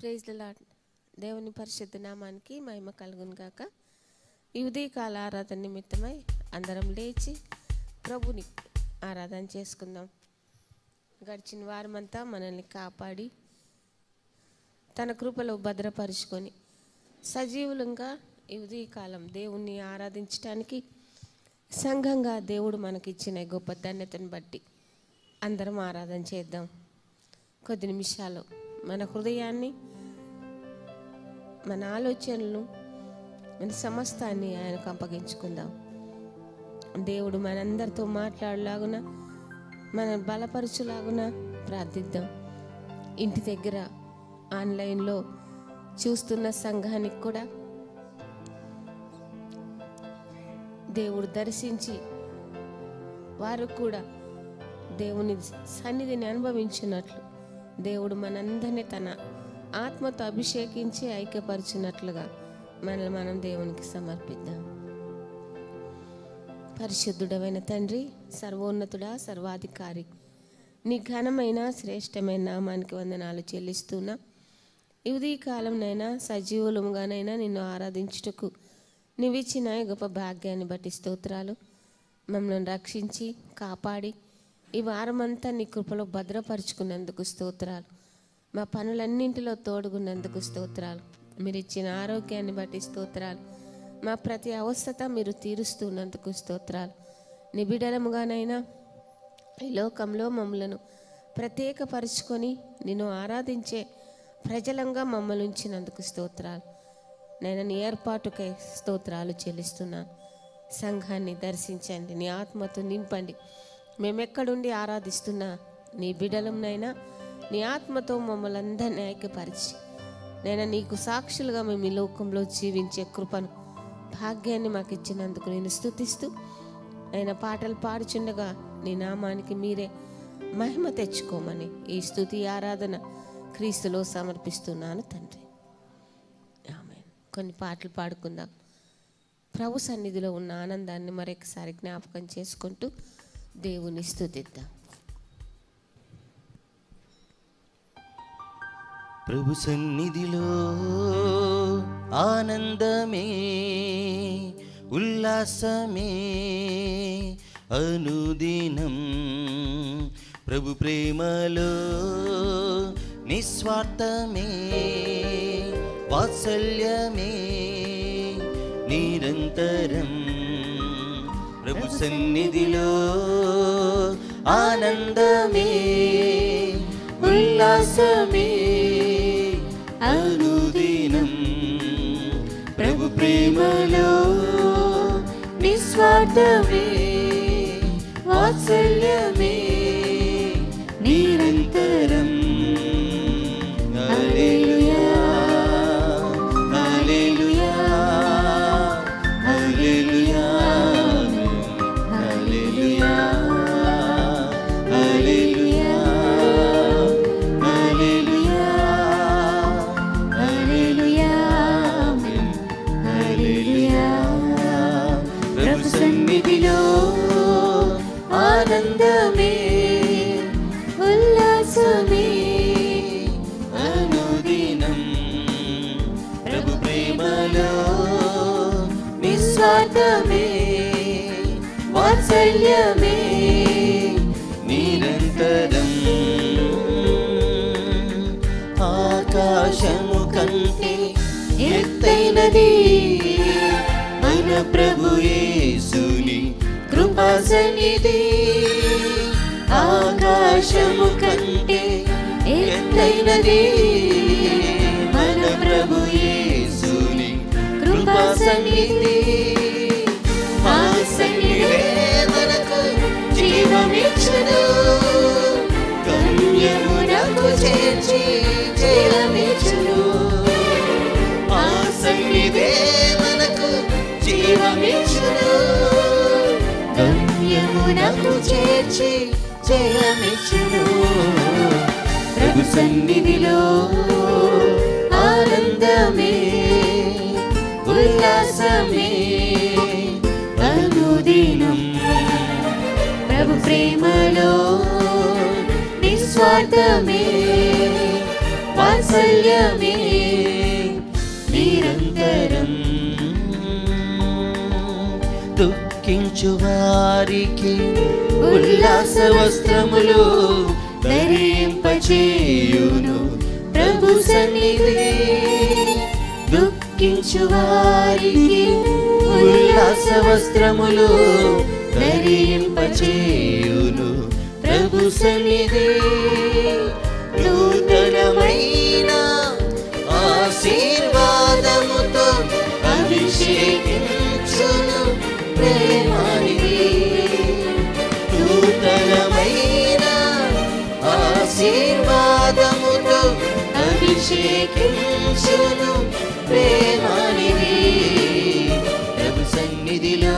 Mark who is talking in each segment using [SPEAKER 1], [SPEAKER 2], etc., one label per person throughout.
[SPEAKER 1] Praise lord దేవుని పరిశుద్ధ నామానికి మహిమ కలుగును గాక ఈ ఉదయకాల ఆరాధన నిమిత్తమై అందరం లేచి ప్రభుని ఆరాధన చేసుకుందాం గడిచిన వారమంతా మనల్ని కాపాడి తన కృపలో భద్రపరుచుకొని సజీవులంగా ఈ ఉదయకాలం దేవుణ్ణి ఆరాధించడానికి సంఘంగా దేవుడు మనకిచ్చిన ఈ గొప్ప ధన్యతను బట్టి అందరం ఆరాధన చేద్దాం కొద్ది నిమిషాలు మన హృదయాన్ని మన ఆలోచనలు మన సమస్తాన్ని ఆయనకు అప్పగించుకుందాం దేవుడు మనందరితో మాట్లాడలాగున మన బలపరచులాగున ప్రార్థిద్దాం ఇంటి దగ్గర ఆన్లైన్లో చూస్తున్న సంఘానికి కూడా దేవుడు దర్శించి వారు కూడా దేవుని సన్నిధిని అనుభవించినట్లు దేవుడు మనందరినీ తన ఆత్మతో అభిషేకించి ఐక్యపరిచినట్లుగా మనల్ని మనం దేవునికి సమర్పిద్దాం పరిశుద్ధుడమైన తండ్రి సర్వోన్నతుడా సర్వాధికారి నీ ఘనమైన శ్రేష్టమైన నామానికి వందనాలు చెల్లిస్తున్నా ఈ ఉదయకాలంనైనా సజీవులముగానైనా నిన్ను ఆరాధించుటకు నీవిచ్చిన ఈ గొప్ప భాగ్యాన్ని బట్టి స్తోత్రాలు మమ్మల్ని రక్షించి కాపాడి ఈ వారమంతా నీ కృపలో భద్రపరుచుకున్నందుకు స్తోత్రాలు మా పనులన్నింటిలో తోడుగున్నందుకు స్తోత్రాలు మీరు ఇచ్చిన ఆరోగ్యాన్ని బట్టి స్తోత్రాలు మా ప్రతి అవస్థత మీరు తీరుస్తున్నందుకు స్తోత్రాలు నిబిడలముగానైనా ఈ లోకంలో మమ్మలను ప్రత్యేకపరుచుకొని నిన్ను ఆరాధించే ప్రజలంగా మమ్మల్ని ఉంచినందుకు స్తోత్రాలు నేను నీ ఏర్పాటుకై స్తోత్రాలు చెల్లిస్తున్నాను సంఘాన్ని దర్శించండి నీ ఆత్మతో నింపండి మేమెక్కడుండి ఆరాధిస్తున్నా నీ బిడలంనైనా నీ ఆత్మతో మమ్మల్ని అందరినీ ఐక్యపరిచి నేను నీకు సాక్షులుగా మేము ఈ లోకంలో జీవించే కృపను భాగ్యాన్ని మాకు ఇచ్చినందుకు నేను స్థుతిస్తూ ఆయన పాటలు పాడుచుండగా నీ నామానికి మీరే మహిమ తెచ్చుకోమని ఈ స్థుతి ఆరాధన క్రీస్తులో సమర్పిస్తున్నాను తండ్రి ఆమె కొన్ని పాటలు పాడుకుందాం ప్రభు సన్నిధిలో ఉన్న ఆనందాన్ని మరొకసారి జ్ఞాపకం చేసుకుంటూ దేవుని స్థుతిద్దాం
[SPEAKER 2] ప్రభు సన్నిధిలో ఆనందమే ఉల్లాసమే అనుదినం ప్రభు ప్రేమలో నిస్వార్థమే వాత్సల్యమే నిరంతరం ప్రభు సన్నిధిలో ఆనందమే ఉల్లాసమే అనుదినం ప్రభు ప్రేమలో నిస్వార్థమే వాత్సల్యమే నిరంతరం హల్లెలూయా హల్లెలూయా హల్లెలూయా హల్లెలూయా హల్లెలూయా హల్లెలూయా హల్లెలూయా హల్లెలూయా ప్రభు సన్నిధిలో ఆనందమే ఉల్లాసమే అనుదినం ప్రభు ప్రేమలో నిస్వార్థమే వాత్సల్యమే నిరంతరం ఆకాశము కంటే ఎత్తైనది మన ప్రభు యేసుని కృపా సన్నిధి ఆకాశము కంటే ఎత్తైనది మన ప్రభు యేసుని కృపా సన్నిధి ఆ సన్నిధే మనకు జీవమిచ్చును గమ్యమునకు చేర్చి జయమిచ్చును ఆ సన్నిధే మనకు జీవమిచ్చును గమ్యమునకు చేర్చి జయమిచ్చును ప్రభు సన్నిధిలో ఆనందమే ఉల్లాసమే అనుదినం ప్రభు ప్రేమలో నిస్వార్థమే వాత్సల్యమే నిరంతరం దుఃఖించు వారికి ఉల్లాస వస్త్రములు ధరింపచేయును ప్రభు సన్నిధి దుఃఖించు వారికి ఉల్లాస వస్త్రములు ధరింపచేయును ప్రభు సన్నిధి నూతనమైన ఆశీర్వాదముతో అభిషేకించును ప్రేమానిధి నూతనమైన ఆశీర్వాదముతో అభిషేకించును ప్రేమానిధి ప్రభు సన్నిధిలో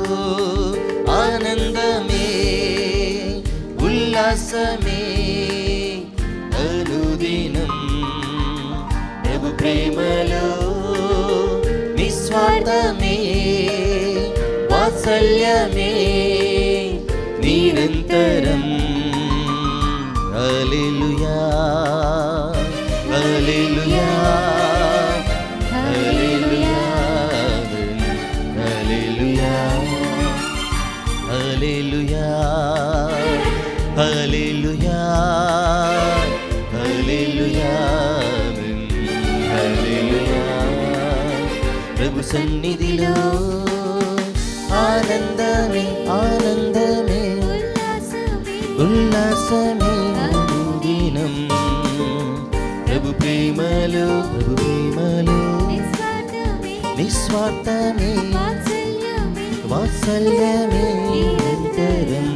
[SPEAKER 2] ఆనందమే ఉల్లాసమే అనుదినం ప్రభు ప్రేమలో నిస్వార్థమే వాత్సల్యమే నిరంతరం హల్లెలూయా హల్లెలూయా హల్లెలూయా హల్లెలూయా హల్లెలూయా హల్లెలూయా హల్లెలూయా హల్లెలూయా ప్రభు సన్నిధిలో ఆనందమే ఆనందమే ఉల్లాసమే దినం ప్రభు ప్రేమలో ప్రభు ప్రేమలో నిస్వార్థమే వాత్సల్యమే నిరంతరం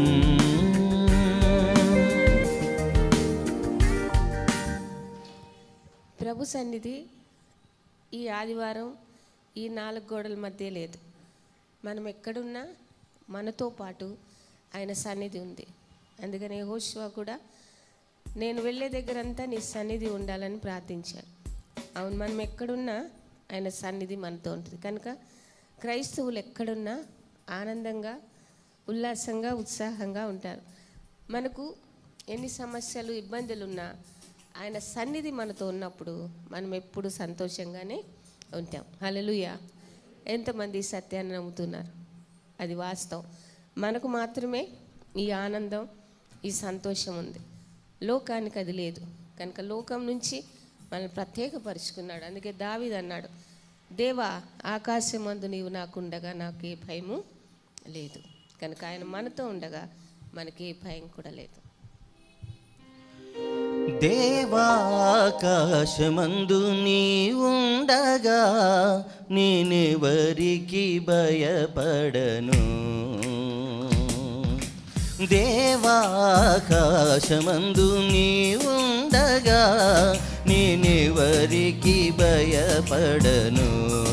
[SPEAKER 1] ప్రభు సన్నిధి ఈ ఆదివారం ఈ నాలుగు గోడల మధ్య లేదు మనం ఎక్కడున్నా మనతో పాటు ఆయన సన్నిధి ఉంది అందుకని యెహోషువ కూడా నేను వెళ్ళే దగ్గరంతా నీ సన్నిధి ఉండాలని ప్రార్థించాడు అవును మనం ఎక్కడున్నా ఆయన సన్నిధి మనతో ఉంటుంది కనుక క్రైస్తవులు ఎక్కడున్నా ఆనందంగా ఉల్లాసంగా ఉత్సాహంగా ఉంటారు మనకు ఎన్ని సమస్యలు ఇబ్బందులు ఉన్నా ఆయన సన్నిధి మనతో ఉన్నప్పుడు మనం ఎప్పుడు సంతోషంగానే ఉంటాం హల్లెలూయా ఎంతమంది ఈ సత్యాన్ని నమ్ముతున్నారు అది వాస్తవం మనకు మాత్రమే ఈ ఆనందం ఈ సంతోషం ఉంది లోకానికి అది లేదు కనుక లోకం నుంచి మనల్ని ప్రత్యేకపరుచుకున్నాడు అందుకే దావీద్ అన్నాడు దేవా ఆకాశమందు నీవు నాకుండగా నాకు ఏ భయము లేదు కనుక ఆయన మనతో ఉండగా మనకి ఏ భయం కూడా లేదు
[SPEAKER 2] దేవాకాశమందు నీ ఉండగా నేనెవరికి భయపడను దేవాకాశమందు నీ ఉండగా నేనెవరికి భయపడను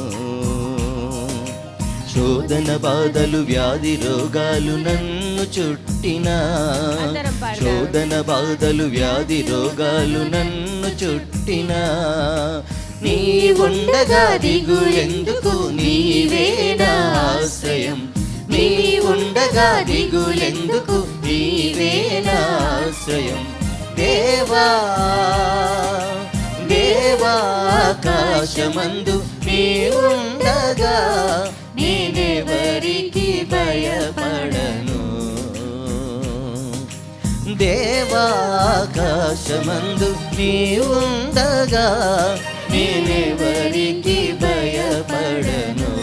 [SPEAKER 2] శోధన బాధలు వ్యాధి రోగాలు నన్ను చుట్టినా
[SPEAKER 1] అందరం పాడదాం.
[SPEAKER 2] శోధన బాధలు వ్యాధి రోగాలు నన్ను చుట్టినా నీ ఉండగా దిగులెందుకు నీవే నా ఆశ్రయం నీ ఉండగా దిగులెందుకు నీవే నా ఆశ్రయం దేవా దేవాకాశమందు నీ ఉండగా నేనెవరికి భయపడను దేవాకాశమందు నీ ఉండగా నేనెవరికి భయపడను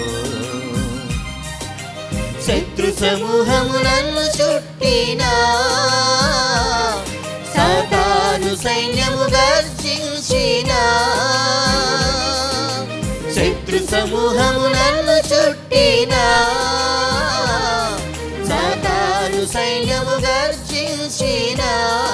[SPEAKER 2] శత్రు సమూహము నన్ను చుట్టినా సాతాను సైన్యము గర్జించినా శత్రు సమూహము నన్ను చుట్టినా సాతాను సైన్యము గర్జించినా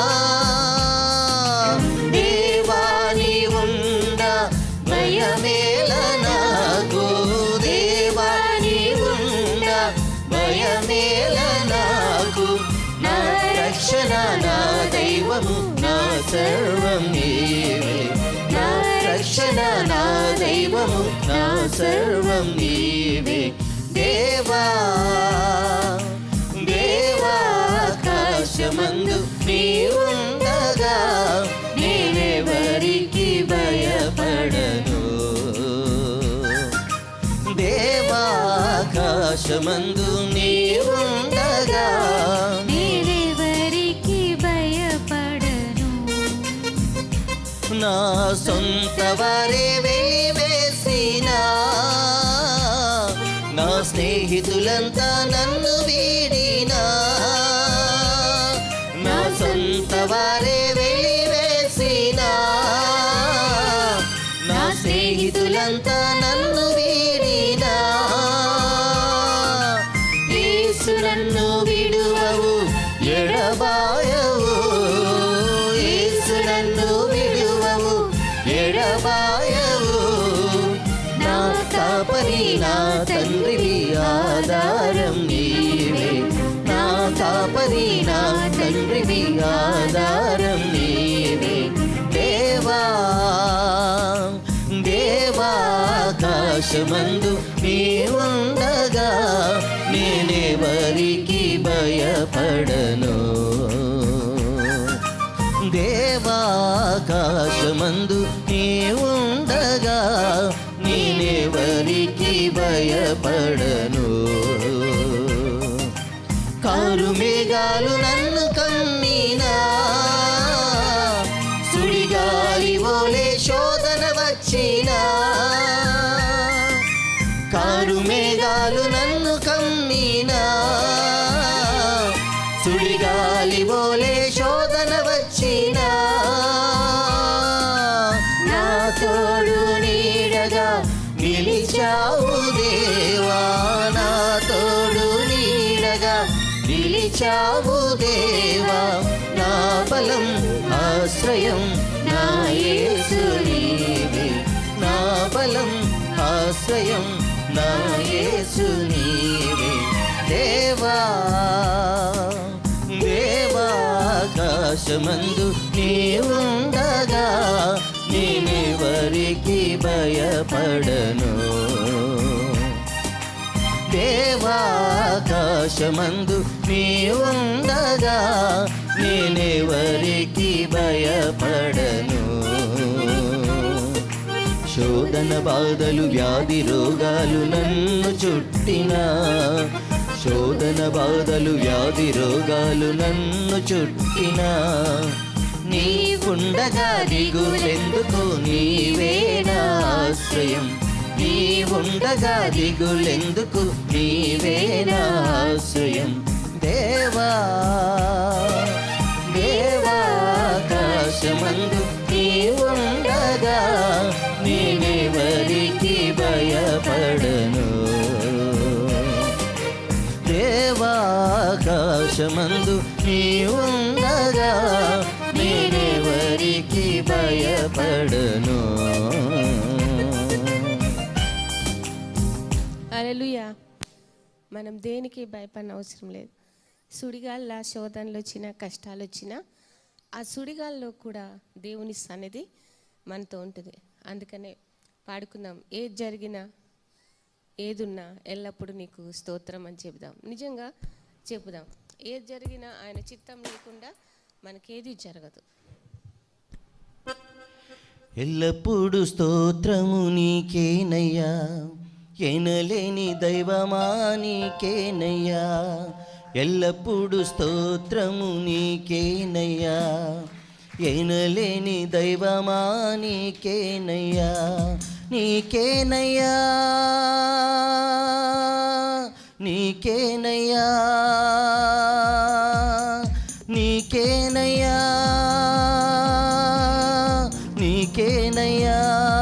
[SPEAKER 2] దేవాని ఉండ భయమేల నాకు దేవాని ఉండ భయమేల నాకు నా రక్షణ నా దైవము నా సర్వం నీవే నా రక్షణ నా దైవము నా సర్వం నీవే దేవా దేవాకాశమందు నీ ఉండగా నేనెవరికి ఆకాశమందు నీవుండగా
[SPEAKER 3] నేనెవరికి భయపడను
[SPEAKER 2] నా సొంత వారే వెలివేసిన నా స్నేహితులంతా నన్ను వీడినా నా సొంత వారే వెలివేసిన నా స్నేహితులంతా నన్ను వీడినా యేసు నన్ను విడువవు ఎడబాయవు యేసు నన్ను విడువవు ఎడబాయవు నా కాపరి నా తండ్రివి ఆధారం నీవే నా కాపరి నా తండ్రివి ఆధారం నీవే దేవా దేవాకాశమందు నీవుండగా నేనెవరికి భయపడను దేవాకాశమందు నీవుండగా నేనెవరికి భయపడను కారు మేఘాలు నన్ను కమ్మినా సుడిగాలి ఓలే శోధన వచ్చినా కారు మేఘాలు నన్ను కమ్మినా సుడిగాలి ఓలే శోధన వచ్చినా నా తోడు నీడగా నిలిచావు దేవా నా తోడు నీడగా నిలిచావు దేవా నా బలం ఆశ్రయం నా యేసు నీవే నా బలం ఆశ్రయం నా యేసు నీవే దేవా దేవాకాశమందు నీవుండగా నేనెవరికి భయపడను దేవాకాశమందు నీవుండగా నేనెవరికి భయపడను శోధన బాధలు వ్యాధి రోగాలు నన్ను చుట్టినా శోధన బాధలు వ్యాధి రోగాలు నన్ను చుట్టినా నీవుండగా దిగులెందుకు నీవే నా ఆశ్రయం నీవుండగా దిగులెందుకు నీవే నా ఆశ్రయం దేవా దేవాకాశమందు నీవుండగా నేనెవరికి భయపడను దేవాకాశమందు నీవుండగా నేనెవరికి భయపడను
[SPEAKER 1] అలలుయా మనం దేనికి భయపడిన అవసరం లేదు సుడిగాళ్ళ శోధనలు వచ్చినా కష్టాలు వచ్చినా ఆ సుడిగాల్లో కూడా దేవుని సన్నిధి మనతో ఉంటుంది అందుకనే పాడుకుందాం ఏది జరిగినా ఏదున్నా ఎల్లప్పుడూ నీకు స్తోత్రం అని చెబుదాం నిజంగా చెబుదాం ఏది జరిగినా ఆయన చిత్తం లేకుండా మనకేది జరగదు
[SPEAKER 2] ఎల్లప్పుడూ స్తోత్రము నీకేనయ్యా ఎనలేని దైవమా నీకేనయ్యా ఎల్లప్పుడూ స్తోత్రము నీకేనయ్యా ఎనలేని దైవమా నీకేనయ్యా నీకేనయ్యా నీకేనయ్యా నీకేనయ్యా నీకేనయ్యా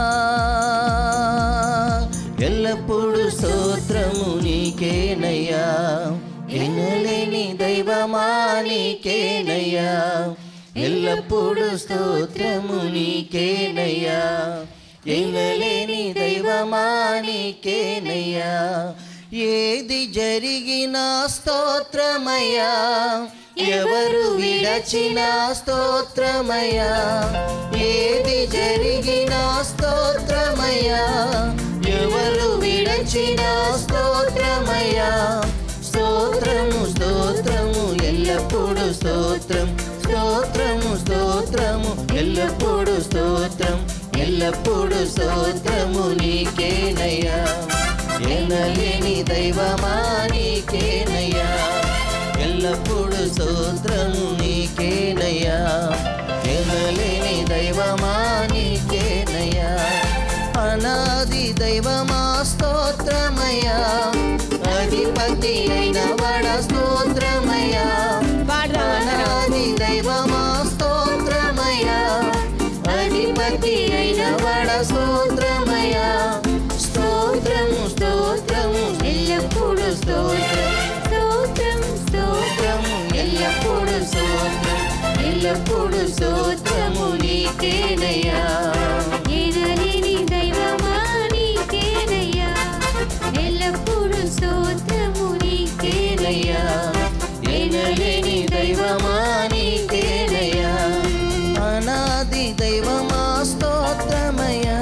[SPEAKER 2] ఎల్లప్పుడూ స్తోత్రము నీకేనయ్యా ఎనలేని దైవమా నీకేనయ్యా ఎల్లప్పుడూ స్తోత్రము నీకేనయ్యా ఎనలేని దైవమా నీకేనయ్యా ఏది జరిగినా స్తోత్రమయ్యా ఎవరు విడచిన స్తోత్రమయ్యా ఏది జరిగినా స్తోత్రమయ్యా ఎవరు విడచిన స్తోత్రమయ్యా స్తోత్రము స్తోత్రము ఎల్లప్పుడూ స్తోత్రం స్తోత్రము స్తోత్రము ఎల్లప్పుడూ స్తోత్రం ఎల్లప్పుడూ స్తోత్రము నీకేనయ్యా ఎనలేని దైవమా నీకేనయ్యా ఎల్లప్పుడు స్తోత్రము నీకేనయ్యా ఎనలేని దైవమా నీకేనయ్యా అనాది దైవమా స్తోత్రమయ్యా అధిపతి అయిన వడ స్తోత్రమయ్యా అనాది దైవమా స్తోత్రమయ్యా అధిపతి అయిన వడ స్తోత్రమయ్యా స్తోత్రము స్తోత్రము ఎల్లప్పుడు స్తోత్రం
[SPEAKER 3] స్తోత్రం
[SPEAKER 2] స్తోత్రము ఎల్లప్పుడు స్తోత్రం ఎల్లప్పుడు స్తోత్రము నీకేనయ్యా
[SPEAKER 3] ఎనలేని దైవమా నీకేనయ్యా ఎల్లప్పుడూ స్తోత్రము నీకేనయ్యా
[SPEAKER 2] ఎనలేని దైవమా నీకేనయ్యా అనాది దైవమా స్తోత్రమయ్యా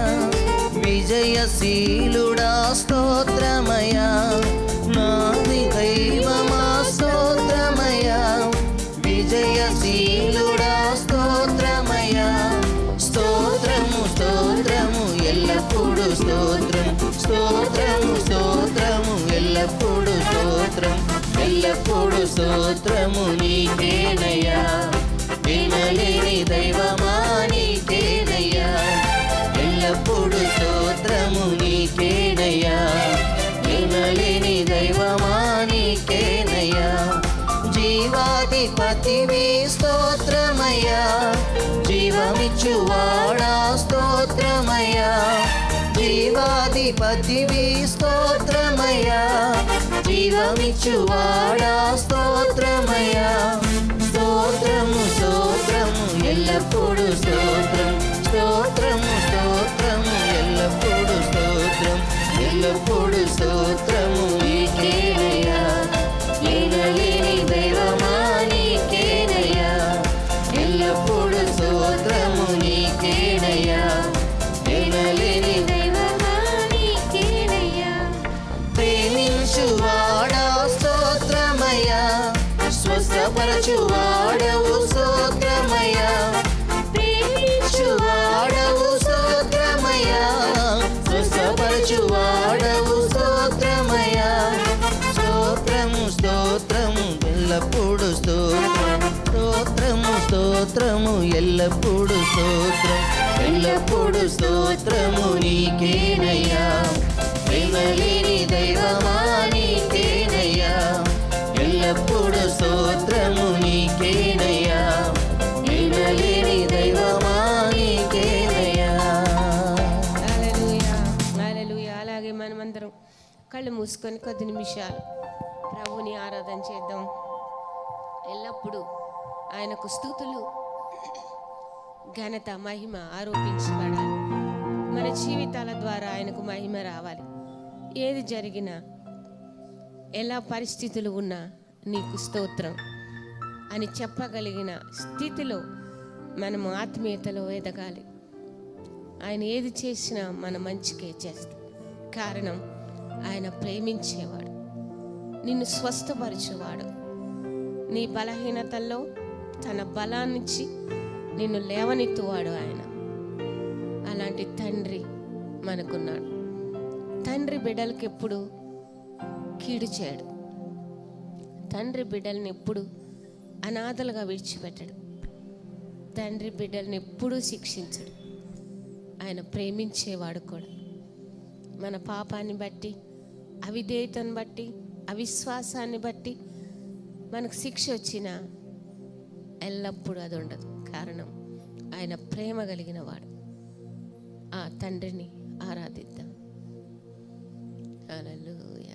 [SPEAKER 2] విజయశీలుడా స్తోత్రమయ్యా నాది దైవమా స్తోత్రమయ్యా విజయశీలుడా స్తోత్రమయ్యా స్తోత్రము స్తోత్రము ఎల్లప్పుడు స్తోత్రం స్తోత్రము స్తోత్రము ఎల్లప్పుడు స్తోత్రం ఎల్లప్పుడు స్తోత్రము నీకేనయ్యా వినలేని దైవమా నీకేనయ్యా ఎల్లప్పుడు స్తోత్రము నీకేనయ్యా వినలేని దైవమా నీకేనయ్యా జీవాధిపతివి స్తోత్రమయ్యా జీవమిచ్చువాడా స్తోత్రమయ్యా జీవాధిపతివి స్తోత్రమయ్యా జీవమిచ్చువాడా స్తోత్రమయ్యా స్తోత్రము స్తోత్రము ఎల్లప్పుడు స్తోత్రం స్తోత్రము స్తోత్రము ఎల్లప్పుడు స్తోత్రం ఎల్లప్పుడు స్తోత్రము నీకేనయ్యా ఎనలేని దైవమా నీకేనయ్యా ఎల్లప్పుడు స్తోత్రము నీకేనయ్యా ఎనలేని
[SPEAKER 3] దైవమా నీకేనయ్యా
[SPEAKER 2] ప్రేమించువాడా స్తోత్రమయ్యా స్వస్థపరచువాడవు స్తోత్రమయ్యా ప్రేమించువాడవు స్తోత్రమయ్యా స్వస్థపరచువాడవు స్తోత్రమయ్యా స్తోత్రము స్తోత్రము ఎల్లప్పుడు స్తోత్రం స్తోత్రము స్తోత్రము ఎల్లప్పుడు స్తోత్రం ఎల్లప్పుడు స్తోత్రము నీకేనయ్యా వినలేని దైవమా నీకేనయ్యా ఎల్లప్పుడు స్తోత్రము నీకేనయ్యా వినలేని దైవమా నీకేనయ్యా
[SPEAKER 1] హల్లెలూయా హల్లెలూయా అలాగే మనమందరం కళ్ళు మూసుకొని కొద్ది నిమిషాలు ప్రభుని ఆరాధన చేద్దాం ఎల్లప్పుడూ ఆయనకు స్థుతులు ఘనత మహిమ ఆరోపించబడాలి మన జీవితాల ద్వారా ఆయనకు మహిమ రావాలి ఏది జరిగినా ఎలా పరిస్థితులు ఉన్నా నీకు స్తోత్రం అని చెప్పగలిగిన స్థితిలో మనము ఆత్మీయతలో ఎదగాలి ఆయన ఏది చేసినా మన మంచికే చేస్తాడు కారణం ఆయన ప్రేమించేవాడు నిన్ను స్వస్థపరిచేవాడు నీ బలహీనతల్లో తన బలాన్నిచ్చి నిన్ను లేవనెత్తువాడు ఆయన అలాంటి తండ్రి మనకున్నాడు తండ్రి బిడ్డలకి ఎప్పుడు కీడు చేయడు తండ్రి బిడ్డల్ని ఎప్పుడు అనాథలుగా విడిచిపెట్టడు తండ్రి బిడ్డల్ని ఎప్పుడూ శిక్షించడు ఆయన ప్రేమించేవాడు కూడా మన పాపాన్ని బట్టి అవిధేయతను బట్టి అవిశ్వాసాన్ని బట్టి మనకు శిక్ష వచ్చినా ఎల్లప్పుడూ అది ఉండదు కారణం ఆయన ప్రేమ కలిగిన వాడు ఆ తండ్రిని ఆరాధిద్దాం హల్లెలూయా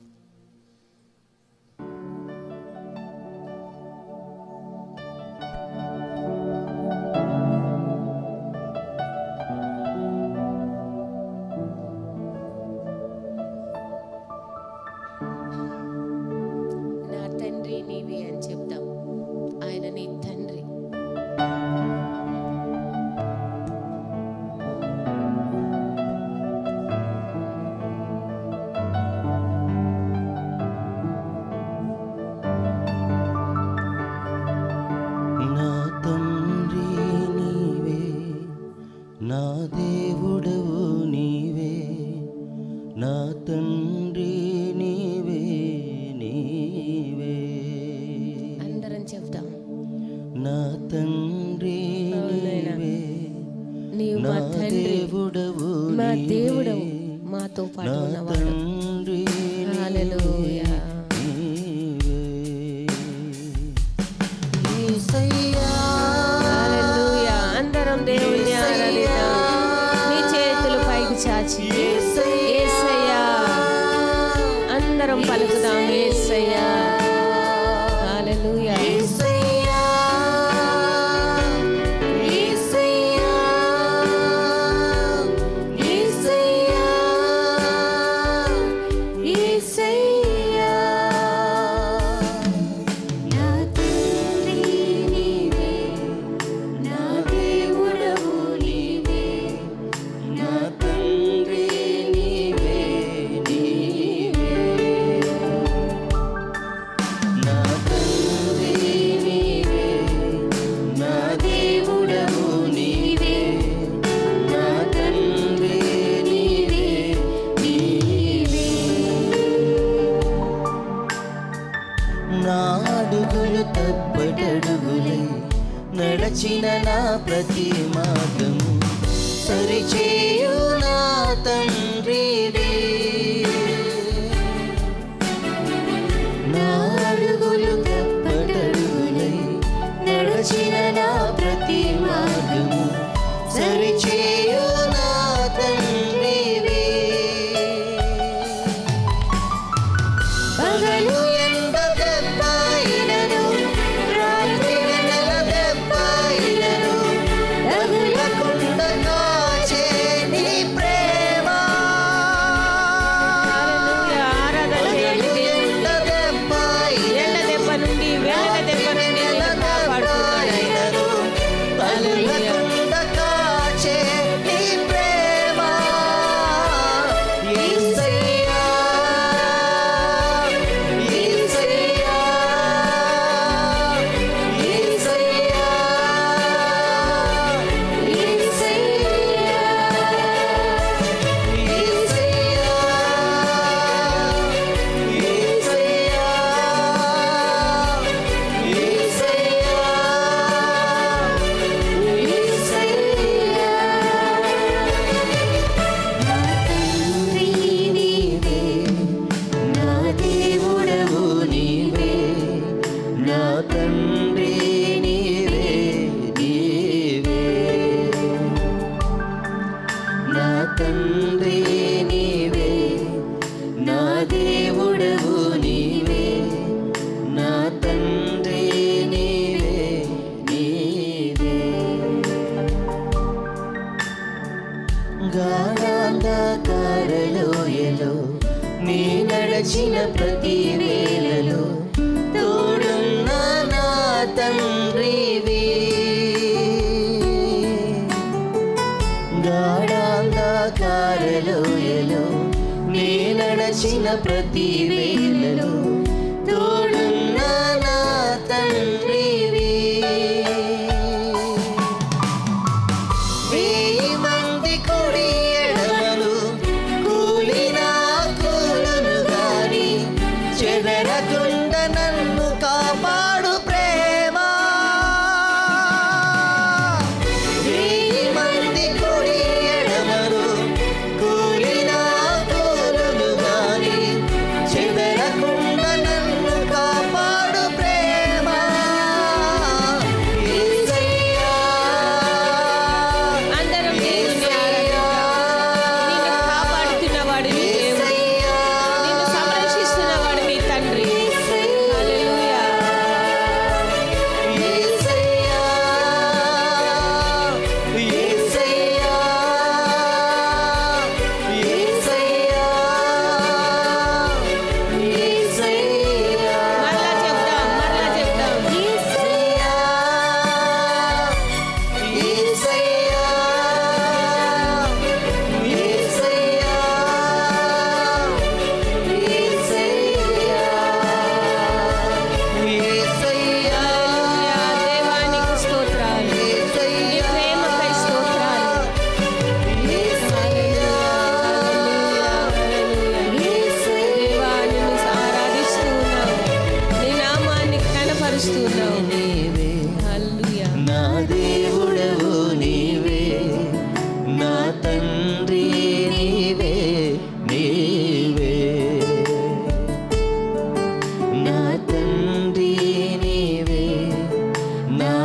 [SPEAKER 1] నా తండ్రి నీవి అని చెప్తాం ఆయన నీ తండ్రి
[SPEAKER 2] నా తండ్రి
[SPEAKER 1] అవునైనా.
[SPEAKER 2] నీవే
[SPEAKER 1] నీవు
[SPEAKER 2] నా
[SPEAKER 1] మా తండ్రి
[SPEAKER 2] దేవుడవు
[SPEAKER 1] మా
[SPEAKER 2] నీవే.
[SPEAKER 1] దేవుడవు మాతో పాటు
[SPEAKER 2] నా
[SPEAKER 1] ఉన్నవాడు
[SPEAKER 2] తండ్రి
[SPEAKER 1] హల్లెలూయా
[SPEAKER 2] నీవే. యేసయ్యా,
[SPEAKER 1] హల్లెలూయా అందరం దేవుణ్ణి ఆరాధిద్దాం మీ చేతులు పైకి చాచి యేసయ్యా అందరం పలుకుదాం యేసయ్యా హల్లెలూయా
[SPEAKER 2] యేసయ్యా, యేసయ్యా, యేసయ్యా, యేసయ్యా.
[SPEAKER 3] నా తండ్రి నీవే నా దేవుడవు నీవే
[SPEAKER 2] నా తండ్రి నీవే నీవే నా తండ్రి నీవే నా దేవుడవు నీవే నా తండ్రి నీవే నీవే నా అడుగులు తప్పటడుగులై నడచిన నా ప్రతి మార్గము సరిచేయు నా తండ్రివే నా అడుగులు తప్పటడుగులై నడచిన నా ప్రతి మార్గము సరిచేయు నా తండ్రివే పగలు ఎండ దెబ్బైనను రాత్రి వెన్నెల దెబ్బైనను తగులకుండ కాచే నీ ప్రేమ
[SPEAKER 1] హల్లెలూయా ఆరాధన చేయండి
[SPEAKER 2] పగలు
[SPEAKER 1] దేవుణ్ణి.
[SPEAKER 2] ఎండ దెబ్బైనను
[SPEAKER 1] ఎండ దెబ్బ నుండి వెన్నెల దెబ్బ నుండి నిన్ను కాపాడుతున్నాడు ఆయన.
[SPEAKER 2] తగులకుండ కాచే నీ ప్రేమ యేసయ్యా యేసయ్యా యేసయ్యా యేసయ్యా యేసయ్యా యేసయ్యా యేసయ్యా
[SPEAKER 3] నా తండ్రి నీవే నా దేవుడవు
[SPEAKER 2] నీవే నా తండ్రి నీవే నీవే నా తండ్రి నీవే నా దేవుడవు నీవే నా తండ్రి నీవే నీవే గాఢాంధకారలోయలో నీ నడచిన ప్రతి వేళలో తోడున్న నా తండ్రివి గాఢాంధకారలోయలో నీ నడచిన ప్రతి వేళలో తోడున్న నా తండ్రివి వెయ్యి మంది కుడి ఎడమలు కూలిన కూలును గాని చెదరకుండ నన్ను కాపాడు ప్రేమ వెయ్యి మంది కుడి ఎడమలు కూలిన కూలును గాని చెదర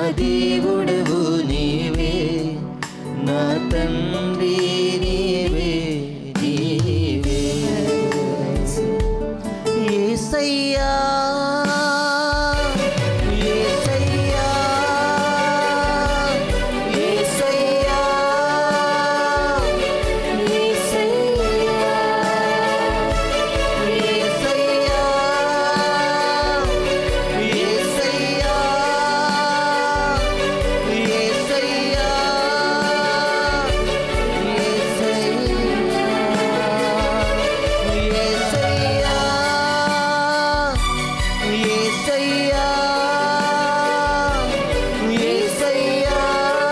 [SPEAKER 2] దేవుడవు నీవే నా తండ్రి నీవే నీవే యేసయ్యా యేసయ్యా యేసయ్యా యేసయ్యా యేసయ్యా యేసయ్యా యేసయ్యా యేసయ్యా యేసయ్యా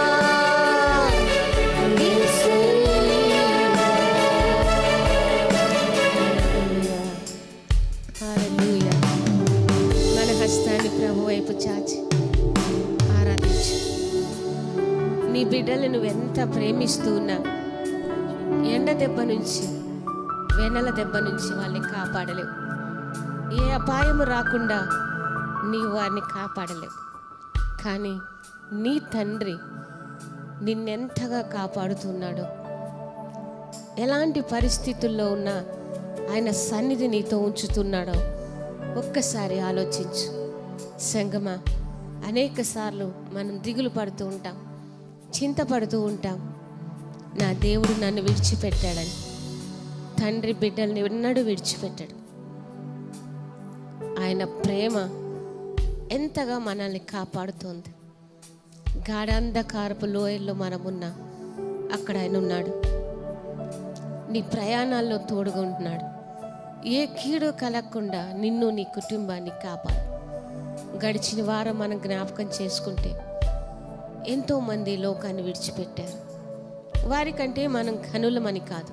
[SPEAKER 1] హల్లెలూయా. మన హస్తాన్ని ప్రభు వైపు చాచి ఆరాధించు నీ బిడ్డలు నువ్వెంత ప్రేమిస్తూ ఉన్నా ఎండ దెబ్బ నుంచి వెన్నెల దెబ్బ నుంచి వాళ్ళని కాపాడలేవు ఏ అపాయము రాకుండా నీ వారిని కాపాడలేవు కానీ నీ తండ్రి నిన్నెంతగా కాపాడుతున్నాడో ఎలాంటి పరిస్థితుల్లో ఉన్నా ఆయన సన్నిధి నీతో ఉంచుతున్నాడో ఒక్కసారి ఆలోచించు సంగమా అనేక సార్లు మనం దిగులు పడుతూ ఉంటాం చింతపడుతూ ఉంటాం నా దేవుడు నన్ను విడిచిపెట్టాడని తండ్రి బిడ్డల్ని ఎన్నడూ విడిచిపెట్టాడు ఆయన ప్రేమ ఎంతగా మనల్ని కాపాడుతోంది గాఢంధకారపు లోయల్లో మనమున్నా అక్కడ ఆయన ఉన్నాడు నీ ప్రయాణాల్లో తోడుగా ఉంటున్నాడు ఏ కీడు కలగకుండా నిన్ను నీ కుటుంబాన్ని కాపాడు గడిచిన వారం మనం జ్ఞాపకం చేసుకుంటే ఎంతోమంది లోకాన్ని విడిచిపెట్టారు వారికంటే మనం కనులమని కాదు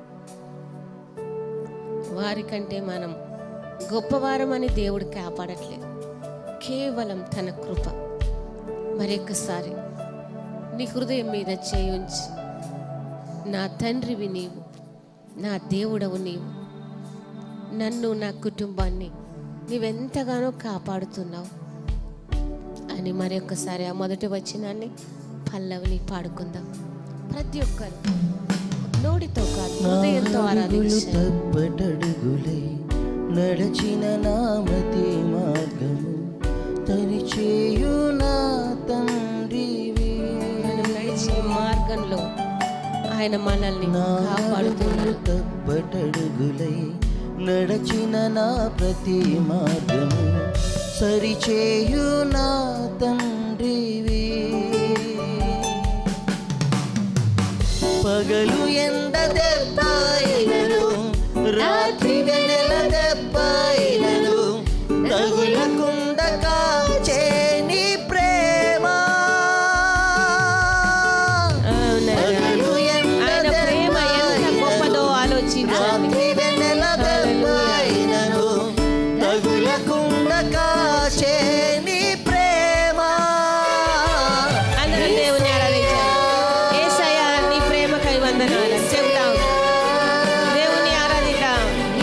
[SPEAKER 1] వారికంటే మనం గొప్పవారమని దేవుడు కాపాడట్లేదు కేవలం తన కృప మరొకసారి నీ హృదయం మీద చేయుంచి నా తండ్రివి నీవు నా దేవుడవు నీవు నన్ను నా కుటుంబాన్ని నీవెంతగానో కాపాడుతున్నావు అని మరొకసారి ఆ మొదటి వచనాన్ని పల్లవిని పాడుకుందాం ప్రతి ఒక్కరు నోటితో కాదు హృదయంతో
[SPEAKER 2] అడుగులు
[SPEAKER 1] ఆరాధించాలి
[SPEAKER 2] తప్పటడుగులై నడచిన నామతి మార్గము తరిచేయు నా తండ్రివి
[SPEAKER 1] మనం నడిచే మార్గంలో ఆయన మనల్ని కాపాడుతున్నాడు
[SPEAKER 2] నాడుగులు తప్పటడుగులై నడచిన నా ప్రతి మార్గము సరిచేయు నా తండ్రివి పగలు ఎండ దెబ్బైనను రాత్రి వెనెల దెబ్బైనను తగులకుండ కాచే నీ ప్రేమ
[SPEAKER 1] అవునయ్యా.
[SPEAKER 2] పగలు ఎండ
[SPEAKER 1] ఆయన ప్రేమ ఎంత గొప్పదో ఆలోచించండి
[SPEAKER 2] రాత్రి వెన్నెల దెబ్బైనను తగులకుండ కాచే నీ ప్రేమ
[SPEAKER 1] అందరం దేవుని ఆరాధించాలి ఏసయ్యా నీ ప్రేమకై వందనాలు చెబుతాం దేవుని ఆరాధిద్దాం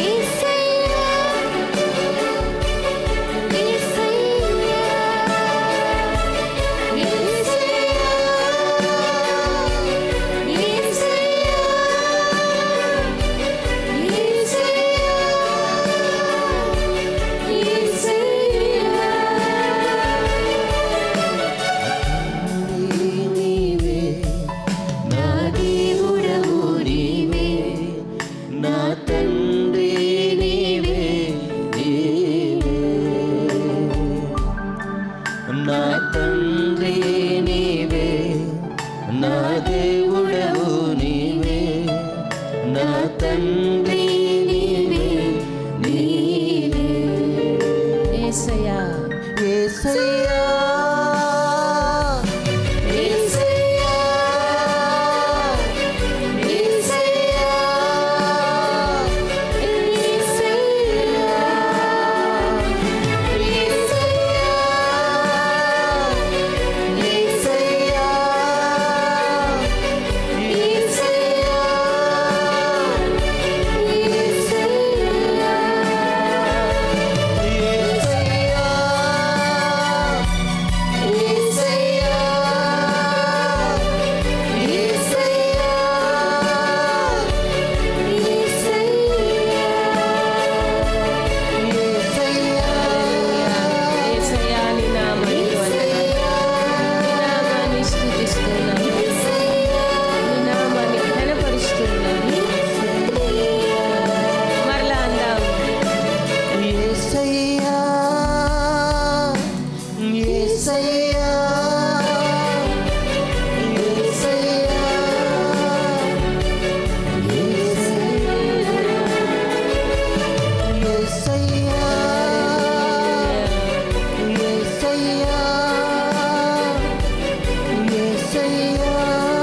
[SPEAKER 2] నీవే నా దేవుడవు నీవే నా తండ్రి నీవే నీవే నా తండ్రి నీవే నా దేవుడవు నీవే నా తండ్రి నీవే నీవే
[SPEAKER 1] ఏసయ్యా
[SPEAKER 2] యేసయ్యా యేసయ్యా యేసయ్యా యేసయ్యా యేసయ్యా యేసయ్యా యేసయ్యా యేసయ్యా యేసయ్యా యేసయ్యా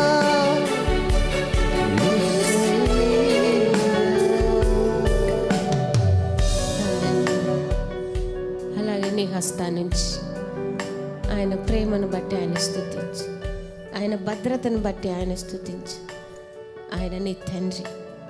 [SPEAKER 1] అలాగే నీ హస్తాన్నించి ఆయన ప్రేమను బట్టి ఆయన స్తుతించు ఆయన భద్రతను బట్టి ఆయన స్తుతించు ఆయన నీ తండ్రి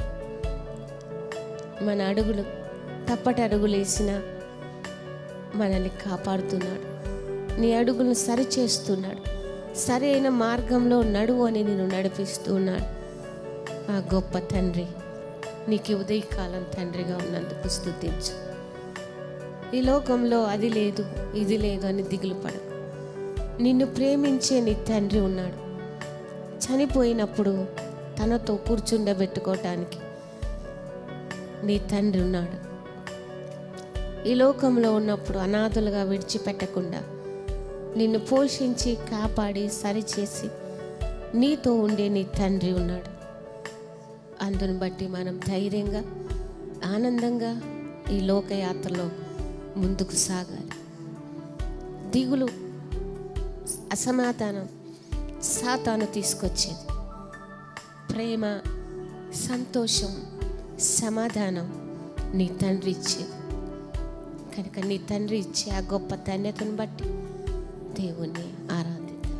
[SPEAKER 1] మన అడుగులు తప్పటి అడుగులు వేసిన మనల్ని కాపాడుతున్నాడు నీ అడుగులను సరి చేస్తున్నాడు సరైన మార్గంలో నడువు అని నేను నడిపిస్తున్నాడు ఆ గొప్ప తండ్రి నీకు ఈ ఉదయకాలం తండ్రిగా ఉన్నందుకు స్తుతించు ఈ లోకంలో అది లేదు ఇది లేదు అని దిగులు పడకు నిన్ను ప్రేమించే నీ తండ్రి ఉన్నాడు చనిపోయినప్పుడు తనతో కూర్చుండబెట్టుకోవటానికి నీ తండ్రి ఉన్నాడు ఈ లోకంలో ఉన్నప్పుడు అనాథలుగా విడిచిపెట్టకుండా నిన్ను పోషించి కాపాడి సరిచేసి నీతో ఉండే నీ తండ్రి ఉన్నాడు అందును బట్టి మనం ధైర్యంగా ఆనందంగా ఈ లోకయాత్రలో ముందుకు సాగాలి దిగులు అసమాధానం సాతాను తీసుకొచ్చేది ప్రేమ సంతోషం సమాధానం నీ తండ్రి ఇచ్చేది కనుక నీ తండ్రి ఇచ్చే ఆ గొప్ప ధన్యతను బట్టి దేవుణ్ణి ఆరాధిద్దాం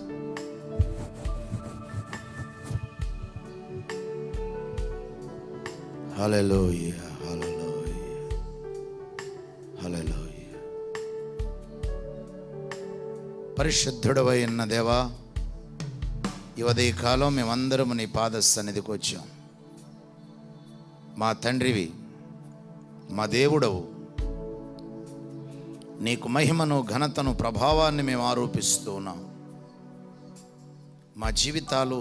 [SPEAKER 4] హల్లెలూయ హల్లెలూయ హల్లెలూయ పరిశుద్ధుడవైన దేవా ఈ ఉదయ కాలం మేమందరం నీ పాద సన్నిధికి వచ్చాం మా తండ్రివి మా దేవుడవు నీకు మహిమను ఘనతను ప్రభావాన్ని మేము ఆరోపిస్తూ ఉన్నాం మా జీవితాలు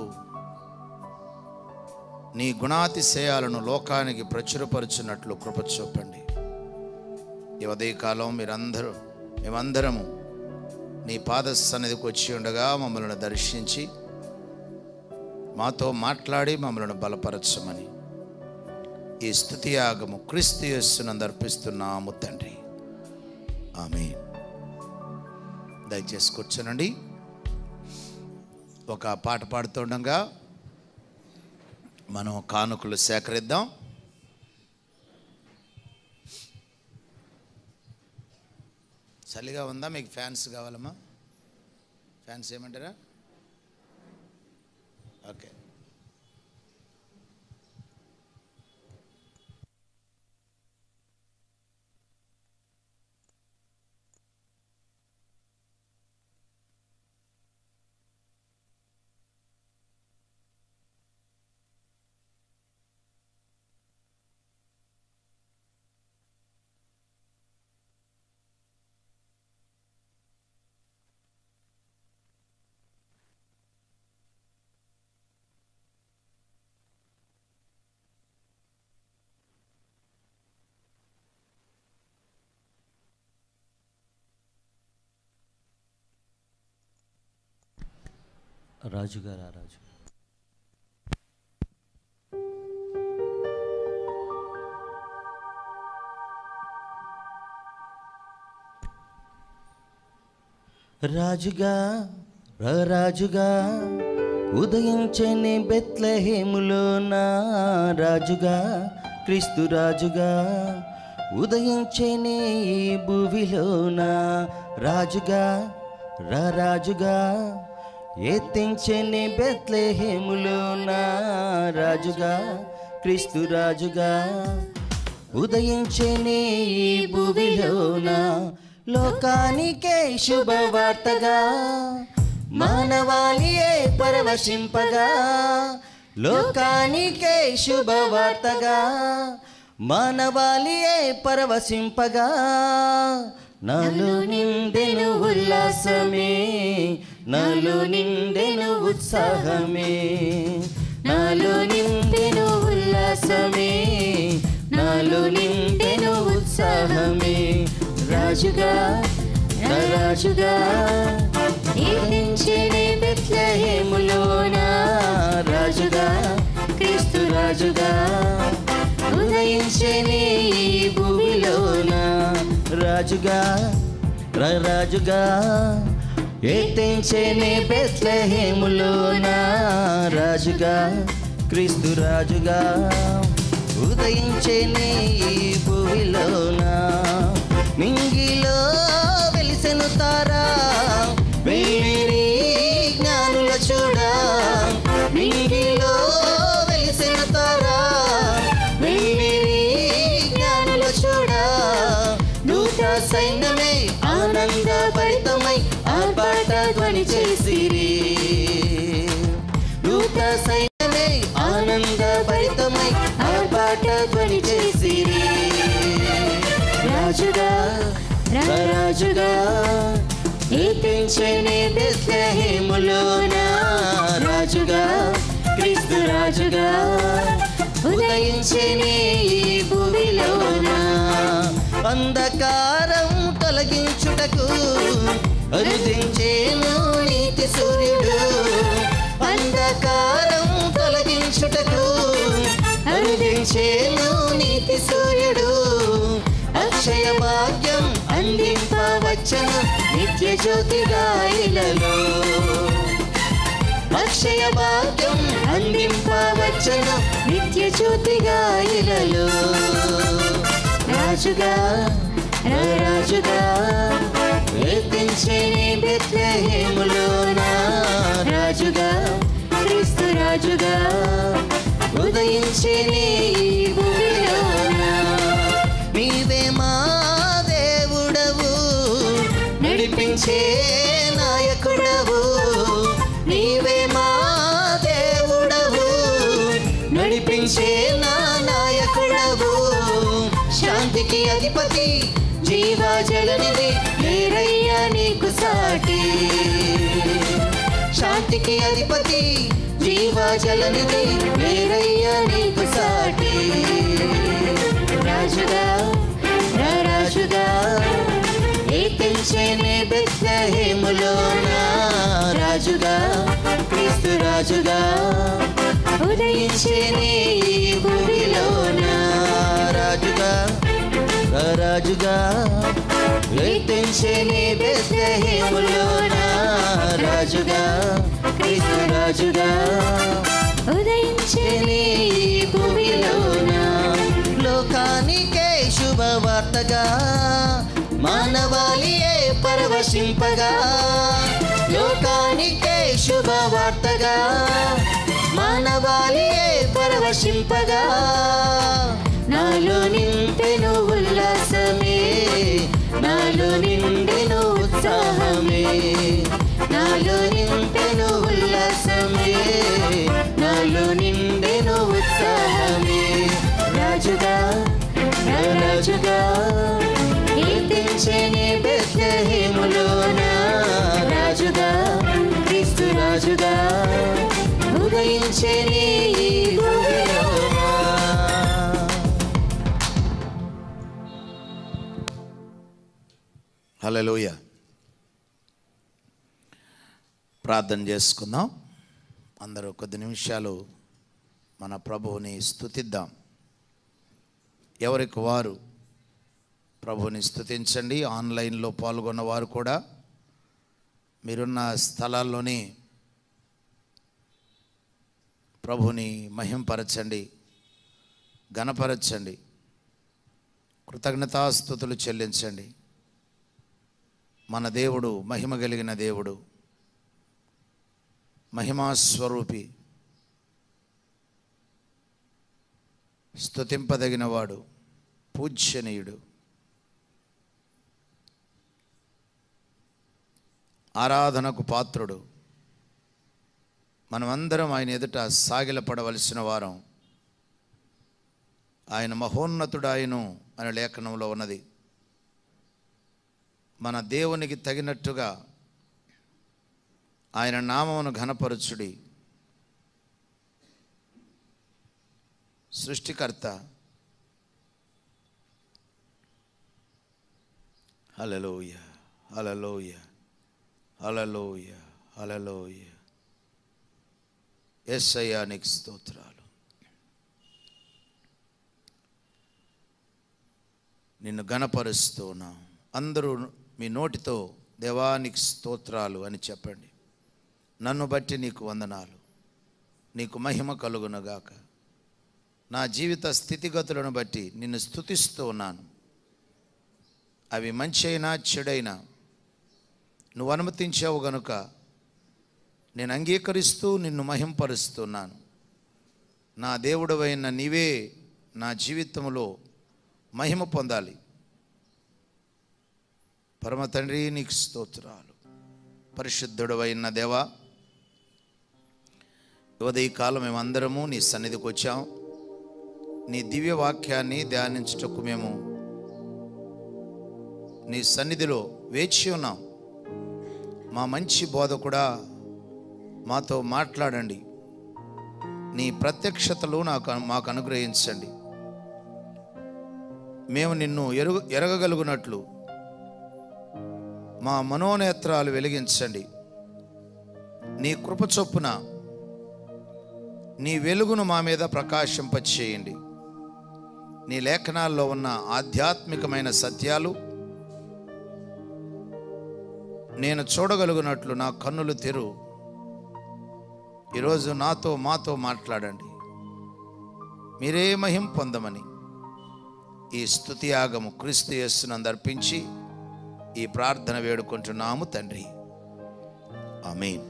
[SPEAKER 4] నీ గుణాతిశయాలను లోకానికి ప్రచురపరుచున్నట్లు కృప చూపండి ఈ ఉదయకాలం మీరందరూ మేమందరము నీ పాద సన్నిధికి వచ్చి ఉండగా మమ్మల్ని దర్శించి మాతో మాట్లాడి మమ్మల్ని బలపరచమని ఈ స్థుతి యాగము క్రీస్తు యేస్సునందు అర్పిస్తున్నాము తండ్రి ఆమె దయచేసి కూర్చోనండి ఒక పాట పాడుతుండగా మనం కానుకలు సేకరిద్దాం చలిగా ఉందా మీకు ఫ్యాన్స్ కావాలమ్మా ఫ్యాన్స్ ఏమంటారా ఓకే
[SPEAKER 2] రాజుగారు ఆ రాజు రాజుగా రాజుగా ఉదయించని బెత్లహేములో నా రాజుగా క్రీస్తు రాజుగా ఉదయించని ఈ భూవిలోన రాజుగా రాజుగా ఎత్తించని బెత్లహేములో నా రాజుగా క్రీస్తు రాజుగా ఉదయించని ఈ భూమిలోన లోకానికే శుభవార్తగా మానవాళియే పరవశింపగా లోకానికే శుభవార్తగా మానవాళియే పరవశింపగా నాలో నిండెను ఉల్లాసమే నాలో నిండెను ఉత్సాహమే నాలో నిండెను ఉల్లాసమే నాలో నిండెను ఉత్సాహమే రాజుగా రాజుగా రాజుగా ఉదయించని ఈ భూమిలోన రాజుగా ర- రాజుగా ఎత్తించని బెత్లహేములోన రాజుగా క్రీస్తు రాజుగా ఉదయించని ఈ భూమిలోన మింగిలో వెలిసెను తారా వెళ్ళిరి జ్ఞానుల చూడా మింగిలో వెలిసిన తారా వెళ్ళిరి జ్ఞానుల చూడా దూత సైన్యమే ఆనంద భరితమై ఆర్పాట ధ్వని చేసిరి దూత సైన్యమే ఆనంద భరితమై ఆర్పాట ధ్వని చేసిరి రాజుగా రా- రాజుగా ఏతించని బెత్లహేములోన రాజుగా క్రీస్తు రాజుగా ఉదయించని ఈ భూమిలోన అంధకారం తొలగించుటకు అనుదించేను నీతి సూర్యుడు అంధకారం తొలగించుటకు అనుదించేను నీతి సూర్యుడు అక్షయ భాగ్యం అందింపవచ్చను నిత్య జ్యోతిగా ఇలలో అక్షయ భాగ్యం అందింపవచ్చను నిత్య జ్యోతిగా ఇలలో రాజుగా రా- రాజుగా ఎత్తించని బెత్లహేములోన రాజుగా క్రీస్తు రాజుగా ఉదయించని ఈ భూమిలోన నీవే మా దేవుడవు నడిపించే నాయకుడవు నీవే మా దేవుడవు నడిపించే నా నాయకుడవు శాంతికి అధిపతి జీవాజలనిది లేరయ్యా నీకు సాటి శాంతికి అధిపతి జీవాజలనిది లేరయ్యా నీకు సాటి రాజుగా రా రాజుగా ఏకించేనే బెత్లహేములోన రాజుగా క్రీస్తు రాజుగా ఉదయించేనే ఈ భూమిలోన రాజుగా రా రాజుగా ఏకించేనే బెత్లహేములోన రాజుగా క్రీస్తు రాజుగా ఉదయించేనే ఈ భూమిలోన లోకానికే శుభవార్తగా మానవాళియే పరవశింపగా లోకానికే శుభవార్తగా మానవాళియే పరవశింపగా నాలో నింపెను ఉల్లాసమే నాలో నిండెను ఉత్సాహమే నాలో నింపెను ఉల్లాసమే నాలో నిండెను ఉత్సాహమే రాజుగా రా రాజుగా కీర్తించని బెత్లహేములోన రాజుగా క్రీస్తు రాజుగా ఉదయించని ఈ భూమిలోన
[SPEAKER 4] హలోయ ప్రార్థన చేసుకుందాం అందరూ కొద్ది నిమిషాలు మన ప్రభువుని స్తుతిద్దాం ఎవరికి వారు ప్రభువుని స్తుతించండి ఆన్లైన్లో పాల్గొన్న వారు కూడా మీరున్న స్థలాల్లోనే ప్రభుని మహింపరచండి గణపరచండి కృతజ్ఞతాస్థుతులు చెల్లించండి మన దేవుడు మహిమ కలిగిన దేవుడు మహిమాస్వరూపి స్తుతింపదగినవాడు పూజ్యనీయుడు ఆరాధనకు పాత్రుడు మనమందరం ఆయన ఎదుట సాగిలపడవలసిన వారం ఆయన మహోన్నతుడాయను అనే లేఖనంలో ఉన్నది మన దేవునికి తగినట్టుగా ఆయన నామమును ఘనపరచుడి సృష్టికర్త హలలోయ హలలోయ హలలోయ హలలోయ ఎస్ అయ్యా నీకు స్తోత్రాలు నిన్ను గణపరుస్తూ ఉన్నాం అందరూ మీ నోటితో దేవానికి స్తోత్రాలు అని చెప్పండి నన్ను బట్టి నీకు వందనాలు నీకు మహిమ కలుగునగాక నా జీవిత స్థితిగతులను బట్టి నిన్ను స్థుతిస్తూ ఉన్నాను అవి మంచి అయినా చెడైనా నువ్వు అనుమతించావు గనుక నేను అంగీకరిస్తూ నిన్ను మహింపరుస్తున్నాను నా దేవుడవైన నీవే నా జీవితంలో మహిమ పొందాలి పరమ తండ్రి నీకు స్తోత్రాలు పరిశుద్ధుడవైన దేవా ఉదయ కాలం మేమందరము నీ సన్నిధికి వచ్చాం నీ దివ్య వాక్యాన్ని ధ్యానించుటకు మేము నీ సన్నిధిలో వేచి ఉన్నాం మా మంచి బోధకుడా మాతో మాట్లాడండి నీ ప్రత్యక్షతలు నాకు మాకు అనుగ్రహించండి మేము నిన్ను ఎరుగు ఎరగగలుగునట్లు మా మనోనేత్రాలు వెలిగించండి నీ కృప చొప్పున నీ వెలుగును మా మీద ప్రకాశింపచేయండి నీ లేఖనాల్లో ఉన్న ఆధ్యాత్మికమైన సత్యాలు నేను చూడగలుగునట్లు నా కన్నులు తెరు ఈరోజు నాతో మాతో మాట్లాడండి మీరే మహిం పొందమని ఈ స్తుతి యాగము క్రీస్తు యేస్సునందు అర్పించి ఈ ప్రార్థన వేడుకుంటున్నాము తండ్రి ఆమేన్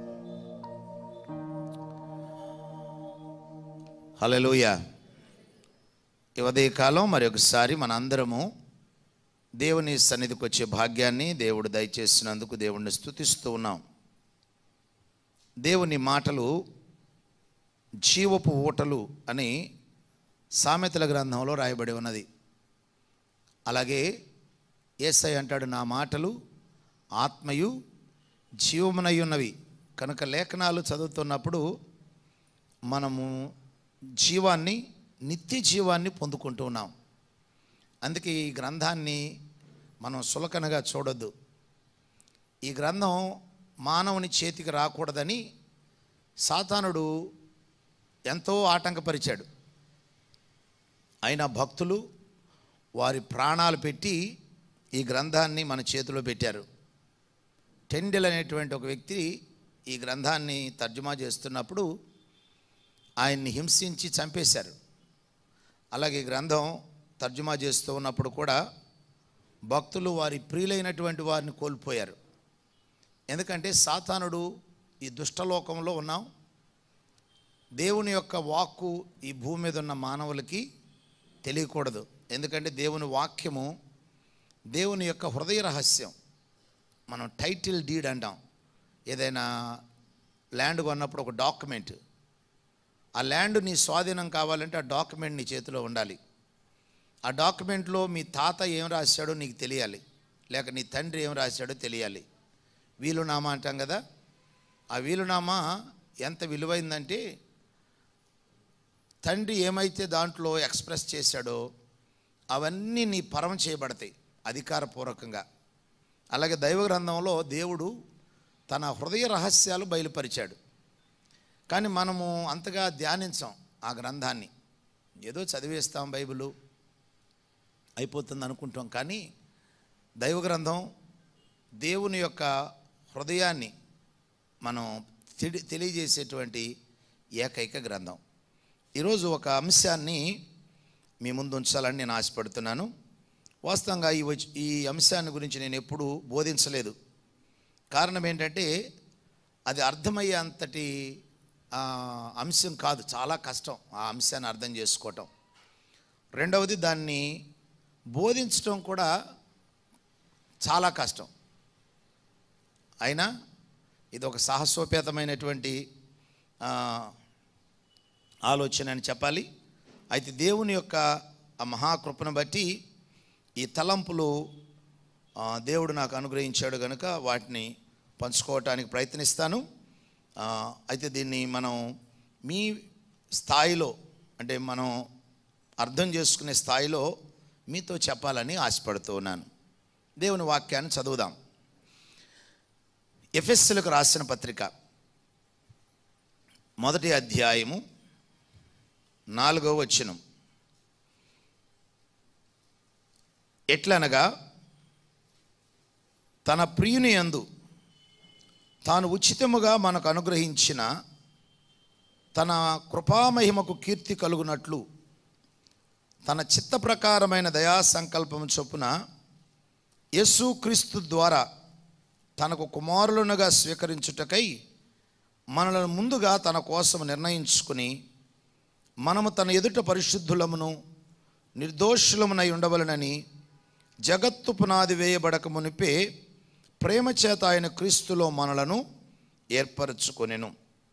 [SPEAKER 4] హల్లెలూయా ఈ ఉదయకాలం మరి ఒకసారి మన అందరము దేవుని సన్నిధికి వచ్చే భాగ్యాన్ని దేవుడు దయచేసినందుకు దేవుణ్ణి స్తుతిస్తూ ఉన్నాం దేవుని మాటలు జీవపు ఊటలు అని సామెతల గ్రంథంలో రాయబడి ఉన్నది అలాగే ఏసై అంటాడు నా మాటలు ఆత్మయు జీవమునై ఉన్నవి కనుక లేఖనాలు చదువుతున్నప్పుడు మనము జీవాన్ని నిత్య జీవాన్ని పొందుకుంటూ ఉన్నాం అందుకే ఈ గ్రంథాన్ని మనం సులకనగా చూడొద్దు ఈ గ్రంథం మానవుని చేతికి రాకూడదని సాతానుడు ఎంతో ఆటంకపరిచాడు అయినా భక్తులు వారి ప్రాణాలు పెట్టి ఈ గ్రంథాన్ని మన చేతిలో పెట్టారు టెండెల్ అనేటువంటి ఒక వ్యక్తి ఈ గ్రంథాన్ని తర్జుమా చేస్తున్నప్పుడు ఆయన్ని హింసించి చంపేశారు అలాగే ఈ గ్రంథం తర్జుమా చేస్తూ ఉన్నప్పుడు కూడా భక్తులు వారి ప్రియులైనటువంటి వారిని కోల్పోయారు ఎందుకంటే సాతానుడు ఈ దుష్టలోకంలో ఉన్నాం దేవుని యొక్క వాక్కు ఈ భూమి మీద ఉన్న మానవులకి తెలియకూడదు ఎందుకంటే దేవుని వాక్యము దేవుని యొక్క హృదయ రహస్యం మనం టైటిల్ డీడ్ అంటాం ఏదైనా ల్యాండ్ కొన్నప్పుడు ఒక డాక్యుమెంట్ ఆ ల్యాండ్ నీ స్వాధీనం కావాలంటే ఆ డాక్యుమెంట్ నీ చేతిలో ఉండాలి ఆ డాక్యుమెంట్లో మీ తాత ఏం రాశాడో నీకు తెలియాలి లేక నీ తండ్రి ఏం రాశాడో తెలియాలి వీలునామా అంటాం కదా ఆ వీలునామా ఎంత విలువైందంటే తండ్రి ఏమైతే దాంట్లో ఎక్స్ప్రెస్ చేశాడో అవన్నీ నీ పరం చేయబడతాయి అధికారపూర్వకంగా అలాగే దైవ గ్రంథంలో దేవుడు తన హృదయ రహస్యాలు బయలుపరిచాడు కానీ మనము అంతగా ధ్యానించాం ఆ గ్రంథాన్ని ఏదో చదివేస్తాం బైబిలు అయిపోతుంది అనుకుంటాం కానీ దైవ గ్రంథం దేవుని యొక్క హృదయాన్ని మనం తెలి తెలియజేసేటువంటి ఏకైక గ్రంథం ఈరోజు ఒక అంశాన్ని మీ ముందు ఉంచాలని నేను ఆశపడుతున్నాను వాస్తవంగా ఈ వచ్- ఈ అంశాన్ని గురించి నేను ఎప్పుడూ బోధించలేదు కారణం ఏంటంటే అది అర్థమయ్యే అంతటి ఆ, అంశం కాదు చాలా కష్టం ఆ అంశాన్ని అర్థం చేసుకోవటం రెండవది దాన్ని బోధించడం కూడా చాలా కష్టం అయినా ఇది ఒక సాహసోపేతమైనటువంటి ఆ, ఆలోచన అని చెప్పాలి అయితే దేవుని యొక్క ఆ మహాకృపను బట్టి ఈ తలంపులు ఆ, దేవుడు నాకు అనుగ్రహించాడు కనుక వాటిని పంచుకోవటానికి ప్రయత్నిస్తాను ఆ, అయితే దీన్ని మనం మీ స్థాయిలో అంటే మనం అర్థం చేసుకునే స్థాయిలో మీతో చెప్పాలని ఆశపడుతూ ఉన్నాను దేవుని వాక్యాన్ని చదువుదాం ఎఫెస్సులకు రాసిన పత్రిక మొదటి అధ్యాయము నాలుగవ వచనం ఎట్లనగా తన ప్రియుని యందు తాను ఉచితముగా మనకు అనుగ్రహించిన తన కృపామహిమకు కీర్తి కలుగునట్లు తన చిత్త ప్రకారమైన దయా సంకల్పం చొప్పున యేసుక్రీస్తు ద్వారా తనకు కుమారులనుగా స్వీకరించుటకై మనలను ముందుగా తన కోసం నిర్ణయించుకుని మనము తన ఎదుట పరిశుద్ధులమును నిర్దోషులమునై ఉండవలనని జగత్తు పునాది వేయబడక మునిపే ప్రేమ చేత ఆయన క్రీస్తులో మనలను ఏర్పరచుకొనెను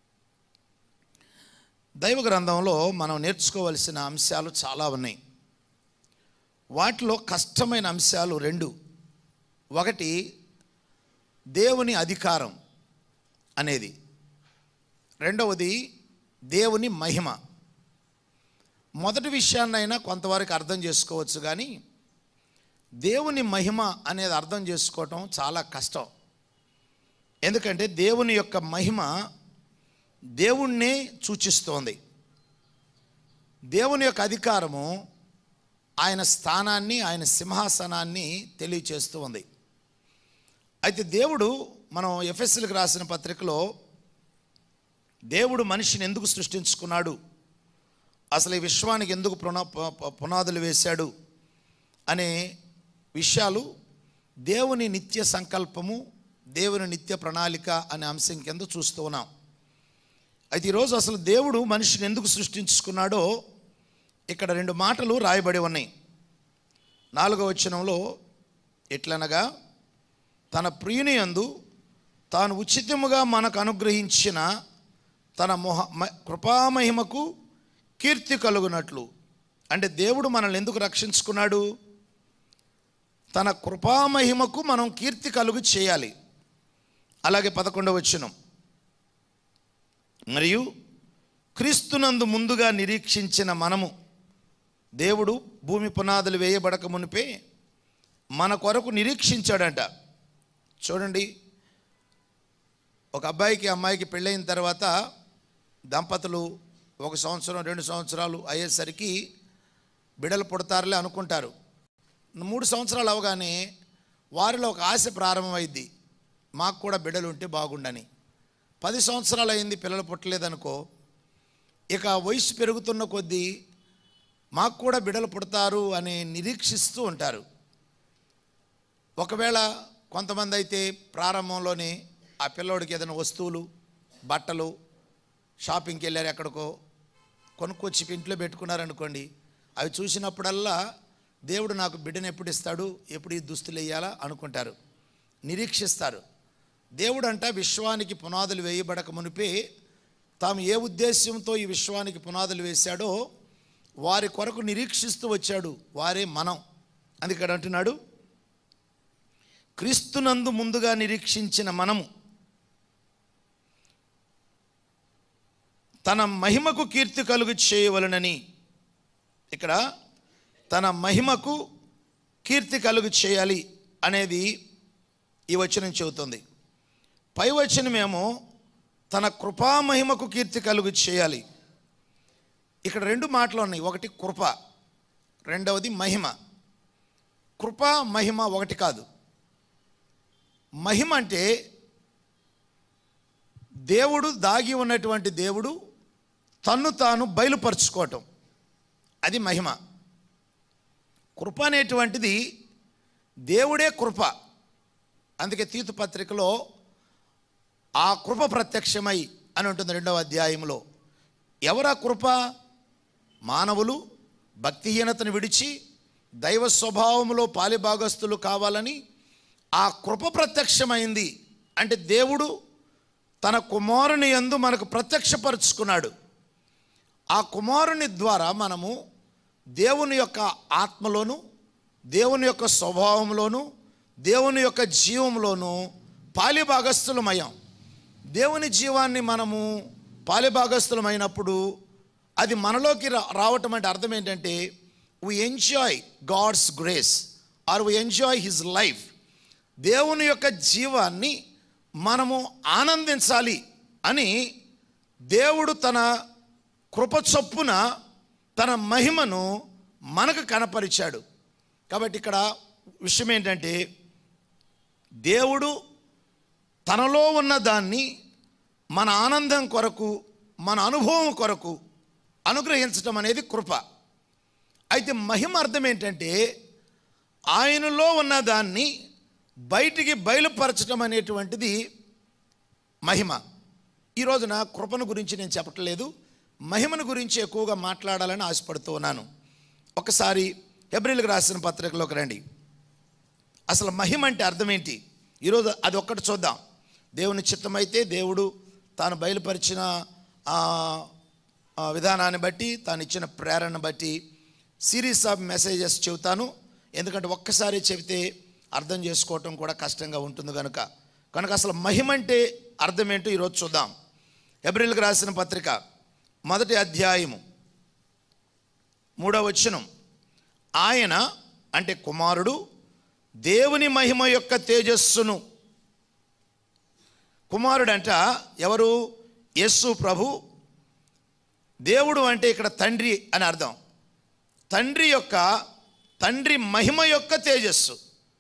[SPEAKER 4] దైవ గ్రంథంలో మనం నేర్చుకోవలసిన అంశాలు చాలా ఉన్నాయి వాటిలో కష్టమైన అంశాలు రెండు ఒకటి దేవుని అధికారం అనేది రెండవది దేవుని మహిమ మొదటి విషయాన్నైనా కొంతవరకు అర్థం చేసుకోవచ్చు కానీ దేవుని మహిమ అనేది అర్థం చేసుకోవటం చాలా కష్టం ఎందుకంటే దేవుని యొక్క మహిమ దేవుణ్ణే సూచిస్తోంది దేవుని యొక్క అధికారము ఆయన స్థానాన్ని ఆయన సింహాసనాన్ని తెలియచేస్తూ ఉంది అయితే దేవుడు మనం ఎఫ్ఎస్ఎల్కి రాసిన పత్రికలో దేవుడు మనిషిని ఎందుకు సృష్టించుకున్నాడు అసలు ఈ విశ్వానికి ఎందుకు పునా పు- పు- పునాదులు వేశాడు అనే విషయాలు దేవుని నిత్య సంకల్పము దేవుని నిత్య ప్రణాళిక అనే అంశం కింద చూస్తూ ఉన్నాం అయితే ఈరోజు అసలు దేవుడు మనిషిని ఎందుకు సృష్టించుకున్నాడో ఇక్కడ రెండు మాటలు రాయబడి ఉన్నాయి నాలుగవ వచనంలో ఎట్లనగా తన ప్రియుని యందు తాను ఉచితముగా మనకు అనుగ్రహించిన తన మొహ మ- కృపామహిమకు కీర్తి కలుగునట్లు అంటే దేవుడు మనల్ని ఎందుకు రక్షించుకున్నాడు తన కృపామహిమకు మనం కీర్తి కలుగు చేయాలి అలాగే పదకొండవ వచనం మరియు క్రీస్తునందు ముందుగా నిరీక్షించిన మనము దేవుడు భూమి పునాదులు వేయబడక మునిపే మన కొరకు నిరీక్షించాడంట చూడండి ఒక అబ్బాయికి అమ్మాయికి పెళ్ళైన తర్వాత దంపతులు ఒక సంవత్సరం రెండు సంవత్సరాలు అయ్యేసరికి బిడలు పుడతారులే అనుకుంటారు మూడు సంవత్సరాలు అవగానే వారిలో ఒక ఆశ ప్రారంభమైద్ది మాకు కూడా బిడ్డలు ఉంటే బాగుండని పది సంవత్సరాలు అయింది పిల్లలు పుట్టలేదనుకో ఇక వయసు పెరుగుతున్న కొద్దీ మాకు కూడా బిడ్డలు పుడతారు అని నిరీక్షిస్తూ ఉంటారు ఒకవేళ కొంతమంది అయితే ప్రారంభంలోనే ఆ పిల్లోడికి ఏదైనా వస్తువులు బట్టలు షాపింగ్కి వెళ్ళారు ఎక్కడికో కొనుక్కొచ్చి ఇంట్లో పెట్టుకున్నారనుకోండి అవి చూసినప్పుడల్లా దేవుడు నాకు బిడ్డను ఎప్పుడు ఇస్తాడు ఎప్పుడు ఈ దుస్తులు వేయాలా అనుకుంటారు నిరీక్షిస్తారు దేవుడు అంట విశ్వానికి పునాదులు వేయబడక మునిపే తాము ఏ ఉద్దేశ్యంతో ఈ విశ్వానికి పునాదులు వేశాడో వారి కొరకు నిరీక్షిస్తూ వచ్చాడు వారే మనం అందుకని అంటున్నాడు క్రీస్తునందు ముందుగా నిరీక్షించిన మనము తన మహిమకు కీర్తి కలుగు చేయవలనని ఇక్కడ తన మహిమకు కీర్తి కలుగు చేయాలి అనేది ఈ వచనం చెబుతుంది పై వచనమేమో తన కృపామహిమకు కీర్తి కలుగు చేయాలి ఇక్కడ రెండు మాటలు ఉన్నాయి ఒకటి కృప రెండవది మహిమ కృప మహిమ ఒకటి కాదు మహిమ అంటే దేవుడు దాగి ఉన్నటువంటి దేవుడు తన్ను తాను బయలుపరుచుకోవటం అది మహిమ కృప అనేటువంటిది దేవుడే కృప అందుకే తీతు పత్రికలో ఆ కృప ప్రత్యక్షమై అని ఉంటుంది రెండవ అధ్యాయంలో ఎవరా కృప మానవులు భక్తిహీనతను విడిచి దైవ స్వభావంలో పాలిభాగస్తులు కావాలని ఆ కృప ప్రత్యక్షమైంది అంటే దేవుడు తన కుమారుని యందు మనకు ప్రత్యక్షపరుచుకున్నాడు ఆ కుమారుని ద్వారా మనము దేవుని యొక్క ఆత్మలోను దేవుని యొక్క స్వభావంలోను దేవుని యొక్క జీవంలోను పాలిభాగస్థులమయ్యాం దేవుని జీవాన్ని మనము పాలిభాగస్థులమైనప్పుడు అది మనలోకి రా రావటం అంటే అర్థం ఏంటంటే we enjoy God's grace or we enjoy his life దేవుని యొక్క జీవాన్ని మనము ఆనందించాలి అని దేవుడు తన కృప చొప్పున తన మహిమను మనకు కనపరిచాడు కాబట్టి ఇక్కడ విషయం ఏంటంటే దేవుడు తనలో ఉన్న దాన్ని మన ఆనందం కొరకు మన అనుభవం కొరకు అనుగ్రహించటం అనేది కృప అయితే మహిమ అర్థం ఏంటంటే ఆయనలో ఉన్న దాన్ని బయటికి బయలుపరచడం అనేటువంటిది మహిమ ఈ రోజున కృపను గురించి నేను చెప్పట్లేదు మహిమను గురించి ఎక్కువగా మాట్లాడాలని ఆశపడుతూ ఉన్నాను ఒకసారి ఎబ్రిల్కి రాసిన పత్రికలోకి రండి అసలు మహిమ అంటే అర్థం ఏంటి ఈరోజు అది ఒక్కటి చూద్దాం దేవుని చిత్తమైతే దేవుడు తాను బయలుపరిచిన ఆ, ఆ విధానాన్ని బట్టి తాను ఇచ్చిన ప్రేరణ బట్టి సిరీస్ ఆఫ్ మెసేజెస్ చెబుతాను ఎందుకంటే ఒక్కసారి చెబితే అర్థం చేసుకోవటం కూడా కష్టంగా ఉంటుంది కనుక కనుక అసలు మహిమ అంటే అర్థం ఏంటో ఈరోజు చూద్దాం ఎబ్రిల్కి రాసిన పత్రిక మొదటి అధ్యాయము మూడవ వచనం ఆయన అంటే కుమారుడు దేవుని మహిమ యొక్క తేజస్సును కుమారుడంట ఎవరు యస్సు ప్రభు దేవుడు అంటే ఇక్కడ తండ్రి అని అర్థం తండ్రి యొక్క తండ్రి మహిమ యొక్క తేజస్సు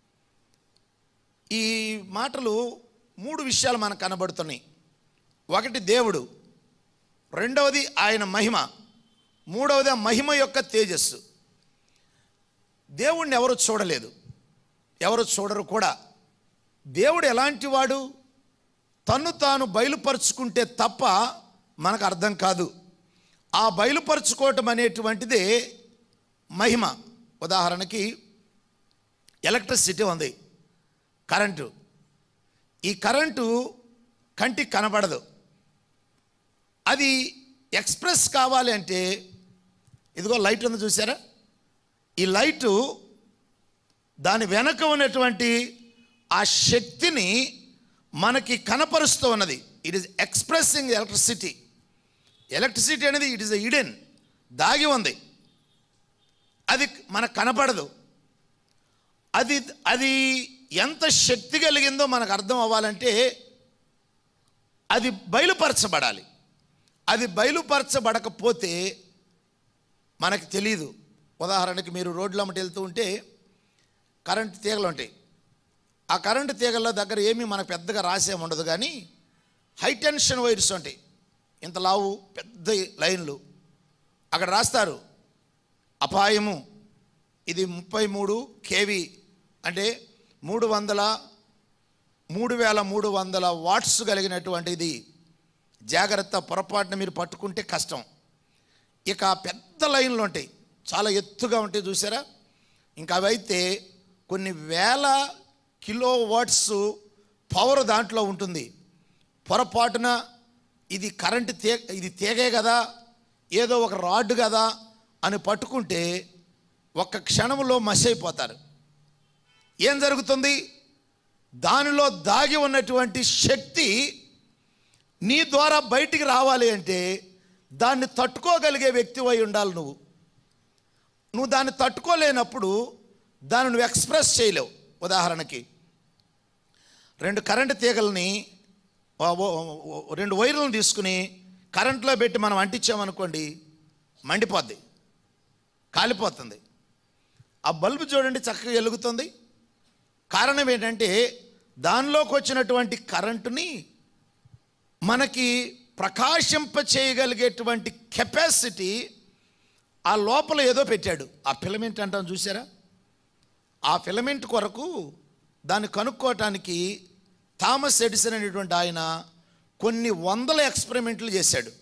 [SPEAKER 4] ఈ మాటలు మూడు విషయాలు మనకు కనబడుతున్నాయి ఒకటి దేవుడు రెండవది ఆయన మహిమ మూడవది ఆ మహిమ యొక్క తేజస్సు దేవుణ్ణి ఎవరు చూడలేదు ఎవరు చూడరు కూడా దేవుడు ఎలాంటి వాడు తన్ను తాను బయలుపరుచుకుంటే తప్ప మనకు అర్థం కాదు ఆ బయలుపరుచుకోవటం అనేటువంటిదే మహిమ ఉదాహరణకి ఎలక్ట్రిసిటీ ఉంది కరెంటు ఈ కరెంటు కంటికి కనబడదు అది ఎక్స్ప్రెస్ కావాలి అంటే ఇదిగో లైట్ ఉంది చూసారా ఈ లైటు దాని వెనక ఉన్నటువంటి ఆ శక్తిని మనకి కనపరుస్తూ ఉన్నది it is expressing electricity electricity అనేది ఇట్ ఈస్ ఇడెన్ దాగి ఉంది అది మనకు కనపడదు అది అది ఎంత శక్తి కలిగిందో మనకు అర్థం అవ్వాలంటే అది బయలుపరచబడాలి అది బయలుపరచబడకపోతే మనకు తెలియదు ఉదాహరణకి మీరు రోడ్ల అమ్మటి వెళ్తూ ఉంటే కరెంట్ తీగలు ఉంటాయి ఆ కరెంటు తీగల దగ్గర ఏమీ మనకు పెద్దగా రాసేం ఉండదు కానీ హై టెన్షన్ వైర్స్ ఉంటాయి ఇంత లావు పెద్ద లైన్లు అక్కడ రాస్తారు అపాయము ఇది ముప్పై మూడు కేవీ అంటే మూడు వందల మూడు వేల మూడు వందల వాట్స్ కలిగినటువంటిది జాగ్రత్త పొరపాటున మీరు పట్టుకుంటే కష్టం ఇక పెద్ద లైన్లు ఉంటాయి చాలా ఎత్తుగా ఉంటాయి చూసారా ఇంకా అవైతే కొన్ని వేల కిలో వాట్స్ పవర్ దాంట్లో ఉంటుంది పొరపాటున ఇది కరెంటు తే ఇది తీగే కదా ఏదో ఒక రాడ్ కదా అని పట్టుకుంటే ఒక్క క్షణంలో మసి అయిపోతారు ఏం జరుగుతుంది దానిలో దాగి ఉన్నటువంటి శక్తి నీ ద్వారా బయటికి రావాలి అంటే దాన్ని తట్టుకోగలిగే వ్యక్తి అయి ఉండాలి నువ్వు నువ్వు దాన్ని తట్టుకోలేనప్పుడు దాన్ని నువ్వు ఎక్స్ప్రెస్ చేయలేవు ఉదాహరణకి రెండు కరెంటు తీగల్ని ఓ- ఓ- ఓ- రెండు వైర్లను తీసుకుని కరెంట్లో పెట్టి మనం అంటించామనుకోండి మండిపోద్ది కాలిపోతుంది ఆ బల్బు చూడండి చక్కగా వెలుగుతుంది కారణం ఏంటంటే దానిలోకి వచ్చినటువంటి కరెంటుని మనకి ప్రకాశింప చేయగలిగేటువంటి కెపాసిటీ ఆ లోపల ఏదో పెట్టాడు ఆ ఫిలమెంట్ అంటాం చూసారా ఆ ఫిలమెంట్ కొరకు దాన్ని కనుక్కోవటానికి థామస్ ఎడిసన్ అనేటువంటి ఆయన కొన్ని వందల ఎక్స్పెరిమెంట్లు చేశాడు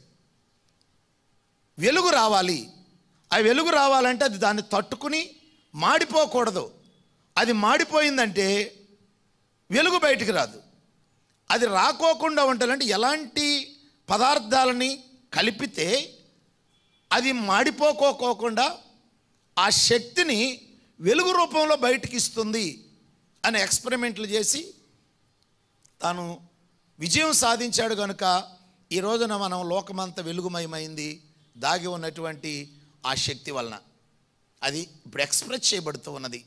[SPEAKER 4] వెలుగు రావాలి ఆ వెలుగు రావాలంటే అది దాన్ని తట్టుకుని మాడిపోకూడదు అది మాడిపోయిందంటే వెలుగు బయటికి రాదు అది రాకోకుండా ఉండాలంటే ఎలాంటి పదార్థాలని కలిపితే అది మాడిపోకోకోకుండా ఆ శక్తిని వెలుగు రూపంలో బయటికి ఇస్తుంది అని ఎక్స్పెరిమెంట్లు చేసి తాను విజయం సాధించాడు కనుక ఈ రోజున మనం లోకమంతా వెలుగుమయమైంది దాగి ఉన్నటువంటి ఆ శక్తి వలన అది ఇప్పుడు ఎక్స్ప్రెస్ చేయబడుతూ ఉన్నది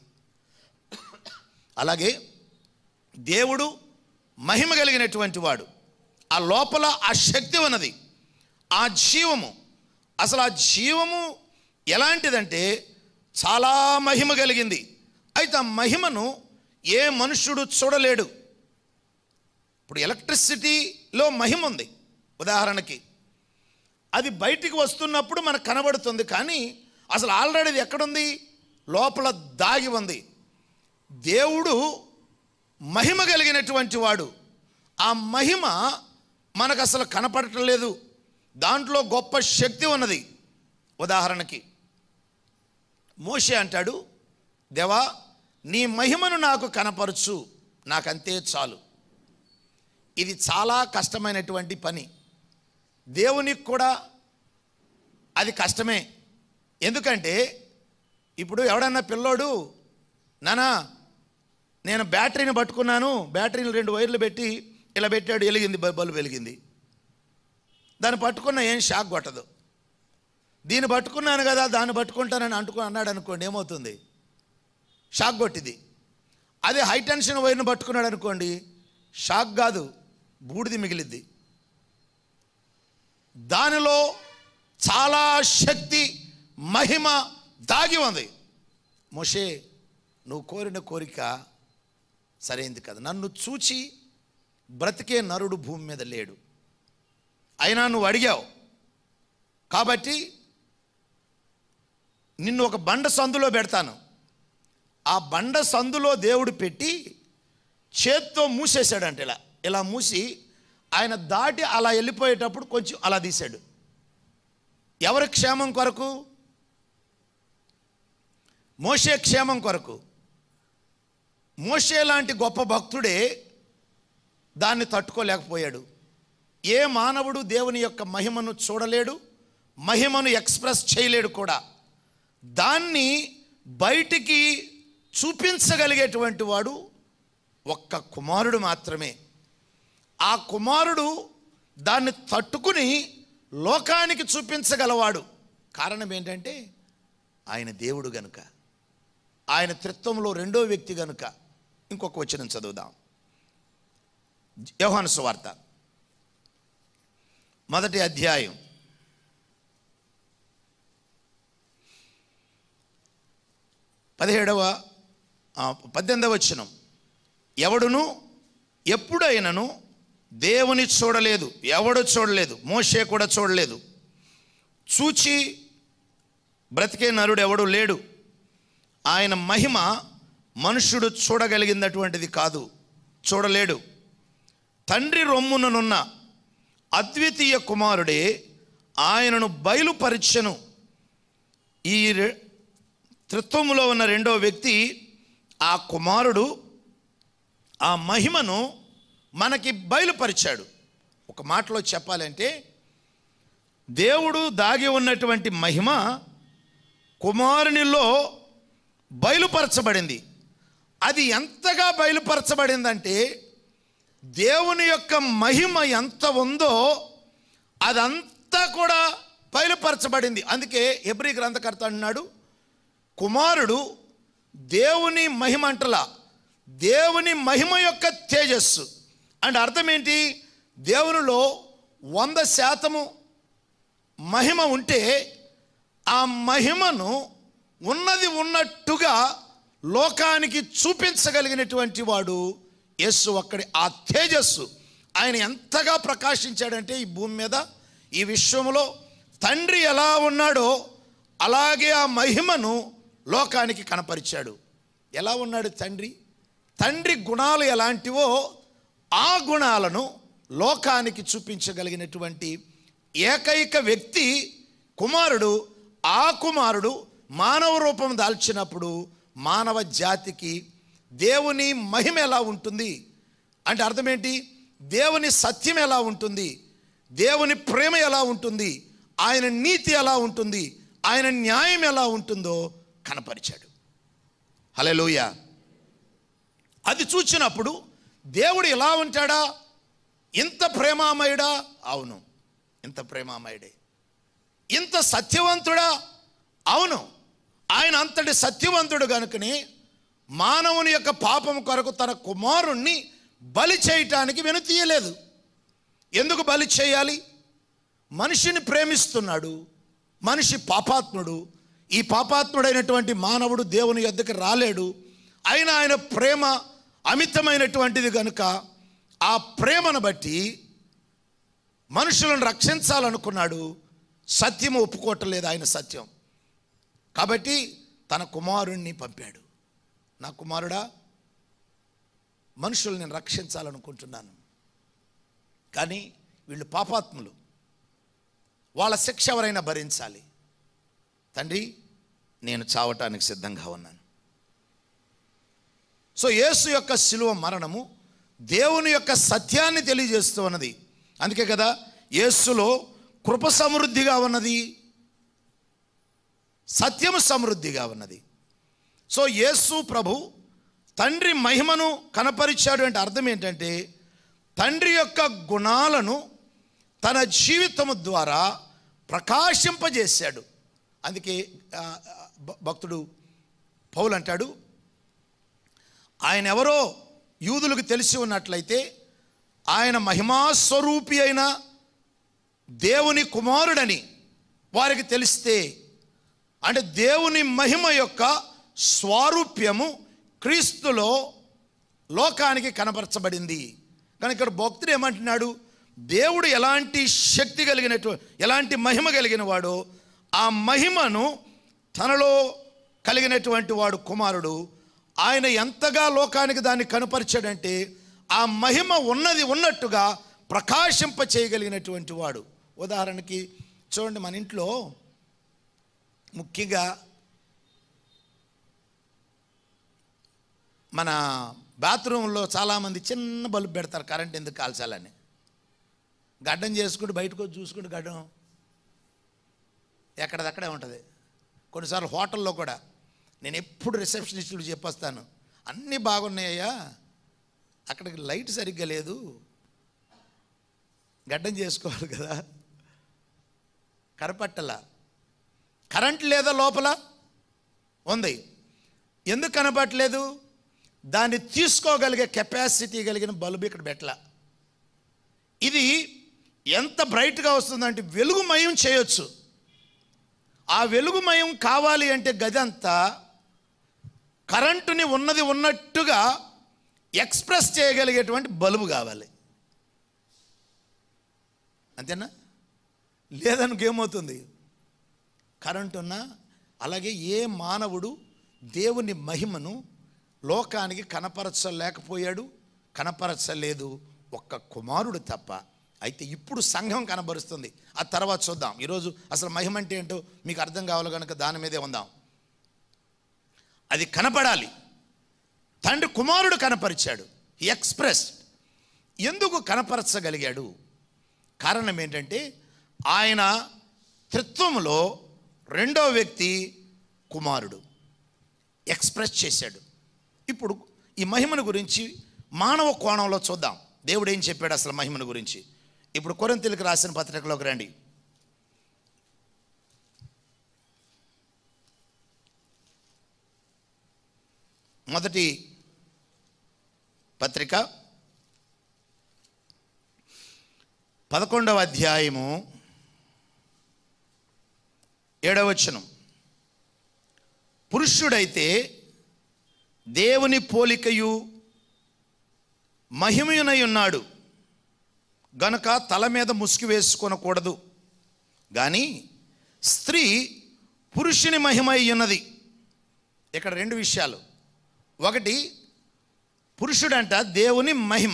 [SPEAKER 4] అలాగే దేవుడు మహిమ కలిగినటువంటి వాడు ఆ లోపల ఆ శక్తి ఉన్నది ఆ జీవము అసలు ఆ జీవము ఎలాంటిదంటే చాలా మహిమ కలిగింది అయితే ఆ మహిమను ఏ మనుష్యుడు చూడలేడు ఇప్పుడు ఎలక్ట్రిసిటీలో మహిమ ఉంది ఉదాహరణకి అది బయటికి వస్తున్నప్పుడు మనకు కనబడుతుంది కానీ అసలు ఆల్రెడీ ఇది ఎక్కడుంది లోపల దాగి ఉంది దేవుడు మహిమ కలిగినటువంటి వాడు ఆ మహిమ మనకు అసలు కనపడటం లేదు దాంట్లో గొప్ప శక్తి ఉన్నది ఉదాహరణకి మోషే అంటాడు దేవా నీ మహిమను నాకు కనపరచు నాకంతే చాలు ఇది చాలా కష్టమైనటువంటి పని దేవునికి కూడా అది కష్టమే ఎందుకంటే ఇప్పుడు ఎవడన్నా పిల్లోడు నానా నేను బ్యాటరీని పట్టుకున్నాను బ్యాటరీని రెండు వైర్లు పెట్టి ఇలా పెట్టాడు వెలిగింది బ- బల్బు వెలిగింది దాన్ని పట్టుకున్న ఏం షాక్ కొట్టదు దీన్ని పట్టుకున్నాను కదా దాన్ని పట్టుకుంటానని అంటుకో అన్నాడు అనుకోండి ఏమవుతుంది షాక్ కొట్టింది అదే హై టెన్షన్ వైర్ను పట్టుకున్నాడు అనుకోండి షాక్ కాదు బూడిది మిగిలిద్ది దానిలో చాలా శక్తి మహిమ దాగి ఉంది మోషే నువ్వు కోరిన కోరిక సరైంది కదా నన్ను చూచి బ్రతికే నరుడు భూమి మీద లేడు అయినా నువ్వు అడిగావు కాబట్టి నిన్ను ఒక బండ సందులో పెడతాను ఆ బండ సందులో దేవుడు పెట్టి చేత్తో మూసేశాడంట ఇలా ఇలా మూసి ఆయన దాటి అలా వెళ్ళిపోయేటప్పుడు కొంచెం అలా తీశాడు ఎవరి క్షేమం కొరకు మోషే క్షేమం కొరకు మోషే లాంటి గొప్ప భక్తుడే దాన్ని తట్టుకోలేకపోయాడు ఏ మానవుడు దేవుని యొక్క మహిమను చూడలేడు మహిమను ఎక్స్ప్రెస్ చేయలేడు కూడా దాన్ని బయటికి చూపించగలిగేటువంటి వాడు ఒక్క కుమారుడు మాత్రమే ఆ కుమారుడు దాన్ని తట్టుకుని లోకానికి చూపించగలవాడు కారణం ఏంటంటే ఆయన దేవుడు గనుక ఆయన త్రిత్వంలో రెండో వ్యక్తి గనుక ఇంకొక వచనం చదువుదాం యోహాను సువార్త మొదటి అధ్యాయం పదిహేడవ ఆ, పద్దెనిమిదవ వచనం ఎవడును ఎప్పుడైనను దేవుని చూడలేదు ఎవడు చూడలేదు మోషే కూడా చూడలేదు చూచి బ్రతికే నరుడు ఎవడు లేడు ఆయన మహిమ మనుష్యుడు చూడగలిగినటువంటిది కాదు చూడలేడు తండ్రి రొమ్ముననున్న అద్వితీయ కుమారుడే ఆయనను బయలుపరిచెను ఈ రె- త్రిత్వములో ఉన్న రెండో వ్యక్తి ఆ కుమారుడు ఆ మహిమను మనకి బయలుపరిచాడు ఒక మాటలో చెప్పాలంటే దేవుడు దాగి ఉన్నటువంటి మహిమ కుమారునిలో బయలుపరచబడింది అది ఎంతగా బయలుపరచబడిందంటే దేవుని యొక్క మహిమ ఎంత ఉందో అదంతా కూడా బయలుపరచబడింది అందుకే ఎబ్రి గ్రంథకర్త అన్నాడు కుమారుడు దేవుని మహిమ అంటలా దేవుని మహిమ యొక్క తేజస్సు అంటే అర్థం ఏంటి దేవునిలో వంద శాతము మహిమ ఉంటే ఆ మహిమను ఉన్నది ఉన్నట్టుగా లోకానికి చూపించగలిగినటువంటి వాడు యేసు ఒక్కడి ఆ తేజస్సు ఆయన ఎంతగా ప్రకాశించాడంటే ఈ భూమి మీద ఈ విశ్వంలో తండ్రి ఎలా ఉన్నాడో అలాగే ఆ మహిమను లోకానికి కనపరిచాడు ఎలా ఉన్నాడు తండ్రి తండ్రి గుణాలు ఎలాంటివో ఆ గుణాలను లోకానికి చూపించగలిగినటువంటి ఏకైక వ్యక్తి కుమారుడు ఆ కుమారుడు మానవ రూపం దాల్చినప్పుడు మానవ జాతికి దేవుని మహిమ ఎలా ఉంటుంది అంటే అర్థం ఏంటి దేవుని సత్యం ఎలా ఉంటుంది దేవుని ప్రేమ ఎలా ఉంటుంది ఆయన నీతి ఎలా ఉంటుంది ఆయన న్యాయం ఎలా ఉంటుందో కనపరిచాడు హలోయ అది చూచినప్పుడు దేవుడు ఎలా ఉంటాడా ఇంత ప్రేమామయుడా అవును ఇంత ప్రేమామయుడే ఇంత సత్యవంతుడా అవును ఆయన అంతటి సత్యవంతుడు కనుకనే మానవుని యొక్క పాపం కొరకు తన కుమారుణ్ణి బలి చేయటానికి వెనుతీయలేదు ఎందుకు బలి చేయాలి మనిషిని ప్రేమిస్తున్నాడు మనిషి పాపాత్ముడు ఈ పాపాత్ముడైనటువంటి మానవుడు దేవుని యొద్దకు రాలేడు అయినా ఆయన ప్రేమ అమితమైనటువంటిది కనుక ఆ ప్రేమను బట్టి మనుషులను రక్షించాలనుకున్నాడు సత్యం ఒప్పుకోవటం ఆయన సత్యం కాబట్టి తన కుమారుణ్ణి పంపాడు నా కుమారుడా మనుషుల్ని నేను రక్షించాలనుకుంటున్నాను కానీ వీళ్ళు పాపాత్ములు వాళ్ళ శిక్ష ఎవరైనా భరించాలి తండ్రి నేను చావటానికి సిద్ధంగా ఉన్నాను సో యేసు యొక్క శిలువ మరణము దేవుని యొక్క సత్యాన్ని తెలియజేస్తూ ఉన్నది అందుకే కదా యేసులో కృప సమృద్ధిగా ఉన్నది సత్యము సమృద్ధిగా ఉన్నది సో యేసు ప్రభు తండ్రి మహిమను కనపరిచాడు అంటే అర్థం ఏంటంటే తండ్రి యొక్క గుణాలను తన జీవితము ద్వారా ప్రకాశింపజేశాడు అందుకే ఆ, ఆ, భ- భక్తుడు పౌలు అంటాడు ఆయన ఎవరో యూదులకు తెలిసి ఉన్నట్లయితే ఆయన మహిమాస్వరూపి అయిన దేవుని కుమారుడని వారికి తెలిస్తే అంటే దేవుని మహిమ యొక్క స్వారూప్యము క్రీస్తులో లోకానికి కనపరచబడింది కానీ ఇక్కడ భక్తుడు ఏమంటున్నాడు దేవుడు ఎలాంటి శక్తి కలిగినట్టు ఎలాంటి మహిమ కలిగిన వాడో ఆ మహిమను తనలో కలిగినటువంటి వాడు కుమారుడు ఆయన ఎంతగా లోకానికి దాన్ని కనపరిచాడంటే ఆ మహిమ ఉన్నది ఉన్నట్టుగా ప్రకాశింప చేయగలిగినటువంటి వాడు ఉదాహరణకి చూడండి మన ఇంట్లో ముఖ్యంగా మన బాత్రూంలో చాలామంది చిన్న బల్బు పెడతారు కరెంట్ ఎందుకు కాల్చాలని గడ్డం చేసుకుంటూ బయటకు వచ్చి చూసుకుంటూ గడ్డం ఎక్కడదక్కడే ఉంటుంది కొన్నిసార్లు హోటల్లో కూడా నేను ఎప్పుడు రిసెప్షనిస్టులు చెప్పొస్తాను అన్నీ బాగున్నాయ్యా అక్కడికి లైట్ సరిగ్గా లేదు గడ్డం చేసుకోవాలి కదా కనపట్టలా కరెంట్ లేదా లోపల ఉంది ఎందుకు కనపట్లేదు దాన్ని తీసుకోగలిగే కెపాసిటీ కలిగిన బల్బు ఇక్కడ పెట్టలా ఇది ఎంత బ్రైట్గా వస్తుందంటే వెలుగుమయం చేయొచ్చు ఆ వెలుగుమయం కావాలి అంటే గది అంతా కరెంటుని ఉన్నది ఉన్నట్టుగా ఎక్స్ప్రెస్ చేయగలిగేటువంటి బల్బు కావాలి అంతేనా లేదనుకు ఏమవుతుంది కరెంట్ ఉన్నా అలాగే ఏ మానవుడు దేవుని మహిమను లోకానికి కనపరచలేకపోయాడు కనపరచలేదు ఒక్క కుమారుడు తప్ప అయితే ఇప్పుడు సంఘం కనబరుస్తుంది ఆ తర్వాత చూద్దాం ఈరోజు అసలు మహిమ అంటే ఏంటో మీకు అర్థం కావాలి కనుక దాని మీదే ఉందాం అది కనపడాలి తండ్రి కుమారుడు కనపరిచాడు ఎక్స్ప్రెస్ ఎందుకు కనపరచగలిగాడు కారణం ఏంటంటే ఆయన త్రిత్వములో రెండో వ్యక్తి కుమారుడు ఎక్స్ప్రెస్ చేశాడు ఇప్పుడు ఈ మహిమను గురించి మానవ కోణంలో చూద్దాం దేవుడు ఏం చెప్పాడు అసలు మహిమను గురించి ఇప్పుడు కొరింతలకు రాసిన పత్రికలోకి రండి మొదటి పత్రిక పదకొండవ అధ్యాయము ఏడవ వచనం పురుషుడైతే దేవుని పోలికయు మహిమయునై ఉన్నాడు గనుక తల మీద ముసుగు వేసుకొనకూడదు కానీ స్త్రీ పురుషుని మహిమ అయి ఉన్నది ఇక్కడ రెండు విషయాలు ఒకటి పురుషుడంట దేవుని మహిమ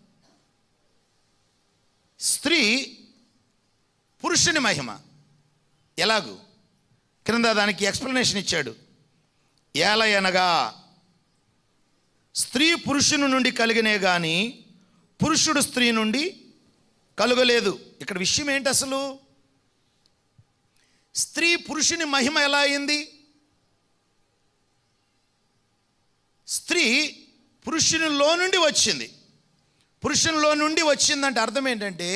[SPEAKER 4] స్త్రీ పురుషుని మహిమ ఎలాగూ క్రింద దానికి ఎక్స్ప్లెనేషన్ ఇచ్చాడు ఏలయనగా స్త్రీ పురుషుని నుండి కలిగినే కానీ పురుషుడు స్త్రీ నుండి కలుగలేదు ఇక్కడ విషయం ఏంటి అసలు స్త్రీ పురుషుని మహిమ ఎలా అయింది స్త్రీ పురుషునిలో నుండి వచ్చింది పురుషునిలో నుండి వచ్చిందంటే అర్థం ఏంటంటే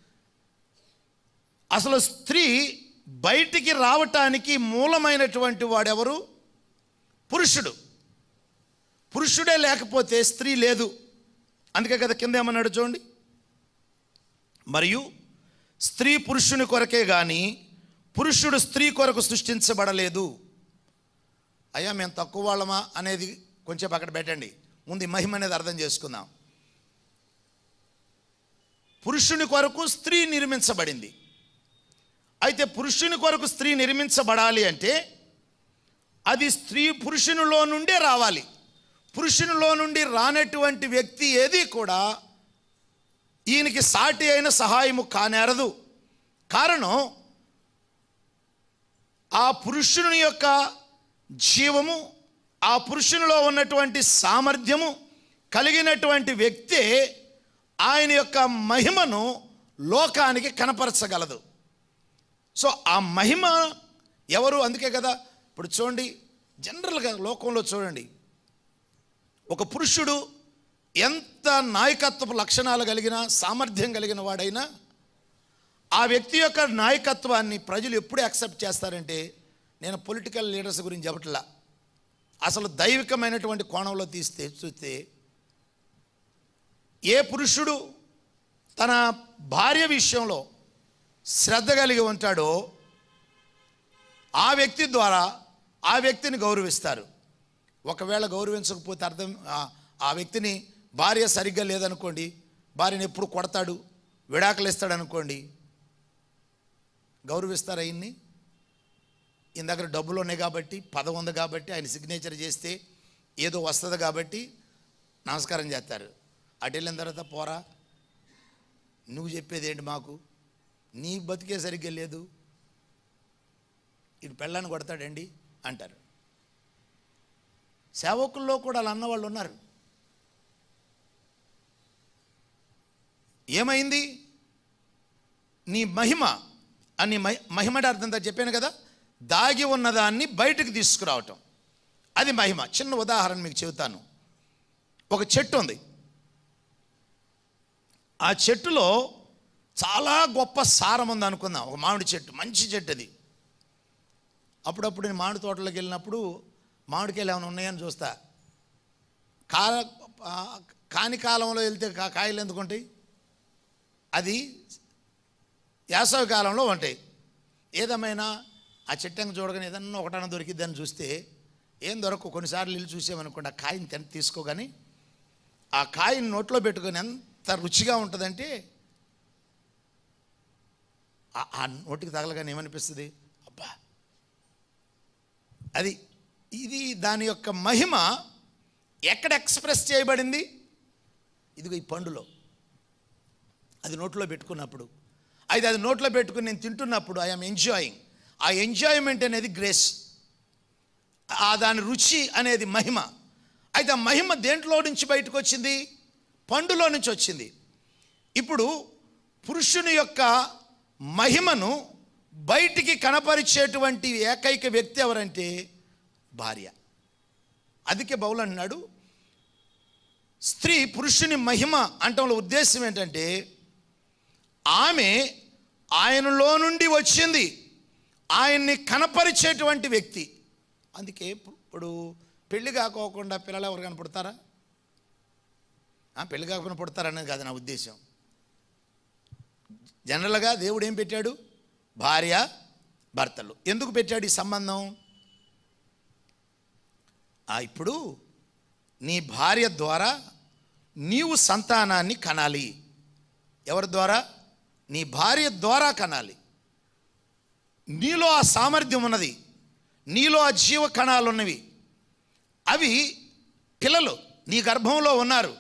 [SPEAKER 4] అసలు స్త్రీ బయటికి రావటానికి మూలమైనటువంటి వాడెవరు పురుషుడు పురుషుడే లేకపోతే స్త్రీ లేదు అందుకే కదా కింద ఏమన్నాడు చూడండి మరియు స్త్రీ పురుషుని కొరకే కానీ పురుషుడు స్త్రీ కొరకు సృష్టించబడలేదు అయ్యా మేము తక్కువ వాళ్ళమా అనేది కొంచెం అక్కడ పెట్టండి ముందు ఈ మహిమ అనేది అర్థం చేసుకుందాం పురుషుని కొరకు స్త్రీ నిర్మించబడింది అయితే పురుషుని కొరకు స్త్రీ నిర్మించబడాలి అంటే అది స్త్రీ పురుషునిలో నుండే రావాలి పురుషునిలో నుండి రానటువంటి వ్యక్తి ఏది కూడా ఈయనకి సాటి అయిన సహాయము కానేరదు కారణం ఆ పురుషుని యొక్క జీవము ఆ పురుషునిలో ఉన్నటువంటి సామర్థ్యము కలిగినటువంటి వ్యక్తే ఆయన యొక్క మహిమను లోకానికి కనపరచగలదు సో ఆ మహిమ ఎవరు అందుకే కదా ఇప్పుడు చూడండి జనరల్గా లోకంలో చూడండి ఒక పురుషుడు ఎంత నాయకత్వపు లక్షణాలు కలిగిన సామర్థ్యం కలిగిన వాడైనా ఆ వ్యక్తి యొక్క నాయకత్వాన్ని ప్రజలు ఎప్పుడు యాక్సెప్ట్ చేస్తారంటే నేను పొలిటికల్ లీడర్స్ గురించి చెప్పట్లా అసలు దైవికమైనటువంటి కోణంలో తీస్తే చూస్తే ఏ పురుషుడు తన భార్య విషయంలో శ్రద్ధ కలిగి ఉంటాడో ఆ వ్యక్తి ద్వారా ఆ వ్యక్తిని గౌరవిస్తారు ఒకవేళ గౌరవించకపోతే అర్థం ఆ- ఆ వ్యక్తిని భార్య సరిగ్గా లేదనుకోండి భార్యని ఎప్పుడు కొడతాడు విడాకులు ఇస్తాడు అనుకోండి గౌరవిస్తారు ఆయన్ని ఈయన దగ్గర డబ్బులు ఉన్నాయి కాబట్టి పదం ఉంది కాబట్టి ఆయన సిగ్నేచర్ చేస్తే ఏదో వస్తుంది కాబట్టి నమస్కారం చేస్తారు అటు వెళ్ళిన తర్వాత పోరా నువ్వు చెప్పేది ఏంటి మాకు నీ బతికే సరిగ్గా లేదు ఇటు పెళ్ళాన్ని కొడతాడండి అంటారు సేవకుల్లో కూడా అలా అన్నవాళ్ళు ఉన్నారు ఏమైంది నీ మహిమ అని మహిమడ అర్థంతో చెప్పాను కదా దాగి ఉన్నదాన్ని బయటకు తీసుకురావటం అది మహిమ చిన్న ఉదాహరణ మీకు చెబుతాను ఒక చెట్టు ఉంది ఆ చెట్టులో చాలా గొప్ప సారం ఉంది అనుకుందాం ఒక మామిడి చెట్టు మంచి చెట్టు అది అప్పుడప్పుడు నేను మామిడి తోటలోకి వెళ్ళినప్పుడు మామిడికాయలు ఏమైనా ఉన్నాయని చూస్తా కా ఆ, కాని కాలంలో వెళ్తే కా- కాయలు ఎందుకు ఉంటాయి అది వేసవి కాలంలో ఉంటాయి ఏదేమైనా ఆ చెట్టంగా చూడగానే ఏదన్నా ఒకటన్నా దొరికిద్దని చూస్తే ఏం దొరకవు కొన్నిసార్లు వెళ్ళి చూసామనుకోండి ఆ కాయని తిన తీసుకోగాని ఆ కాయని నోట్లో పెట్టుకొని ఎంత రుచిగా ఉంటుందంటే ఆ- ఆ నోటికి తగలగానే ఏమనిపిస్తుంది అబ్బా అది ఇది దాని యొక్క మహిమ ఎక్కడ ఎక్స్ప్రెస్ చేయబడింది ఇదిగో ఈ పండులో అది నోట్లో పెట్టుకున్నప్పుడు అయితే అది నోట్లో పెట్టుకుని నేను తింటున్నప్పుడు ఐఎమ్ ఎంజాయింగ్ ఆ ఎంజాయ్మెంట్ అనేది గ్రేస్ ఆ దాని రుచి అనేది మహిమ అయితే ఆ మహిమ దేంట్లో నుంచి బయటకు వచ్చింది పండులో నుంచి వచ్చింది ఇప్పుడు పురుషుని యొక్క మహిమను బయటికి కనపరిచేటువంటి ఏకైక వ్యక్తి ఎవరంటే భార్య అందుకే బౌలు అన్నాడు స్త్రీ పురుషుని మహిమ అంటంలో ఉద్దేశం ఏంటంటే ఆమె ఆయనలో నుండి వచ్చింది ఆయన్ని కనపరిచేటువంటి వ్యక్తి అందుకే ఇప్పుడు పెళ్లి కాకోకుండా పిల్లలు ఎవరు కనపడతారా ఆ, పెళ్లి కాకుండా పుడతారనేది కాదు నా ఉద్దేశం జనరల్గా దేవుడు ఏం పెట్టాడు భార్య భర్తలు ఎందుకు పెట్టాడు ఈ సంబంధం ఆ, ఇప్పుడు నీ భార్య ద్వారా నీవు సంతానాన్ని కనాలి ఎవరి ద్వారా నీ భార్య ద్వారా కనాలి నీలో ఆ సామర్థ్యం ఉన్నది నీలో ఆ జీవ కణాలు ఉన్నవి అవి పిల్లలు నీ గర్భంలో ఉన్నారు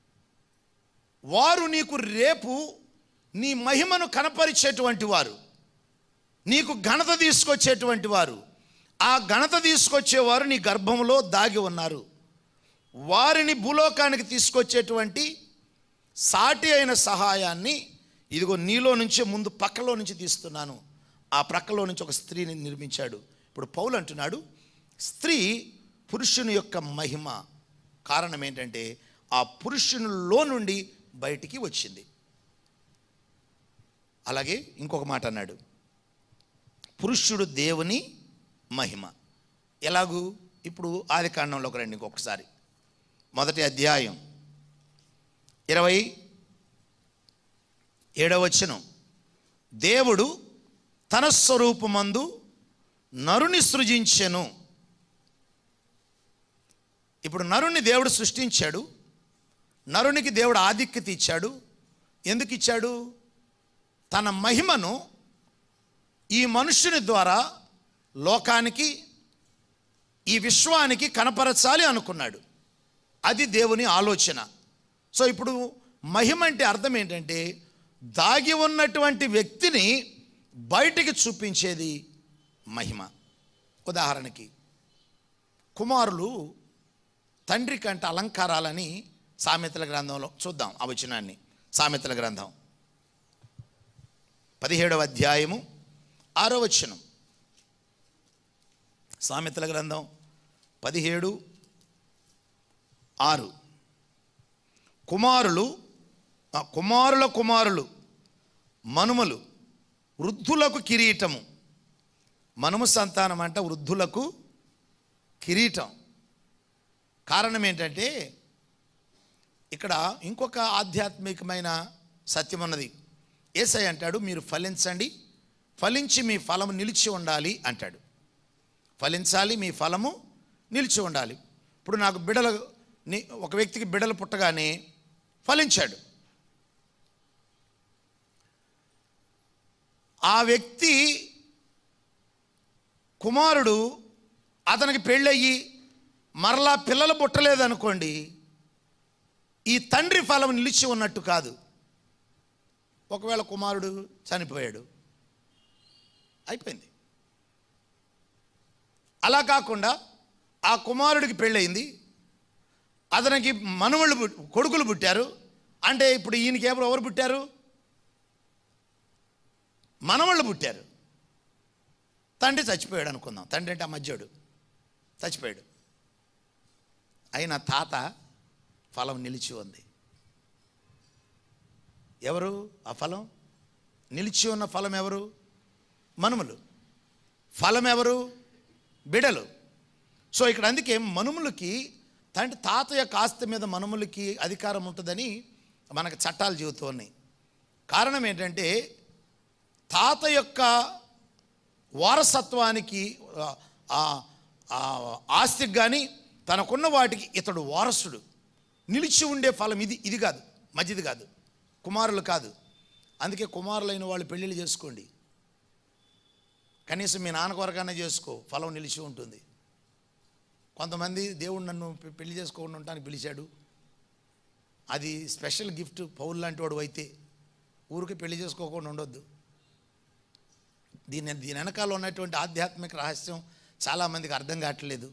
[SPEAKER 4] వారు నీకు రేపు నీ మహిమను కనపరిచేటువంటి వారు నీకు ఘనత తీసుకొచ్చేటువంటి వారు ఆ ఘనత తీసుకొచ్చేవారు నీ గర్భంలో దాగి ఉన్నారు వారిని భూలోకానికి తీసుకొచ్చేటువంటి సాటి అయిన సహాయాన్ని ఇదిగో నీలో నుంచే ముందు పక్కలో నుంచి తీస్తున్నాను ఆ ప్రక్కలో నుంచి ఒక స్త్రీని నిర్మించాడు ఇప్పుడు పౌలు అంటున్నాడు స్త్రీ పురుషుని యొక్క మహిమ కారణం ఏంటంటే ఆ పురుషునిలో నుండి బయటికి వచ్చింది అలాగే ఇంకొక మాట అన్నాడు పురుషుడు దేవుని మహిమ ఎలాగూ ఇప్పుడు ఆది కాండంలోకి రండి ఇంకొకసారి మొదటి అధ్యాయం ఇరవై ఏడవచనం దేవుడు తన స్వరూపమందు నరుని సృజించెను ఇప్పుడు నరుణ్ణి దేవుడు సృష్టించాడు నరునికి దేవుడు ఆధిక్యత ఇచ్చాడు ఎందుకు ఇచ్చాడు తన మహిమను ఈ మనుష్యుని ద్వారా లోకానికి ఈ విశ్వానికి కనపరచాలి అనుకున్నాడు అది దేవుని ఆలోచన సో ఇప్పుడు మహిమ అంటే అర్థం ఏంటంటే దాగి ఉన్నటువంటి వ్యక్తిని బయటికి చూపించేది మహిమ ఉదాహరణకి కుమారులు తండ్రి కంటే అలంకారాలని సామెతల గ్రంథంలో చూద్దాం ఆ వచనాన్ని సామెతల గ్రంథం పదిహేడవ అధ్యాయము ఆరో వచనం సామెతల గ్రంథం పదిహేడు ఆరు కుమారులు ఆ, కుమారుల కుమారులు మనుమలు వృద్ధులకు కిరీటము మనుము సంతానం అంటే వృద్ధులకు కిరీటం కారణం ఏంటంటే ఇక్కడ ఇంకొక ఆధ్యాత్మికమైన సత్యం ఉన్నది ఏసై అంటాడు మీరు ఫలించండి ఫలించి మీ ఫలము నిలిచి ఉండాలి అంటాడు ఫలించాలి మీ ఫలము నిలిచి ఉండాలి ఇప్పుడు నాకు బిడలు ని- ఒక వ్యక్తికి బిడలు పుట్టగానే ఫలించాడు ఆ వ్యక్తి కుమారుడు అతనికి పెళ్ళయ్యి మరలా పిల్లలు పుట్టలేదనుకోండి ఈ తండ్రి ఫలం నిలిచి ఉన్నట్టు కాదు ఒకవేళ కుమారుడు చనిపోయాడు అయిపోయింది అలా కాకుండా ఆ కుమారుడికి పెళ్ళయింది అతనికి మనవళ్ళు పుట్- కొడుకులు పుట్టారు అంటే ఇప్పుడు ఈయనకి ఎవరు ఎవరు పుట్టారు మనవళ్ళు పుట్టారు తండ్రి చచ్చిపోయాడు అనుకుందాం తండ్రి అంటే ఆ మధ్యడు చచ్చిపోయాడు అయినా తాత ఫలం నిలిచి ఉంది ఎవరు ఆ ఫలం నిలిచి ఉన్న ఫలం ఎవరు మనుములు ఫలం ఎవరు బిడలు సో ఇక్కడ అందుకే మనుములకి తండ్రి తాత యొక్క ఆస్తి మీద మనుములకి అధికారం ఉంటుందని మనకు చట్టాలు చెబుతూ ఉన్నాయి కారణం ఏంటంటే తాత యొక్క వారసత్వానికి ఆ, ఆ, ఆ ఆస్తికి కానీ తనకున్న వాటికి ఇతడు వారసుడు నిలిచి ఉండే ఫలం ఇది ఇది కాదు మధ్యది కాదు కుమారులు కాదు అందుకే కుమారులైన వాళ్ళు పెళ్ళిళ్ళు చేసుకోండి కనీసం మీ నాన్న కొరకన్నా చేసుకో ఫలం నిలిచి ఉంటుంది కొంతమంది దేవుడు నన్ను పె- పెళ్లి చేసుకోకుండా ఉండటానికి పిలిచాడు అది స్పెషల్ గిఫ్ట్ పౌల్ లాంటి వాడు అయితే ఊరికి పెళ్లి చేసుకోకుండా ఉండొద్దు దీని దీని వెనకాల ఉన్నటువంటి ఆధ్యాత్మిక రహస్యం చాలామందికి అర్థం కావట్లేదు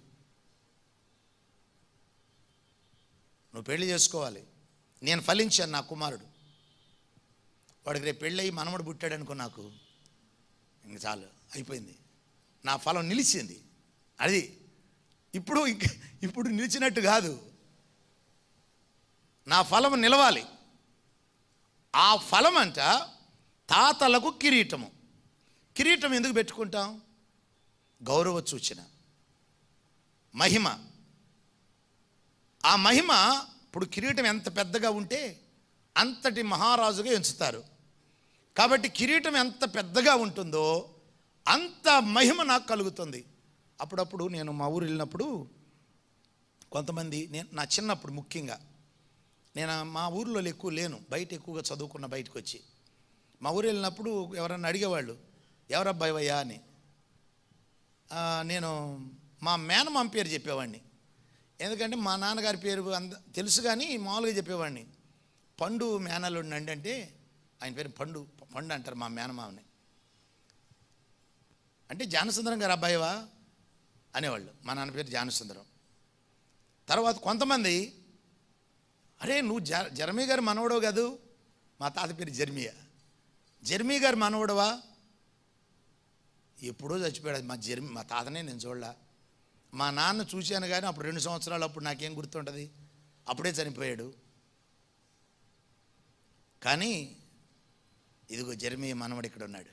[SPEAKER 4] నువ్వు పెళ్లి చేసుకోవాలి నేను ఫలించాను నా కుమారుడు వాడికి రేపు పెళ్ళయి మనమడు పుట్టాడు అనుకో నాకు ఇంక చాలు అయిపోయింది నా ఫలం నిలిచింది అది ఇప్పుడు ఇంక ఇప్పుడు నిలిచినట్టు కాదు నా ఫలం నిలవాలి ఆ ఫలం అంట తాతలకు కిరీటము కిరీటం ఎందుకు పెట్టుకుంటాం గౌరవ సూచన మహిమ ఆ మహిమ ఇప్పుడు కిరీటం ఎంత పెద్దగా ఉంటే అంతటి మహారాజుగా ఎంచుతారు కాబట్టి కిరీటం ఎంత పెద్దగా ఉంటుందో అంత మహిమ నాకు కలుగుతుంది అప్పుడప్పుడు నేను మా ఊరు వెళ్ళినప్పుడు కొంతమంది నేను నా చిన్నప్పుడు ముఖ్యంగా నేను మా ఊర్లో ఎక్కువ లేను బయట ఎక్కువగా చదువుకున్న బయటకు వచ్చి మా ఊరు వెళ్ళినప్పుడు ఎవరన్నా అడిగేవాళ్ళు ఎవరబ్బాయివయ్యా అని ఆ, నేను మా మేనమామ పేరు చెప్పేవాడిని ఎందుకంటే మా నాన్నగారి పేరు అంద తెలుసు కానీ మామూలుగా చెప్పేవాడిని పండు మేనల్లుడిని అండి అంటే ఆయన పేరు పండు పండు అంటారు మా మేనమామని అంటే జానసుందరం గారు అబ్బాయివా అనేవాళ్ళు మా నాన్న పేరు జానసుందరం తర్వాత కొంతమంది అరే నువ్వు జ జర్మీ గారి మనవడవు కాదు మా తాత పేరు జర్మియా జర్మీ గారి మనవడవా ఎప్పుడో చచ్చిపోయాడు మా జర్మి మా తాతనే నేను చూడలా మా నాన్న చూశాను కానీ అప్పుడు రెండు సంవత్సరాలు అప్పుడు నాకేం గుర్తుంటుంది అప్పుడే చనిపోయాడు కానీ ఇదిగో జర్మియా మనవడు ఇక్కడ ఉన్నాడు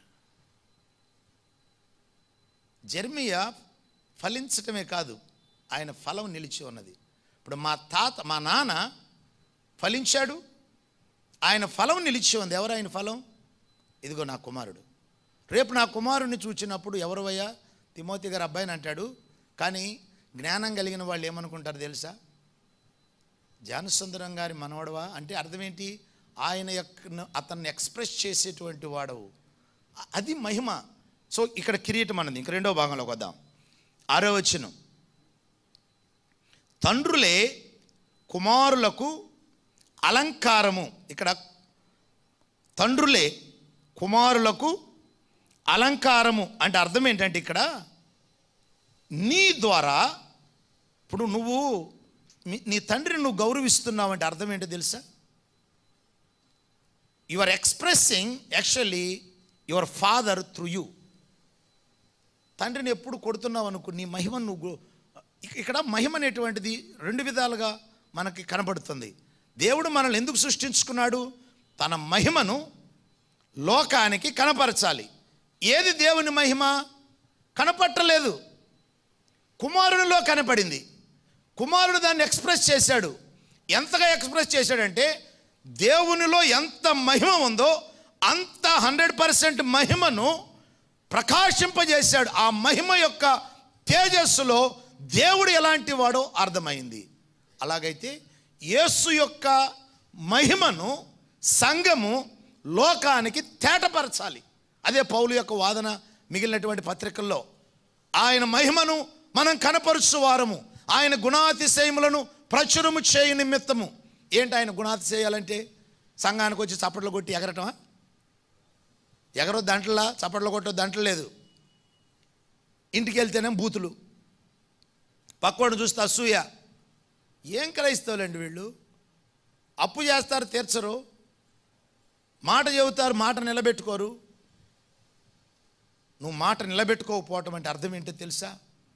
[SPEAKER 4] జర్మియా ఫలించటమే కాదు ఆయన ఫలం నిలిచి ఉన్నది ఇప్పుడు మా తాత మా నాన్న ఫలించాడు ఆయన ఫలం నిలిచి ఉంది ఎవరు ఆయన ఫలం ఇదిగో నా కుమారుడు రేపు నా కుమారుడిని చూచినప్పుడు ఎవరు అయ్యా తిమోతి గారు అబ్బాయిని అంటాడు కానీ జ్ఞానం కలిగిన వాళ్ళు ఏమనుకుంటారు తెలుసా ధ్యానసుందరం గారి మనవడవా అంటే అర్థం ఏంటి ఆయన యొక్క అతన్ని ఎక్స్ప్రెస్ చేసేటువంటి వాడవు అ- అది మహిమ సో ఇక్కడ కిరీటం అన్నది ఇంక రెండో భాగంలోకి వద్దాం ఆరో వచనం తండ్రులే కుమారులకు అలంకారము ఇక్కడ తండ్రులే కుమారులకు అలంకారము అంటే అర్థం ఏంటంటే ఇక్కడ నీ ద్వారా ఇప్పుడు నువ్వు మీ- నీ తండ్రిని నువ్వు గౌరవిస్తున్నావు అంటే అర్థం ఏంటో తెలుసా you are expressing actually your father through you తండ్రిని ఎప్పుడు కొడుతున్నావు అనుకో నీ మహిమ నువ్వు గు- ఇక- ఇక్కడ మహిమ అనేటువంటిది రెండు విధాలుగా మనకి కనబడుతుంది దేవుడు మనల్ని ఎందుకు సృష్టించుకున్నాడు తన మహిమను లోకానికి కనపరచాలి ఏది దేవుని మహిమ కనపట్టలేదు కుమారునిలో కనపడింది కుమారుడు దాన్ని ఎక్స్ప్రెస్ చేశాడు ఎంతగా ఎక్స్ప్రెస్ చేశాడంటే దేవునిలో ఎంత మహిమ ఉందో అంత హండ్రెడ్ పర్సెంట్ మహిమను ప్రకాశింపజేశాడు ఆ మహిమ యొక్క తేజస్సులో దేవుడు ఎలాంటి వాడో అర్థమైంది అలాగైతే యేసు యొక్క మహిమను సంఘము లోకానికి తేటపరచాలి అదే పౌలు యొక్క వాదన మిగిలినటువంటి పత్రికల్లో ఆయన మహిమను మనం కనపరుచు వారము ఆయన గుణాతిశయములను ప్రచురము చేయు నిమిత్తము ఏంటి ఆయన గుణాతిశయాలంటే సంఘానికి వచ్చి చప్పట్లు కొట్టి ఎగరటమా ఎగరో దంటలా చప్పట్లు కొట్టో దంటలు లేదు ఇంటికి వెళ్తేనే బూతులు పక్కోడు చూస్తే అసూయ ఏం క్రైస్తవులండి వీళ్ళు అప్పు చేస్తారు తీర్చరు మాట చెబుతారు మాట నిలబెట్టుకోరు నువ్వు మాట నిలబెట్టుకోకపోవటం అంటే అర్థం ఏంటో తెలుసా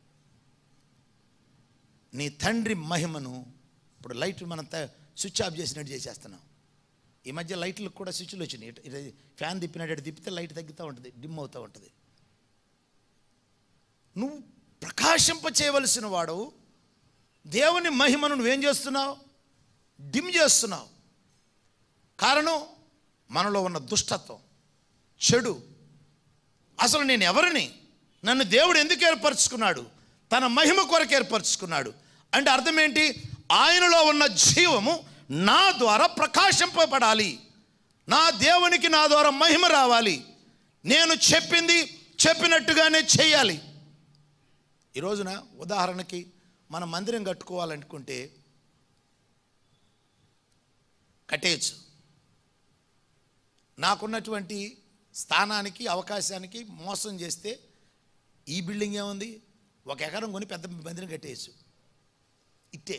[SPEAKER 4] నీ తండ్రి మహిమను ఇప్పుడు లైట్ మనం త- స్విచ్ ఆఫ్ చేసినట్టు చేసేస్తున్నాం ఈ మధ్య లైట్లకు కూడా స్విచ్లు వచ్చినాయి ఇటు- ఇది ఫ్యాన్ తిప్పినట్టు తిప్పితే లైట్ తగ్గుతూ ఉంటుంది డిమ్ అవుతూ ఉంటుంది నువ్వు ప్రకాశింప చేయవలసిన వాడవు దేవుని మహిమను నువ్వేం చేస్తున్నావు డిమ్ చేస్తున్నావు కారణం మనలో ఉన్న దుష్టత్వం చెడు అసలు నేను ఎవరిని నన్ను దేవుడు ఎందుకు ఏర్పరచుకున్నాడు తన మహిమ కొరకు ఏర్పరచుకున్నాడు అంటే అర్థం ఏంటి ఆయనలో ఉన్న జీవము నా ద్వారా ప్రకాశింపబడాలి నా దేవునికి నా ద్వారా మహిమ రావాలి నేను చెప్పింది చెప్పినట్టుగానే చేయాలి ఈ రోజున ఉదాహరణకి మన మందిరం కట్టుకోవాలనుకుంటే కట్టేయచ్చు నాకున్నటువంటి స్థానానికి అవకాశానికి మోసం చేస్తే ఈ బిల్డింగ్ ఏముంది ఒక ఎకరం కొని పెద్ద మందిరం కట్టేయచ్చు ఇట్టే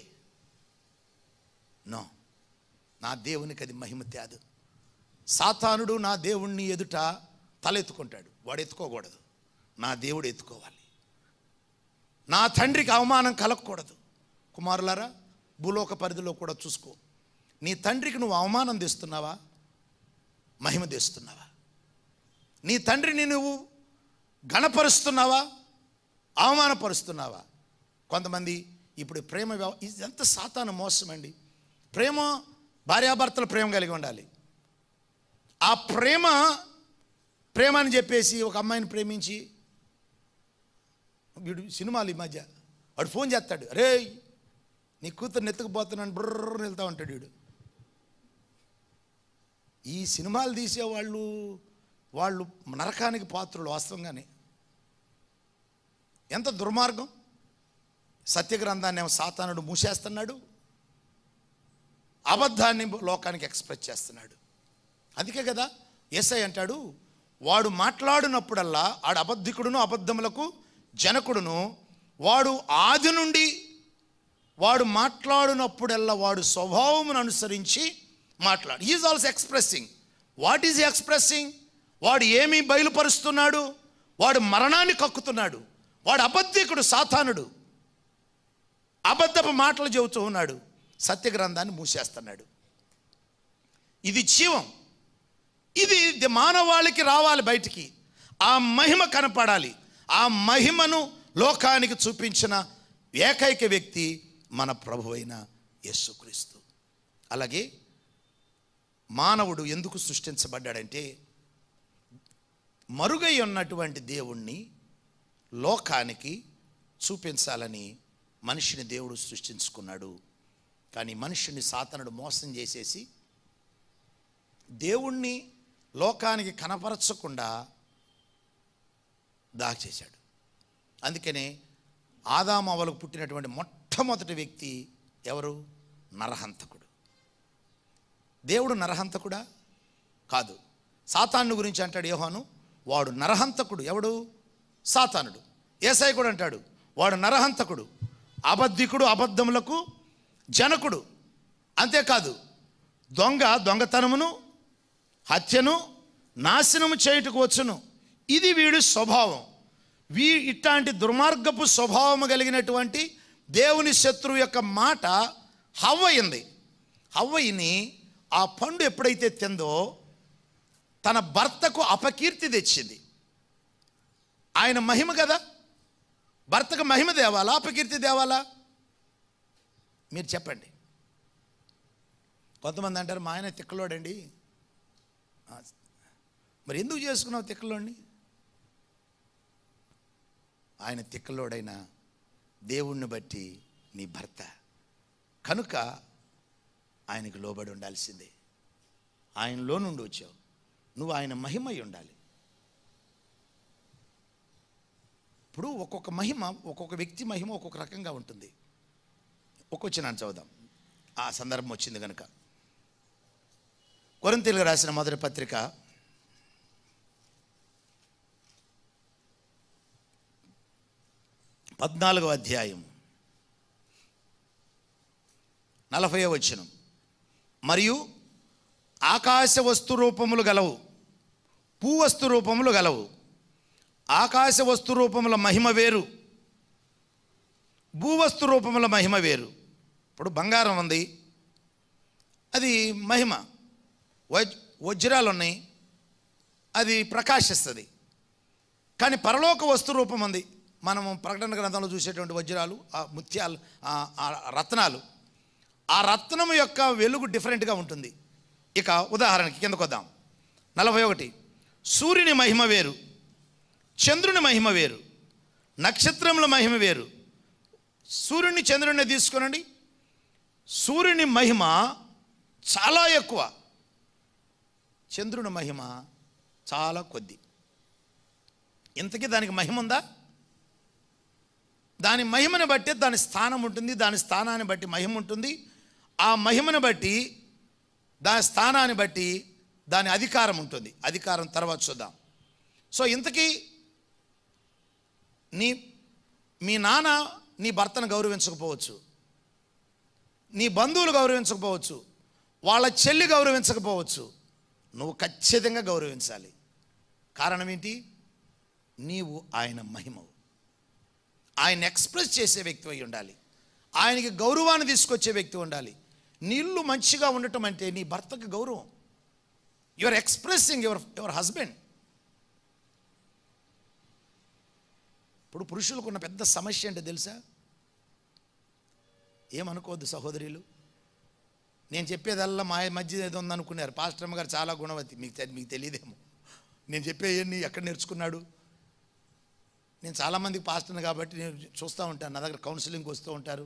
[SPEAKER 4] నో నా దేవునికి అది మహిమ త్యాదు సాతానుడు నా దేవుణ్ణి ఎదుట తలెత్తుకుంటాడు వాడు ఎత్తుకోకూడదు నా దేవుడు ఎత్తుకోవాలి నా తండ్రికి అవమానం కలగకూడదు కుమారులారా భూలోక పరిధిలో కూడా చూసుకో నీ తండ్రికి నువ్వు అవమానం తెస్తున్నావా మహిమ తెస్తున్నావా నీ తండ్రిని నువ్వు గణపరుస్తున్నావా అవమానపరుస్తున్నావా కొంతమంది ఇప్పుడు ప్రేమ వ్యవ ఇది ఎంత సాతాను మోసం అండి ప్రేమ భార్యాభర్తల ప్రేమ కలిగి ఉండాలి ఆ ప్రేమ ప్రేమ అని చెప్పేసి ఒక అమ్మాయిని ప్రేమించి వీడు సినిమాలు ఈ మధ్య వాడు ఫోన్ చేస్తాడు రే నీ కూతురు నెత్తుకుపోతున్నాను బుర్ర వెళ్తా ఉంటాడు వీడు ఈ సినిమాలు తీసేవాళ్ళు వాళ్ళు నరకానికి పాత్రులు వాస్తవంగానే ఎంత దుర్మార్గం సత్యగ్రంథాన్ని ఏమో సాతానుడు మూసేస్తున్నాడు అబద్ధాన్ని లోకానికి ఎక్స్ప్రెస్ చేస్తున్నాడు అందుకే కదా ఎస్ఐ అంటాడు వాడు మాట్లాడినప్పుడల్లా ఆడు అబద్ధికుడును అబద్ధములకు జనకుడును వాడు ఆది నుండి వాడు మాట్లాడినప్పుడల్లా వాడు స్వభావమును అనుసరించి మాట్లాడు is also expressing what is expressing వాడు ఏమి బయలుపరుస్తున్నాడు వాడు మరణాన్ని కక్కుతున్నాడు వాడు అబద్ధికుడు సాతానుడు అబద్ధపు మాటలు చెబుతూ ఉన్నాడు సత్యగ్రంథాన్ని మూసేస్తున్నాడు ఇది జీవం ఇది ఇది మానవాళికి రావాలి బయటికి ఆ మహిమ కనపడాలి ఆ మహిమను లోకానికి చూపించిన ఏకైక వ్యక్తి మన ప్రభు అయిన యేసుక్రీస్తు అలాగే మానవుడు ఎందుకు సృష్టించబడ్డాడంటే మరుగై ఉన్నటువంటి దేవుణ్ణి లోకానికి చూపించాలని మనిషిని దేవుడు సృష్టించుకున్నాడు కానీ మనుషుని సాతనుడు మోసం చేసేసి దేవుణ్ణి లోకానికి కనపరచకుండా దాచేశాడు అందుకనే ఆదామవలకు పుట్టినటువంటి మొట్టమొదటి వ్యక్తి ఎవరు నరహంతకుడు దేవుడు నరహంతకుడా కాదు సాతాను గురించి అంటాడు యోహాను వాడు నరహంతకుడు ఎవడు సాతానుడు ఏసై కూడా అంటాడు వాడు నరహంతకుడు అబద్ధికుడు అబద్ధములకు జనకుడు అంతేకాదు దొంగ దొంగతనమును హత్యను నాశనము చేయుటకు వచ్చును ఇది వీడి స్వభావం వీ ఇట్లాంటి దుర్మార్గపు స్వభావము కలిగినటువంటి దేవుని శత్రువు యొక్క మాట హవ్వయింది హవ్వయిని ఆ పండు ఎప్పుడైతే తిందో తన భర్తకు అపకీర్తి తెచ్చింది ఆయన మహిమ కదా భర్తకు మహిమ దేవాలా అపకీర్తి దేవాలా మీరు చెప్పండి కొంతమంది అంటారు మా ఆయన తిక్కలోడండి ఆ, మరి ఎందుకు చేసుకున్నావు తిక్కలోడిని ఆయన తిక్కలోడైన దేవుణ్ణి బట్టి నీ భర్త కనుక ఆయనకు లోబడి ఉండాల్సిందే ఆయనలో నుండి వచ్చావు నువ్వు ఆయన మహిమై ఉండాలి ఇప్పుడు ఒక్కొక్క మహిమ ఒక్కొక్క వ్యక్తి మహిమ ఒక్కొక్క రకంగా ఉంటుంది ఒక్కొచ్చినాను చదువుదాం ఆ సందర్భం వచ్చింది కనుక కొరంతీలకు రాసిన మొదటి పత్రిక పద్నాలుగో అధ్యాయం నలభై వచనం మరియు ఆకాశ వస్తు రూపములు గలవు భూవస్తు రూపములు గలవు ఆకాశ వస్తు రూపముల మహిమ వేరు భూవస్తు రూపముల మహిమ వేరు ఇప్పుడు బంగారం ఉంది అది మహిమ వజ్ వజ్రాలు ఉన్నాయి అది ప్రకాశిస్తుంది కానీ పరలోక వస్తు రూపం ఉంది మనము ప్రకటన గ్రంథంలో చూసేటువంటి వజ్రాలు ఆ ముత్యాలు ఆ ఆ రత్నాలు ఆ రత్నము యొక్క వెలుగు డిఫరెంట్గా ఉంటుంది ఇక ఉదాహరణకి కిందకు వద్దాం నలభై ఒకటి సూర్యుని మహిమ వేరు చంద్రుని మహిమ వేరు నక్షత్రముల మహిమ వేరు సూర్యుని చంద్రుని తీసుకునండి సూర్యుని మహిమ చాలా ఎక్కువ చంద్రుని మహిమ చాలా కొద్ది ఇంతకీ దానికి మహిమ ఉందా దాని మహిమను బట్టి దాని స్థానం ఉంటుంది దాని స్థానాన్ని బట్టి మహిమ ఉంటుంది ఆ మహిమను బట్టి దాని స్థానాన్ని బట్టి దాని అధికారం ఉంటుంది అధికారం తర్వాత చూద్దాం సో ఇంతకీ నీ మీ నాన్న నీ భర్తను గౌరవించకపోవచ్చు నీ బంధువులు గౌరవించకపోవచ్చు వాళ్ళ చెల్లి గౌరవించకపోవచ్చు నువ్వు ఖచ్చితంగా గౌరవించాలి కారణం ఏంటి నీవు ఆయన మహిమవు ఆయన ఎక్స్ప్రెస్ చేసే వ్యక్తి అయి ఉండాలి ఆయనకి గౌరవాన్ని తీసుకొచ్చే వ్యక్తి ఉండాలి నీ ఇల్లు మంచిగా ఉండటం అంటే నీ భర్తకు గౌరవం your expressing your your husband ఇప్పుడు పురుషులకు ఉన్న పెద్ద సమస్య అంటే తెలుసా ఏమనుకోవద్దు సహోదరులు నేను చెప్పేదల్లా మా మధ్య ఏదో ఉందనుకున్నారు పాస్టర్ అమ్మ గారు చాలా గుణవతి మీకు తె- మీకు తెలియదేమో నేను చెప్పేవన్నీ ఎక్కడ నేర్చుకున్నాడు నేను చాలామందికి పాస్టర్ని కాబట్టి నేను చూస్తూ ఉంటాను నా దగ్గర కౌన్సిలింగ్ వస్తూ ఉంటారు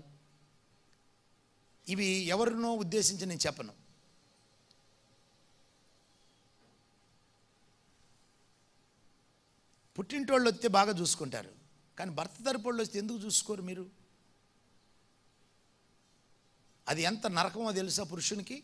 [SPEAKER 4] ఇవి ఎవరినో ఉద్దేశించి నేను చెప్పను పుట్టింటోళ్ళు వస్తే బాగా చూసుకుంటారు కానీ భర్త తరపు వాళ్ళు వస్తే ఎందుకు చూసుకోరు మీరు అది ఎంత నరకమో తెలుసా పురుషునికి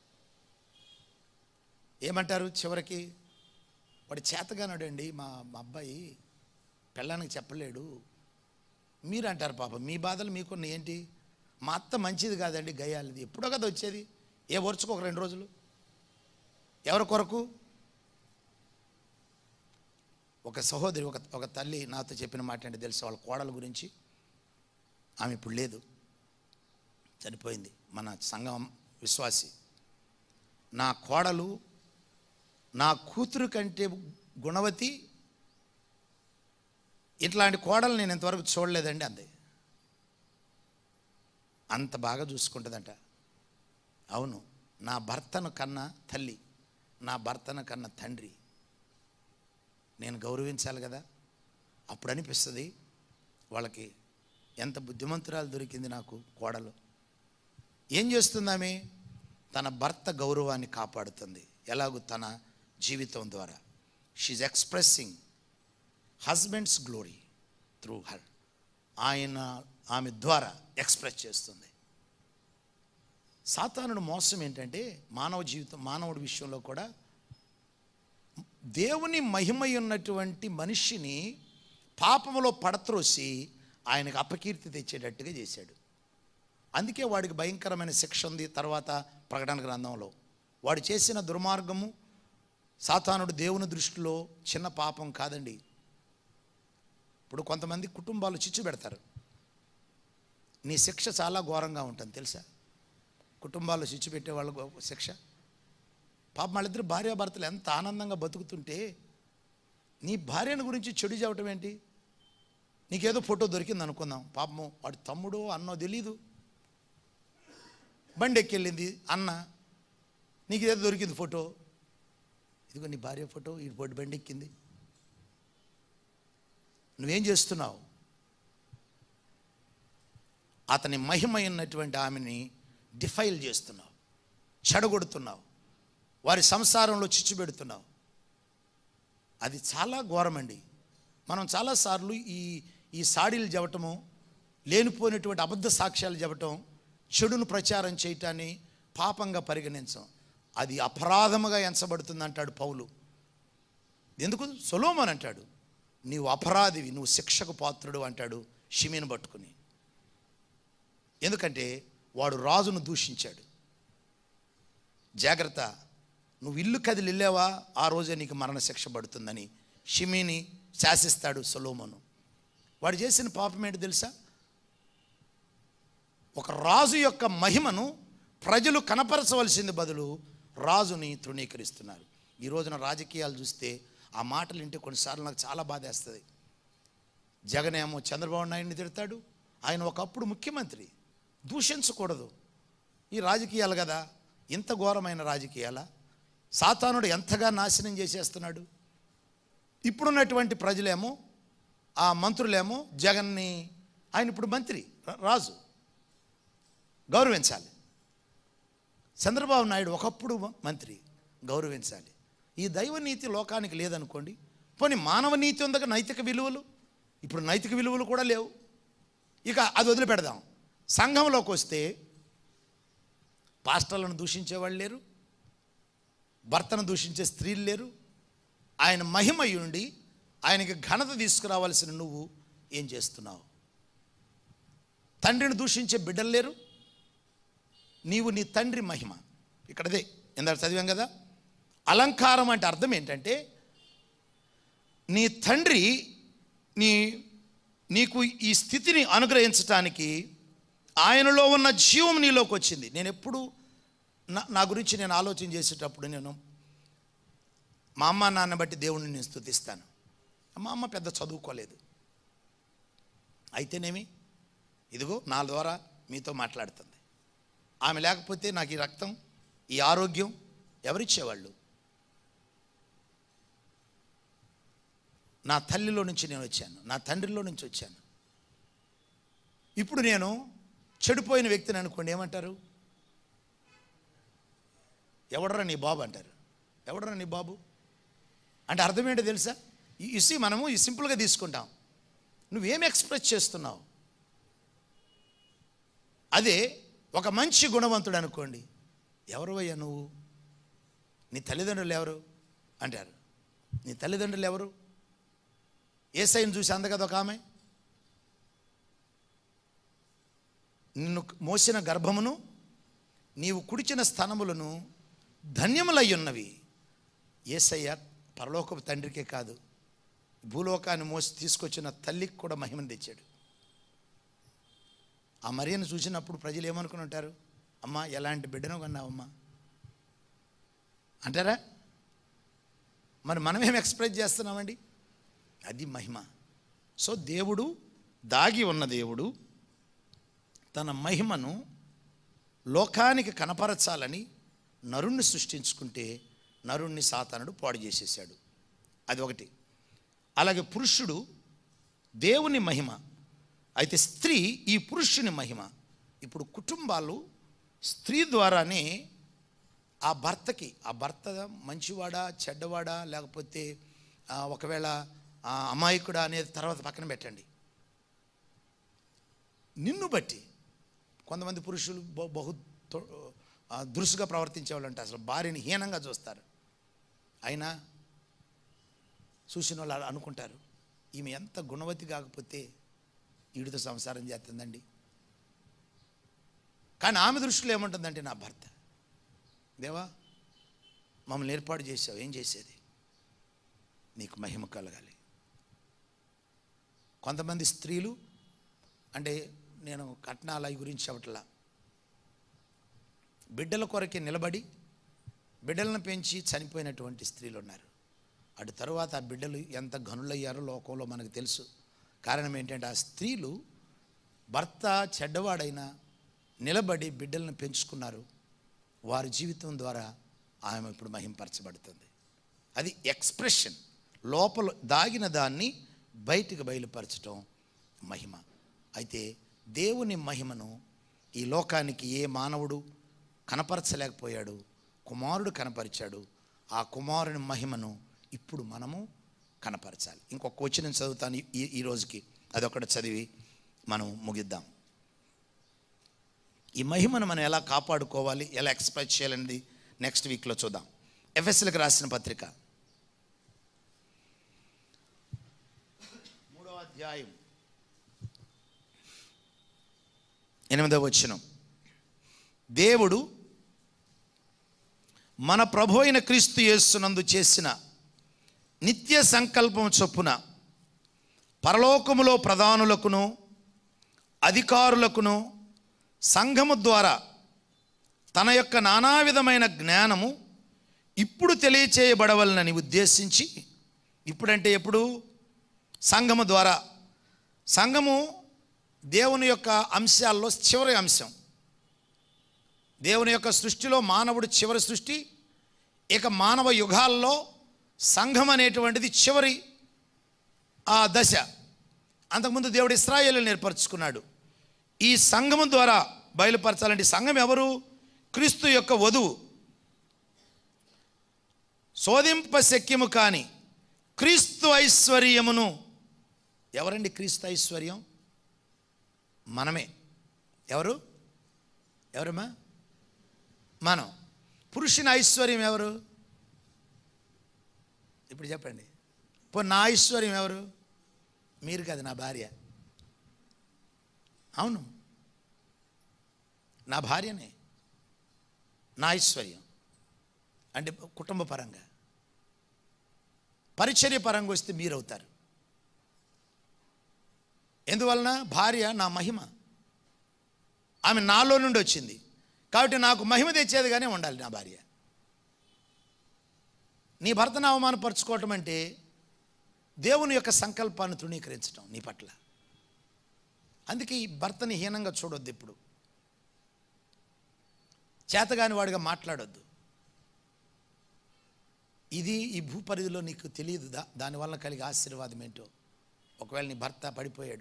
[SPEAKER 4] ఏమంటారు చివరికి వాడు చేతగానాడండి మా మా అబ్బాయి పెళ్ళానికి చెప్పలేడు మీరు అంటారు పాప మీ బాధలు మీకున్న ఏంటి మా అత్త మంచిది కాదండి గయ్యాలిది ఎప్పుడో కదా వచ్చేది ఏ వరుచుకో ఒక రెండు రోజులు ఎవరి కొరకు ఒక సహోదరి ఒక ఒక తల్లి నాతో చెప్పిన మాట అంటే తెలుసు వాళ్ళ కోడల గురించి ఆమె ఇప్పుడు లేదు చనిపోయింది మన సంఘం విశ్వాసి నా కోడలు నా కూతురు కంటే గుణవతి ఇట్లాంటి కోడలు నేను ఇంతవరకు చూడలేదండి అంది అంత బాగా చూసుకుంటుందంట అవును నా భర్తను కన్నా తల్లి నా భర్తను కన్నా తండ్రి నేను గౌరవించాలి కదా అప్పుడు అనిపిస్తుంది వాళ్ళకి ఎంత బుద్ధిమంతురాలు దొరికింది నాకు కోడలు ఏం చేస్తుంది ఆమె తన భర్త గౌరవాన్ని కాపాడుతుంది ఎలాగూ తన జీవితం ద్వారా she's expressing husband's glory through her ఆయన ఆమె ద్వారా ఎక్స్ప్రెస్ చేస్తుంది సాతానుడు మోసం ఏంటంటే మానవ జీవితం మానవుడి విషయంలో కూడా దేవుని మహిమై ఉన్నటువంటి మనిషిని పాపములో పడత్రోసి ఆయనకు అపకీర్తి తెచ్చేటట్టుగా చేశాడు అందుకే వాడికి భయంకరమైన శిక్ష ఉంది తర్వాత ప్రకటన గ్రంథంలో వాడు చేసిన దుర్మార్గము సాతానుడు దేవుని దృష్టిలో చిన్న పాపం కాదండి ఇప్పుడు కొంతమంది కుటుంబాలు చిచ్చు పెడతారు నీ శిక్ష చాలా ఘోరంగా ఉంటుంది తెలుసా కుటుంబాల్లో చిచ్చు పెట్టే వాళ్ళ గొప్ప శిక్ష పాప వాళ్ళిద్దరు భార్యాభర్తలు ఎంత ఆనందంగా బతుకుతుంటే నీ భార్యను గురించి చెడు చెప్పటం ఏంటి నీకేదో ఫోటో దొరికింది అనుకుందాం పాపము వాడి తమ్ముడో అన్నో తెలీదు బండి ఎక్కెళ్ళింది అన్న నీకు ఏదో దొరికింది ఫోటో ఇదిగో నీ భార్య ఫోటో ఈ బొడ్డు బండి ఎక్కింది నువ్వేం చేస్తున్నావు అతని మహిమైనటువంటి ఆమెని డిఫైల్ చేస్తున్నావు చెడగొడుతున్నావు వారి సంసారంలో చిచ్చు పెడుతున్నావు అది చాలా ఘోరమండి మనం చాలాసార్లు ఈ ఈ సాడీలు చెప్పటము లేనిపోయినటువంటి అబద్ధ సాక్ష్యాలు చెప్పటం చెడును ప్రచారం చేయటాన్ని పాపంగా పరిగణించం అది అపరాధముగా ఎంచబడుతుంది అంటాడు పౌలు ఎందుకు సొలోమన్ అంటాడు నీవు అపరాధివి నువ్వు శిక్షకు పాత్రుడు అంటాడు షిమిని పట్టుకుని ఎందుకంటే వాడు రాజును దూషించాడు జాగ్రత్త నువ్వు ఇల్లు కదిలి వెళ్ళావా ఆ రోజే నీకు మరణశిక్ష పడుతుందని షిమిని శాసిస్తాడు సొలోమను వాడు చేసిన పాపం ఏంటి తెలుసా ఒక రాజు యొక్క మహిమను ప్రజలు కనపరచవలసింది బదులు రాజుని తృణీకరిస్తున్నారు ఈ రోజున రాజకీయాలు చూస్తే ఆ మాటలు వింటే కొన్నిసార్లు నాకు చాలా బాధేస్తుంది జగన్ ఏమో చంద్రబాబు నాయుడిని తిడతాడు ఆయన ఒకప్పుడు ముఖ్యమంత్రి దూషించకూడదు ఈ రాజకీయాలు కదా ఇంత ఘోరమైన రాజకీయాల సాతానుడు ఎంతగా నాశనం చేసేస్తున్నాడు ఇప్పుడున్నటువంటి ప్రజలేమో ఆ మంత్రులేమో జగన్ని ఆయన ఇప్పుడు మంత్రి రా- రాజు గౌరవించాలి చంద్రబాబు నాయుడు ఒకప్పుడు మంత్రి గౌరవించాలి ఈ దైవ నీతి లోకానికి లేదనుకోండి పోనీ మానవ నీతి ఉందక నైతిక విలువలు ఇప్పుడు నైతిక విలువలు కూడా లేవు ఇక అది వదిలిపెడదాం సంఘంలోకి వస్తే పాస్టర్లను దూషించేవాళ్ళు లేరు భర్తను దూషించే స్త్రీలు లేరు ఆయన మహిమయుండి ఆయనకి ఘనత తీసుకురావాల్సిన నువ్వు ఏం చేస్తున్నావు తండ్రిని దూషించే బిడ్డలు లేరు నీవు నీ తండ్రి మహిమ ఇక్కడదే ఇందాక చదివాం కదా అలంకారం అంటే అర్థం ఏంటంటే నీ తండ్రి నీ నీకు ఈ స్థితిని అనుగ్రహించటానికి ఆయనలో ఉన్న జీవం నీలోకి వచ్చింది నేను ఎప్పుడు నా నా గురించి నేను ఆలోచన చేసేటప్పుడు నేను మా అమ్మ నాన్న బట్టి దేవుణ్ణి నేను స్థుతిస్తాను మా అమ్మ పెద్ద చదువుకోలేదు అయితేనేమి ఇదిగో నా ద్వారా మీతో మాట్లాడుతుంది ఆమె లేకపోతే నాకు ఈ రక్తం ఈ ఆరోగ్యం ఎవరిచ్చేవాళ్ళు నా తల్లిలో నుంచి నేను వచ్చాను నా తండ్రిలో నుంచి వచ్చాను ఇప్పుడు నేను చెడిపోయిన వ్యక్తిని అనుకోండి ఏమంటారు ఎవడరా నీ బాబు అంటారు ఎవడరా నీ బాబు అంటే అర్థం ఏంటో తెలుసా ఇసి మనము ఈ సింపుల్గా తీసుకుంటాం నువ్వేం ఎక్స్ప్రెస్ చేస్తున్నావు అదే ఒక మంచి గుణవంతుడు అనుకోండి ఎవరు అయ్యా నువ్వు నీ తల్లిదండ్రులు ఎవరు అంటారు నీ తల్లిదండ్రులు ఎవరు ఏసైని చూసి అంద కదా ఒక ఆమె నిన్ను మోసిన గర్భమును నీవు కుడిచిన స్థనములను ధన్యములై ఉన్నవి ఏసయ్య పరలోకపు తండ్రికే కాదు భూలోకాన్ని మోసి తీసుకొచ్చిన తల్లికి కూడా మహిమను తెచ్చాడు ఆ మరియను చూసినప్పుడు ప్రజలు ఏమనుకుని ఉంటారు అమ్మా ఎలాంటి బిడ్డను కన్నావమ్మా అంటారా మరి మనమేం ఎక్స్ప్రెస్ చేస్తున్నామండి అది మహిమ సో దేవుడు దాగి ఉన్న దేవుడు తన మహిమను లోకానికి కనపరచాలని నరుణ్ణి సృష్టించుకుంటే నరుణ్ణి సాతానుడు పాడు చేసేసాడు అది ఒకటి అలాగే పురుషుడు దేవుని మహిమ అయితే స్త్రీ ఈ పురుషుని మహిమ ఇప్పుడు కుటుంబాలు స్త్రీ ద్వారానే ఆ భర్తకి ఆ భర్త మంచివాడా చెడ్డవాడా లేకపోతే ఆ, ఒకవేళ ఆ, అమాయకుడా అనేది తర్వాత పక్కన పెట్టండి నిన్ను బట్టి కొంతమంది పురుషులు బహు బహు తొ- ఆ, దురుసుగా ప్రవర్తించే వాళ్ళు అంటే అసలు భార్యని హీనంగా చూస్తారు అయినా చూసిన వాళ్ళు అలా అనుకుంటారు ఈమె ఎంత గుణవతి కాకపోతే వీడితో సంసారం చేస్తుందండి కానీ ఆమె దృష్టిలో ఏముంటుందంటే నా భర్త దేవా మమ్మల్ని ఏర్పాటు చేసావు ఏం చేసేది నీకు మహిమ కలగాలి కొంతమంది స్త్రీలు అంటే నేను కట్నాల గురించి చెప్పట్లా బిడ్డల కొరకే నిలబడి బిడ్డలను పెంచి చనిపోయినటువంటి స్త్రీలు ఉన్నారు అటు తరువాత ఆ బిడ్డలు ఎంత గనులయ్యారో లోకంలో మనకు తెలుసు కారణం ఏంటంటే ఆ స్త్రీలు భర్త చెడ్డవాడైనా నిలబడి బిడ్డలను పెంచుకున్నారు వారి జీవితం ద్వారా ఆమె ఇప్పుడు మహింపరచబడుతుంది అది ఎక్స్ప్రెషన్ లోపల దాగిన దాన్ని బయటికి బయలుపరచటం మహిమ అయితే దేవుని మహిమను ఈ లోకానికి ఏ మానవుడు కనపరచలేకపోయాడు కుమారుడు కనపరిచాడు ఆ కుమారుని మహిమను ఇప్పుడు మనము కనపరచాలి ఇంకొక వచ్చిన చదువుతాను ఈ ఈ రోజుకి అదొకటి చదివి మనం ముగిద్దాం ఈ మహిమను మనం ఎలా కాపాడుకోవాలి ఎలా ఎక్స్ప్రెస్ చేయాలనేది నెక్స్ట్ వీక్లో చూద్దాం ఎఫ్ఎస్ఎల్కి రాసిన పత్రిక మూడవ అధ్యాయం ఎనిమిదవ వచనం దేవుడు మన ప్రభు అయిన క్రీస్తు యేసునందు చేసిన నిత్య సంకల్పం చొప్పున పరలోకములో ప్రధానులకును అధికారులకును సంఘము ద్వారా తన యొక్క నానా విధమైన జ్ఞానము ఇప్పుడు తెలియచేయబడవలనని ఉద్దేశించి ఇప్పుడంటే ఎప్పుడు సంఘము ద్వారా సంఘము దేవుని యొక్క అంశాల్లో చివరి అంశం దేవుని యొక్క సృష్టిలో మానవుడు చివరి సృష్టి ఇక మానవ యుగాల్లో సంఘం అనేటువంటిది చివరి ఆ దశ అంతకుముందు దేవుడు ఇస్రాయేలు ఏర్పరచుకున్నాడు ఈ సంఘము ద్వారా బయలుపరచాలంటే ఈ సంఘం ఎవరు క్రీస్తు యొక్క వధువు శోధింప శక్యము కాని క్రీస్తు ఐశ్వర్యమును ఎవరండి క్రీస్తు ఐశ్వర్యం మనమే ఎవరు ఎవరమ్మా మనం పురుషుని ఐశ్వర్యం ఎవరు ఇప్పుడు చెప్పండి పో నా ఐశ్వర్యం ఎవరు మీరు కాదు నా భార్య అవును నా భార్యనే నా ఐశ్వర్యం అంటే కుటుంబ పరంగా పరిచర్య పరంగా వస్తే మీరవుతారు ఎందువలన భార్య నా మహిమ ఆమె నాలో నుండి వచ్చింది కాబట్టి నాకు మహిమ తెచ్చేదిగానే ఉండాలి నా భార్య నీ భర్తను అవమానపరుచుకోవటం అంటే దేవుని యొక్క సంకల్పాన్ని తృణీకరించడం నీ పట్ల అందుకే ఈ భర్తని హీనంగా చూడొద్దు ఇప్పుడు చేతగాని వాడిగా మాట్లాడొద్దు ఇది ఈ భూపరిధిలో నీకు తెలియదు దా దానివల్ల కలిగే ఆశీర్వాదం ఏంటో ఒకవేళ నీ భర్త పడిపోయాడు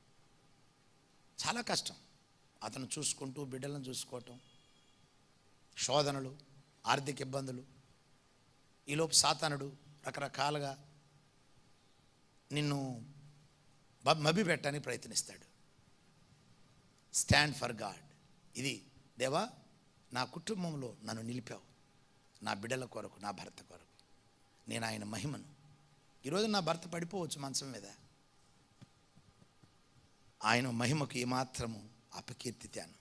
[SPEAKER 4] చాలా కష్టం అతను చూసుకుంటూ బిడ్డలను చూసుకోవటం శోధనలు ఆర్థిక ఇబ్బందులు ఈలోపు సాతానుడు రకరకాలుగా నిన్ను బ- మభి పెట్టడానికి ప్రయత్నిస్తాడు స్టాండ్ ఫర్ గాడ్ ఇది దేవా నా కుటుంబంలో నన్ను నిలిపావు నా బిడ్డల కొరకు నా భర్త కొరకు నేను ఆయన మహిమను ఈరోజు నా భర్త పడిపోవచ్చు మంచం మీద ఆయన మహిమకు ఏమాత్రము అపకీర్తితాను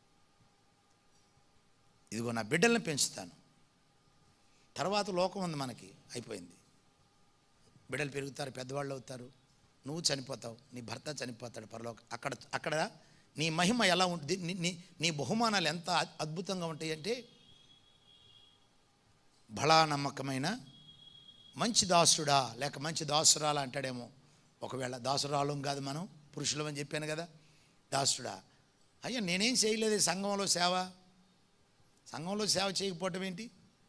[SPEAKER 4] ఇదిగో నా బిడ్డల్ని పెంచుతాను తర్వాత లోకం ఉంది మనకి అయిపోయింది బిడ్డలు పెరుగుతారు పెద్దవాళ్ళు అవుతారు నువ్వు చనిపోతావు నీ భర్త చనిపోతాడు పరలోక అక్కడ అక్కడ నీ మహిమ ఎలా ఉంటుంది నీ నీ నీ బహుమానాలు ఎంత అద్- అద్భుతంగా ఉంటాయి అంటే బలా నమ్మకమైన మంచి దాసుడా లేక మంచి దాసురాలా అంటాడేమో ఒకవేళ దాసురాలం కాదు మనం పురుషులం అని చెప్పాను కదా దాసుడా అయ్యా నేనేం చేయలేదు ఈ సంఘంలో సేవ సంఘంలో సేవ చేయకపోవటం ఏంటి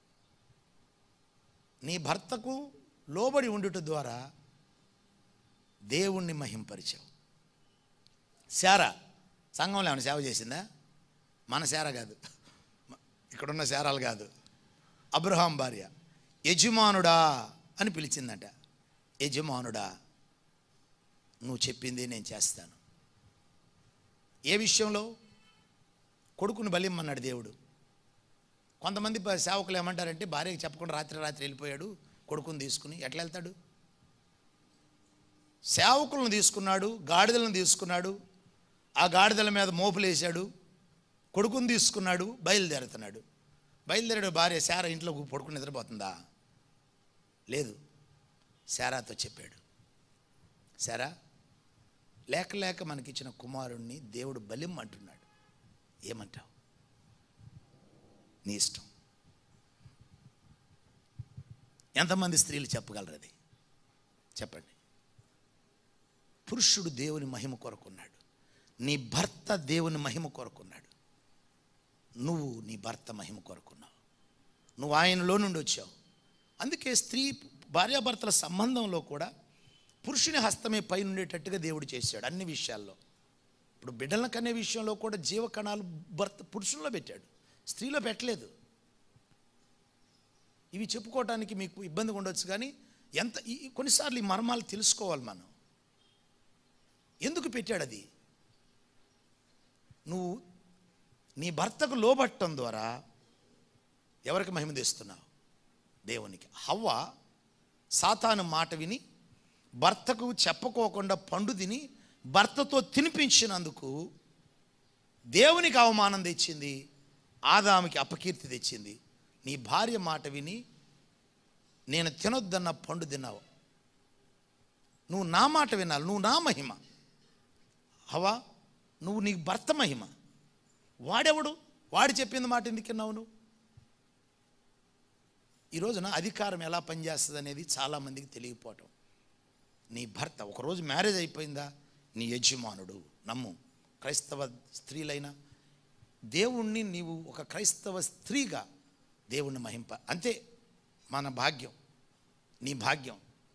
[SPEAKER 4] నీ భర్తకు లోబడి ఉండుట ద్వారా దేవుణ్ణి మహింపరిచావు శారా సంఘంలో ఏమైనా సేవ చేసిందా మన శార కాదు ఇక్కడున్న శారాలు కాదు అబ్రహాం భార్య యజమానుడా అని పిలిచిందంట యజమానుడా నువ్వు చెప్పింది నేను చేస్తాను ఏ విషయంలో కొడుకుని బలిమ్మన్నాడు దేవుడు కొంతమంది ప- సేవకులు ఏమంటారంటే భార్యకి చెప్పకుండా రాత్రి రాత్రి వెళ్ళిపోయాడు కొడుకుని తీసుకుని ఎట్లా వెళ్తాడు సేవకులను తీసుకున్నాడు గాడిదలను తీసుకున్నాడు ఆ గాడిదల మీద మోపులు వేశాడు కొడుకుని తీసుకున్నాడు బయలుదేరుతున్నాడు బయలుదేరాడు భార్య శార ఇంట్లో పడుకుని నిద్రపోతుందా లేదు శారాతో చెప్పాడు శారా లేక లేక మనకిచ్చిన కుమారుణ్ణి దేవుడు బలిం అంటున్నాడు ఏమంటావు నీ ఇష్టం ఎంతమంది స్త్రీలు చెప్పగలరు అది చెప్పండి పురుషుడు దేవుని మహిమ కొరకున్నాడు నీ భర్త దేవుని మహిమ కొరకున్నాడు నువ్వు నీ భర్త మహిమ కొరకున్నావు నువ్వు ఆయనలో నుండి వచ్చావు అందుకే స్త్రీ భార్యాభర్తల సంబంధంలో కూడా పురుషుని హస్తమే పైన ఉండేటట్టుగా దేవుడు చేశాడు అన్ని విషయాల్లో ఇప్పుడు బిడ్డలను కనే విషయంలో కూడా జీవకణాలు భర్త పురుషుల్లో పెట్టాడు స్త్రీలో పెట్టలేదు ఇవి చెప్పుకోవటానికి మీకు ఇబ్బందిగా ఉండొచ్చు కానీ ఎంత ఈ- ఈ కొన్నిసార్లు ఈ మర్మాలు తెలుసుకోవాలి మనం ఎందుకు పెట్టాడు అది నువ్వు నీ భర్తకు లోబట్టడం ద్వారా ఎవరికి మహిమ తెస్తున్నావు దేవునికి హవ్వ సాతాను మాట విని భర్తకు చెప్పుకోకుండా పండు తిని భర్తతో తినిపించినందుకు దేవునికి అవమానం తెచ్చింది ఆదాముకి అపకీర్తి తెచ్చింది నీ భార్య మాట విని నేను తినొద్దన్న పండు తిన్నావు నువ్వు నా మాట వినాలి నువ్వు నా మహిమ హవా నువ్వు నీ భర్త మహిమ వాడెవడు వాడు చెప్పింది మాట ఎందుకు విన్నావు నువ్వు ఈ రోజున అధికారం ఎలా పనిచేస్తుంది అనేది చాలామందికి తెలియకపోవటం నీ భర్త ఒకరోజు మ్యారేజ్ అయిపోయిందా నీ యజమానుడు నమ్ము క్రైస్తవ స్త్రీలైనా దేవుణ్ణి నీవు ఒక క్రైస్తవ స్త్రీగా దేవుణ్ణి మహింప అంతే మన భాగ్యం నీ భాగ్యం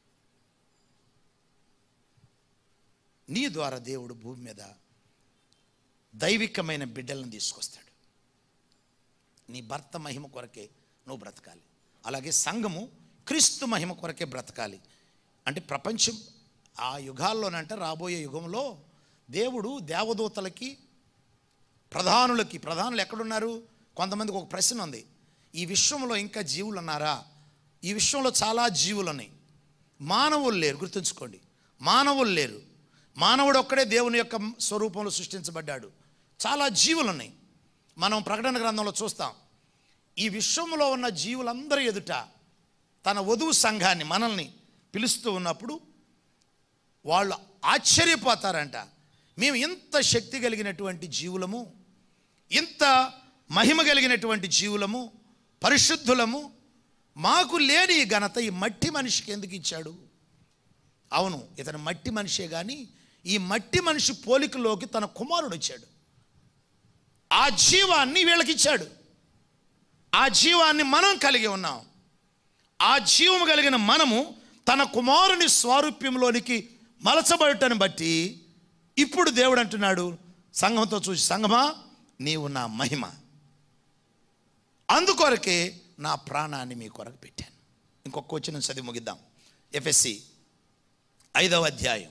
[SPEAKER 4] నీ ద్వారా దేవుడు భూమి మీద దైవికమైన బిడ్డలను తీసుకొస్తాడు నీ భర్త మహిమ కొరకే నువ్వు బ్రతకాలి అలాగే సంఘము క్రీస్తు మహిమ కొరకే బ్రతకాలి అంటే ప్రపంచం ఆ యుగాల్లోనంట రాబోయే యుగంలో దేవుడు దేవదూతలకి ప్రధానులకి ప్రధానులు ఎక్కడున్నారు కొంతమందికి ఒక ప్రశ్న ఉంది ఈ విశ్వంలో ఇంకా జీవులు ఉన్నారా ఈ విశ్వంలో చాలా జీవులు ఉన్నాయి మానవులు లేరు గుర్తుంచుకోండి మానవులు లేరు మానవుడు ఒక్కడే దేవుని యొక్క స్వరూపంలో సృష్టించబడ్డాడు చాలా జీవులు ఉన్నాయి మనం ప్రకటన గ్రంథంలో చూస్తాం ఈ విశ్వంలో ఉన్న జీవులందరి ఎదుట తన వధువు సంఘాన్ని మనల్ని పిలుస్తూ ఉన్నప్పుడు వాళ్ళు ఆశ్చర్యపోతారంట మేము ఇంత శక్తి కలిగినటువంటి జీవులము ఇంత మహిమ కలిగినటువంటి జీవులము పరిశుద్ధులము మాకు లేని ఈ ఘనత ఈ మట్టి మనిషికి ఎందుకు ఇచ్చాడు అవును ఇతను మట్టి మనిషే కానీ ఈ మట్టి మనిషి పోలికలోకి తన కుమారుడు వచ్చాడు ఆ జీవాన్ని వీళ్ళకి ఇచ్చాడు ఆ జీవాన్ని మనం కలిగి ఉన్నాం ఆ జీవము కలిగిన మనము తన కుమారుని స్వారూప్యంలోనికి మలచబడటను బట్టి ఇప్పుడు దేవుడు అంటున్నాడు సంఘంతో చూసి సంఘమా నీవు నా మహిమ అందుకొరకే నా ప్రాణాన్ని మీ కొరకు పెట్టాను ఇంకొక వచ్చిన చదివి ముగిద్దాం ఎఫ్ఎస్సి ఐదవ అధ్యాయం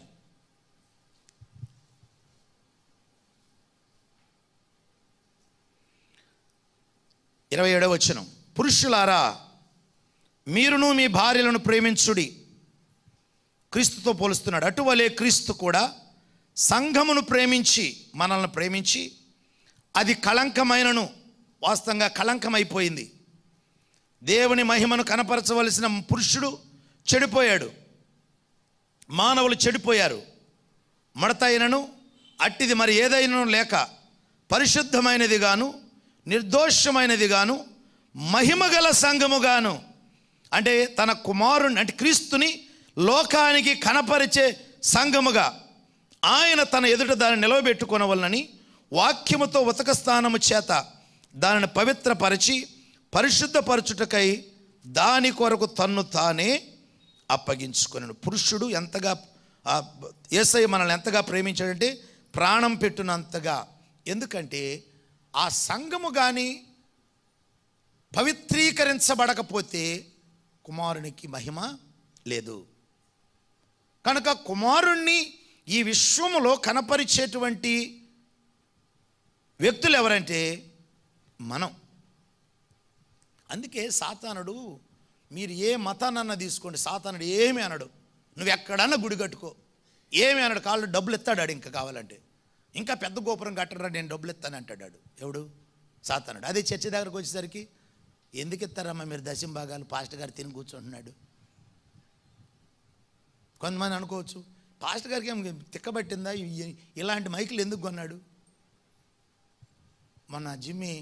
[SPEAKER 4] ఇరవై ఏడవ వచ్చిన పురుషులారా మీరును మీ భార్యలను ప్రేమించుడి క్రీస్తుతో పోలుస్తున్నాడు అటువలే క్రీస్తు కూడా సంఘమును ప్రేమించి మనల్ని ప్రేమించి అది కళంకమైనను వాస్తవంగా కళంకమైపోయింది దేవుని మహిమను కనపరచవలసిన పురుషుడు చెడిపోయాడు మానవులు చెడిపోయారు మడత అయినను అట్టిది మరి ఏదైనా లేక పరిశుద్ధమైనది గాను నిర్దోషమైనది గాను మహిమగల సంఘముగాను అంటే తన కుమారుని అంటే క్రీస్తుని లోకానికి కనపరిచే సంఘముగా ఆయన తన ఎదుట దాన్ని నిలవబెట్టుకొనవలనని వాక్యముతో ఉతక స్థానము చేత దానిని పవిత్రపరిచి పరిశుద్ధపరచుటకై దాని కొరకు తన్ను తానే అప్పగించుకొనను పురుషుడు ఎంతగా ఆ, యేసయ్య మనల్ని ఎంతగా ప్రేమించాడంటే ప్రాణం పెట్టునంతగా ఎందుకంటే ఆ సంఘము కానీ పవిత్రీకరించబడకపోతే కుమారునికి మహిమ లేదు కనుక కుమారుణ్ణి ఈ విశ్వములో కనపరిచేటువంటి వ్యక్తులు ఎవరంటే మనం అందుకే సాతానుడు మీరు ఏ మతానన్నా తీసుకోండి సాతానుడు ఏమి అనడు నువ్వు ఎక్కడన్నా గుడి కట్టుకో ఏమి అనడు కాళ్ళు డబ్బులు ఎత్తాడాడు ఇంకా కావాలంటే ఇంకా పెద్ద గోపురం కట్టరా నేను డబ్బులు ఎత్తాను అంటాడు ఎవడు సాతానుడు అదే చర్చి దగ్గరకు వచ్చేసరికి ఎందుకు ఇస్తారమ్మా మీరు దశం భాగాలు పాస్టర్ గారు తిని కూర్చుంటున్నాడు కొంతమంది అనుకోవచ్చు పాస్టర్ గారికి ఏం తిక్కబట్టిందా ఇ- ఇలాంటి మైకులు ఎందుకు కొన్నాడు మొన్న జిమ్మి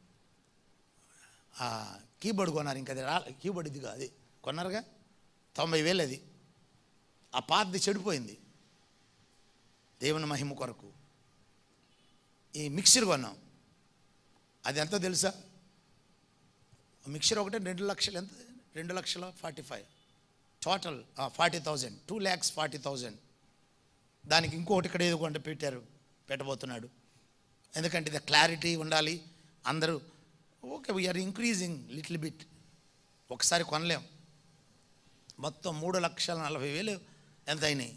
[SPEAKER 4] ఆ కీబోర్డ్ కొన్నారు ఇంకా అది రా కీబోర్డ్ ఇది కాదు అది కొన్నారుగా తొంభై వేలు అది ఆ పాతది చెడిపోయింది దేవుని మహిమ కొరకు ఈ మిక్సర్ కొన్నాం అది ఎంతో తెలుసా మిక్సర్ ఒకటే రెండు లక్షలు ఎంత రెండు లక్షల forty five total forty thousand two lakhs forty thousand దానికి ఇంకొకటి ఇక్కడ ఏదో కొంట పెట్టారు పెట్టబోతున్నాడు ఎందుకంటే ఇది క్లారిటీ ఉండాలి అందరూ okay we're increasing little bit ఒకసారి కొనలేం మొత్తం మూడు లక్షల నలభై వేలు ఎంత అయినాయి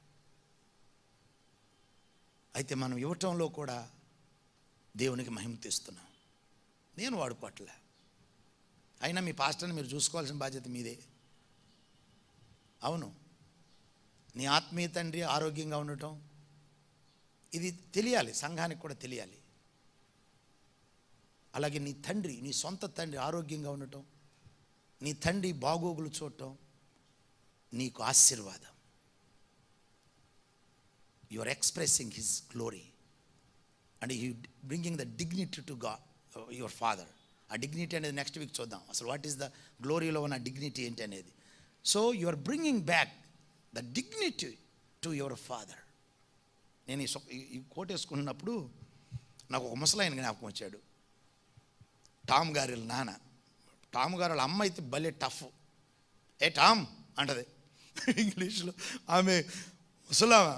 [SPEAKER 4] అయితే మనం ఇవ్వటంలో కూడా దేవునికి మహిమ తెస్తున్నాం నేను వాడుకోవట్లే అయినా మీ పాస్టర్ని మీరు చూసుకోవాల్సిన బాధ్యత మీదే అవును నీ ఆత్మీయ తండ్రి ఆరోగ్యంగా ఉండటం ఇది తెలియాలి సంఘానికి కూడా తెలియాలి అలాగే నీ తండ్రి నీ సొంత తండ్రి ఆరోగ్యంగా ఉండటం నీ తండ్రి బాగోగులు చూడటం నీకు ఆశీర్వాదం you are expressing his glory and you bringing the dignity to గా యువర్ ఫాదర్ ఆ డిగ్నిటీ అనేది నెక్స్ట్ వీక్ చూద్దాం అసలు వాట్ ఈస్ ద గ్లోరీలో ఉన్న డిగ్నిటీ ఏంటి అనేది so you are bringing back the dignity to your father నేను ఈ సొ- ఈ- ఈ కోట్ వేసుకున్నప్పుడు నాకు ఒక ముసలాయన జ్ఞాపకం వచ్చాడు టామ్ గారి వాళ్ళ నాన్న టామ్ గారి వాళ్ళ అమ్మ అయితే భలే టఫ్ ఏ టామ్ అంటది ఇంగ్లీష్లో ఆమె ముసలామా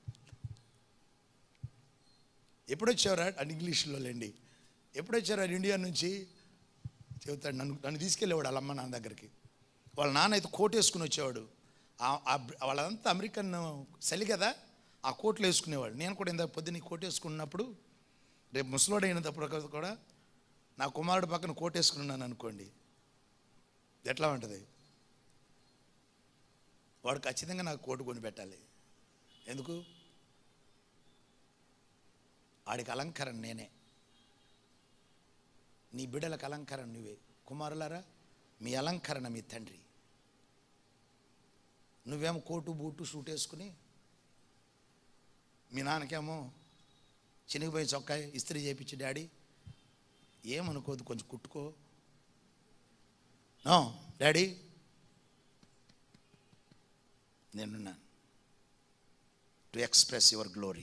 [SPEAKER 4] ఎప్పుడు వచ్చారా అని ఇంగ్లీష్లో లేండి ఎప్పుడు వచ్చారా ఇండియా నుంచి చెబుతాడు నన్ను నన్ను తీసుకెళ్ళేవాడు వాళ్ళ అమ్మ నాన్న దగ్గరికి వాళ్ళ నాన్న అయితే కోట్ వేసుకుని వచ్చేవాడు ఆ- ఆ బ్రి- వాళ్ళంతా అమెరికన్ చలి కదా ఆ కోట్లు వేసుకునేవాడు నేను కూడా ఇంత పొద్దున్న ఈ కోట్ వేసుకున్నప్పుడు రేపు ముసలోడు అయినప్పుడు కూడా నా కుమారుడు పక్కన కోట్ వేసుకున్నాను అనుకోండి ఎట్లా ఉంటుంది వాడు ఖచ్చితంగా నాకు కోటు కొని పెట్టాలి ఎందుకు ఆడికి అలంకరణ నేనే నీ బిడ్డలకు అలంకరణ నువ్వే కుమారులారా మీ అలంకరణ మీ తండ్రి నువ్వేమో కోటు బూటు షూట్ వేసుకుని మీ నాన్నకేమో చినిగిపోయి చొక్కా ఇస్త్రీ చేయించి డాడీ ఏమనుకోదు కొంచెం కుట్టుకో నో డాడీ నేనున్నాను to express your glory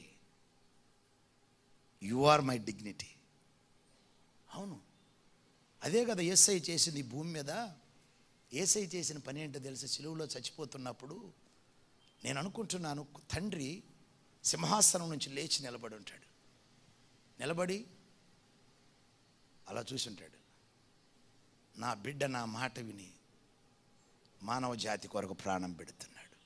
[SPEAKER 4] you are my dignity అవును అదే కదా ఏసై చేసింది ఈ భూమి మీద ఏసై చేసిన పని ఏంటో తెలిసి సిలువులో చచ్చిపోతున్నప్పుడు నేను అనుకుంటున్నాను తండ్రి సింహాసనం నుంచి లేచి నిలబడి ఉంటాడు నిలబడి అలా చూసి ఉంటాడు నా బిడ్డ నా మాట విని మానవ జాతి కొరకు ప్రాణం పెడుతున్నాడు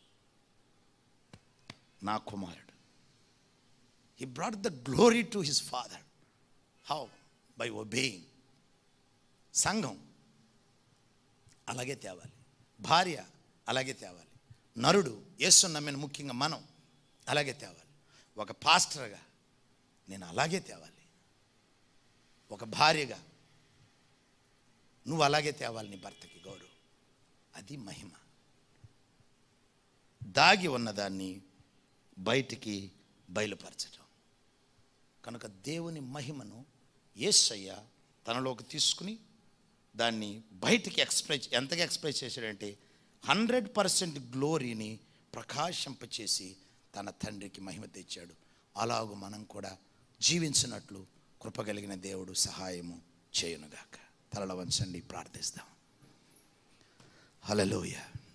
[SPEAKER 4] నా కుమారుడు he brought the glory to his father how by obeying సంఘం అలాగే తేవాలి భార్య అలాగే తేవాలి నరుడు యేసు నమ్మిన ముఖ్యంగా మనం అలాగే తేవాలి ఒక పాస్టర్గా నేను అలాగే తేవాలి ఒక భార్యగా నువ్వు అలాగే తేవాలి నీ భర్తకి గౌరవం అది మహిమ దాగి ఉన్నదాన్ని బయటికి బయలుపరచడం కనుక దేవుని మహిమను యేసయ్య తనలోకి తీసుకుని దాన్ని బయటికి ఎక్స్ప్రెస్ ఎంతగా ఎక్స్ప్రెస్ చేశాడంటే హండ్రెడ్ పర్సెంట్ గ్లోరీని ప్రకాశింపచేసి తన తండ్రికి మహిమ తెచ్చాడు అలాగూ మనం కూడా జీవించినట్లు కృపగలిగిన దేవుడు సహాయము చేయునుగాక తలల వంచండి ప్రార్థిస్తాం హలలోయ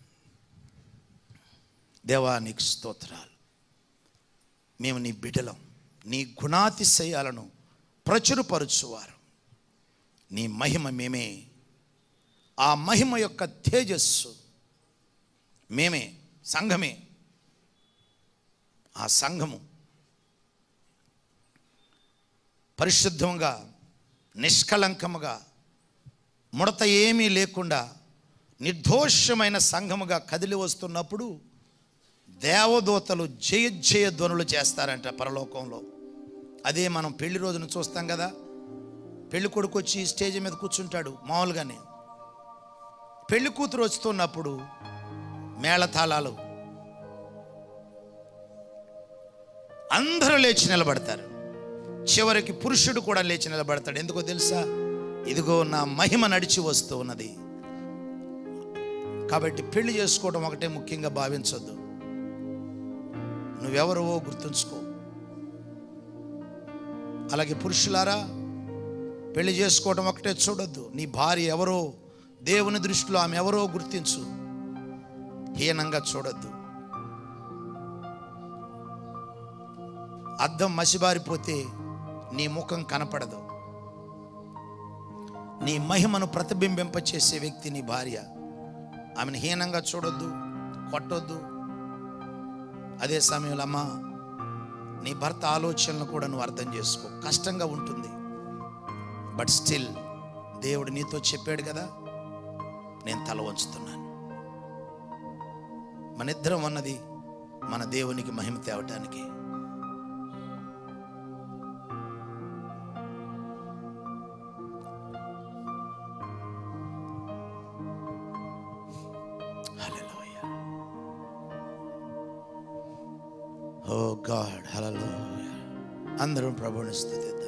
[SPEAKER 4] దేవా నీకు స్తోత్రాలు మేము నీ బిడ్డలం నీ గుణాతిశయాలను ప్రచురపరచువారు నీ మహిమ మేమే ఆ మహిమ యొక్క తేజస్సు మేమే సంఘమే ఆ సంఘము పరిశుద్ధంగా నిష్కళంకముగా ముడత ఏమీ లేకుండా నిర్దోషమైన సంఘముగా కదిలి వస్తున్నప్పుడు దేవదూతలు జయ జయ ధ్వనులు చేస్తారంట పరలోకంలో అదే మనం పెళ్లి రోజున చూస్తాం కదా పెళ్లి కొడుకు వచ్చి స్టేజ్ మీద కూర్చుంటాడు మామూలుగానే పెళ్లి కూతురు వస్తున్నప్పుడు మేళతాళాలు అందరూ లేచి నిలబడతారు చివరికి పురుషుడు కూడా లేచి నిలబడతాడు ఎందుకో తెలుసా ఇదిగో నా మహిమ నడిచి వస్తూ ఉన్నది కాబట్టి పెళ్లి చేసుకోవడం ఒకటే ముఖ్యంగా భావించొద్దు నువ్వెవరో గుర్తుంచుకో అలాగే పురుషులారా పెళ్లి చేసుకోవడం ఒకటే చూడొద్దు నీ భార్య ఎవరో దేవుని దృష్టిలో ఆమె ఎవరో గుర్తించు హీనంగా చూడొద్దు అద్దం మసిబారిపోతే నీ ముఖం కనపడదు నీ మహిమను ప్రతిబింబింపచేసే వ్యక్తి నీ భార్య ఆమెను హీనంగా చూడొద్దు కొట్టొద్దు అదే సమయంలో అమ్మా నీ భర్త ఆలోచనలు కూడా నువ్వు అర్థం చేసుకో కష్టంగా ఉంటుంది బట్ స్టిల్ దేవుడు నీతో చెప్పాడు కదా నేను తల వంచుతున్నాను మన ఇద్దరం అన్నది మన దేవునికి మహిమ తేవటానికి Hallelujah. ఓ గాడ్ హలో అందరం ప్రభుని స్థుతిద్దాం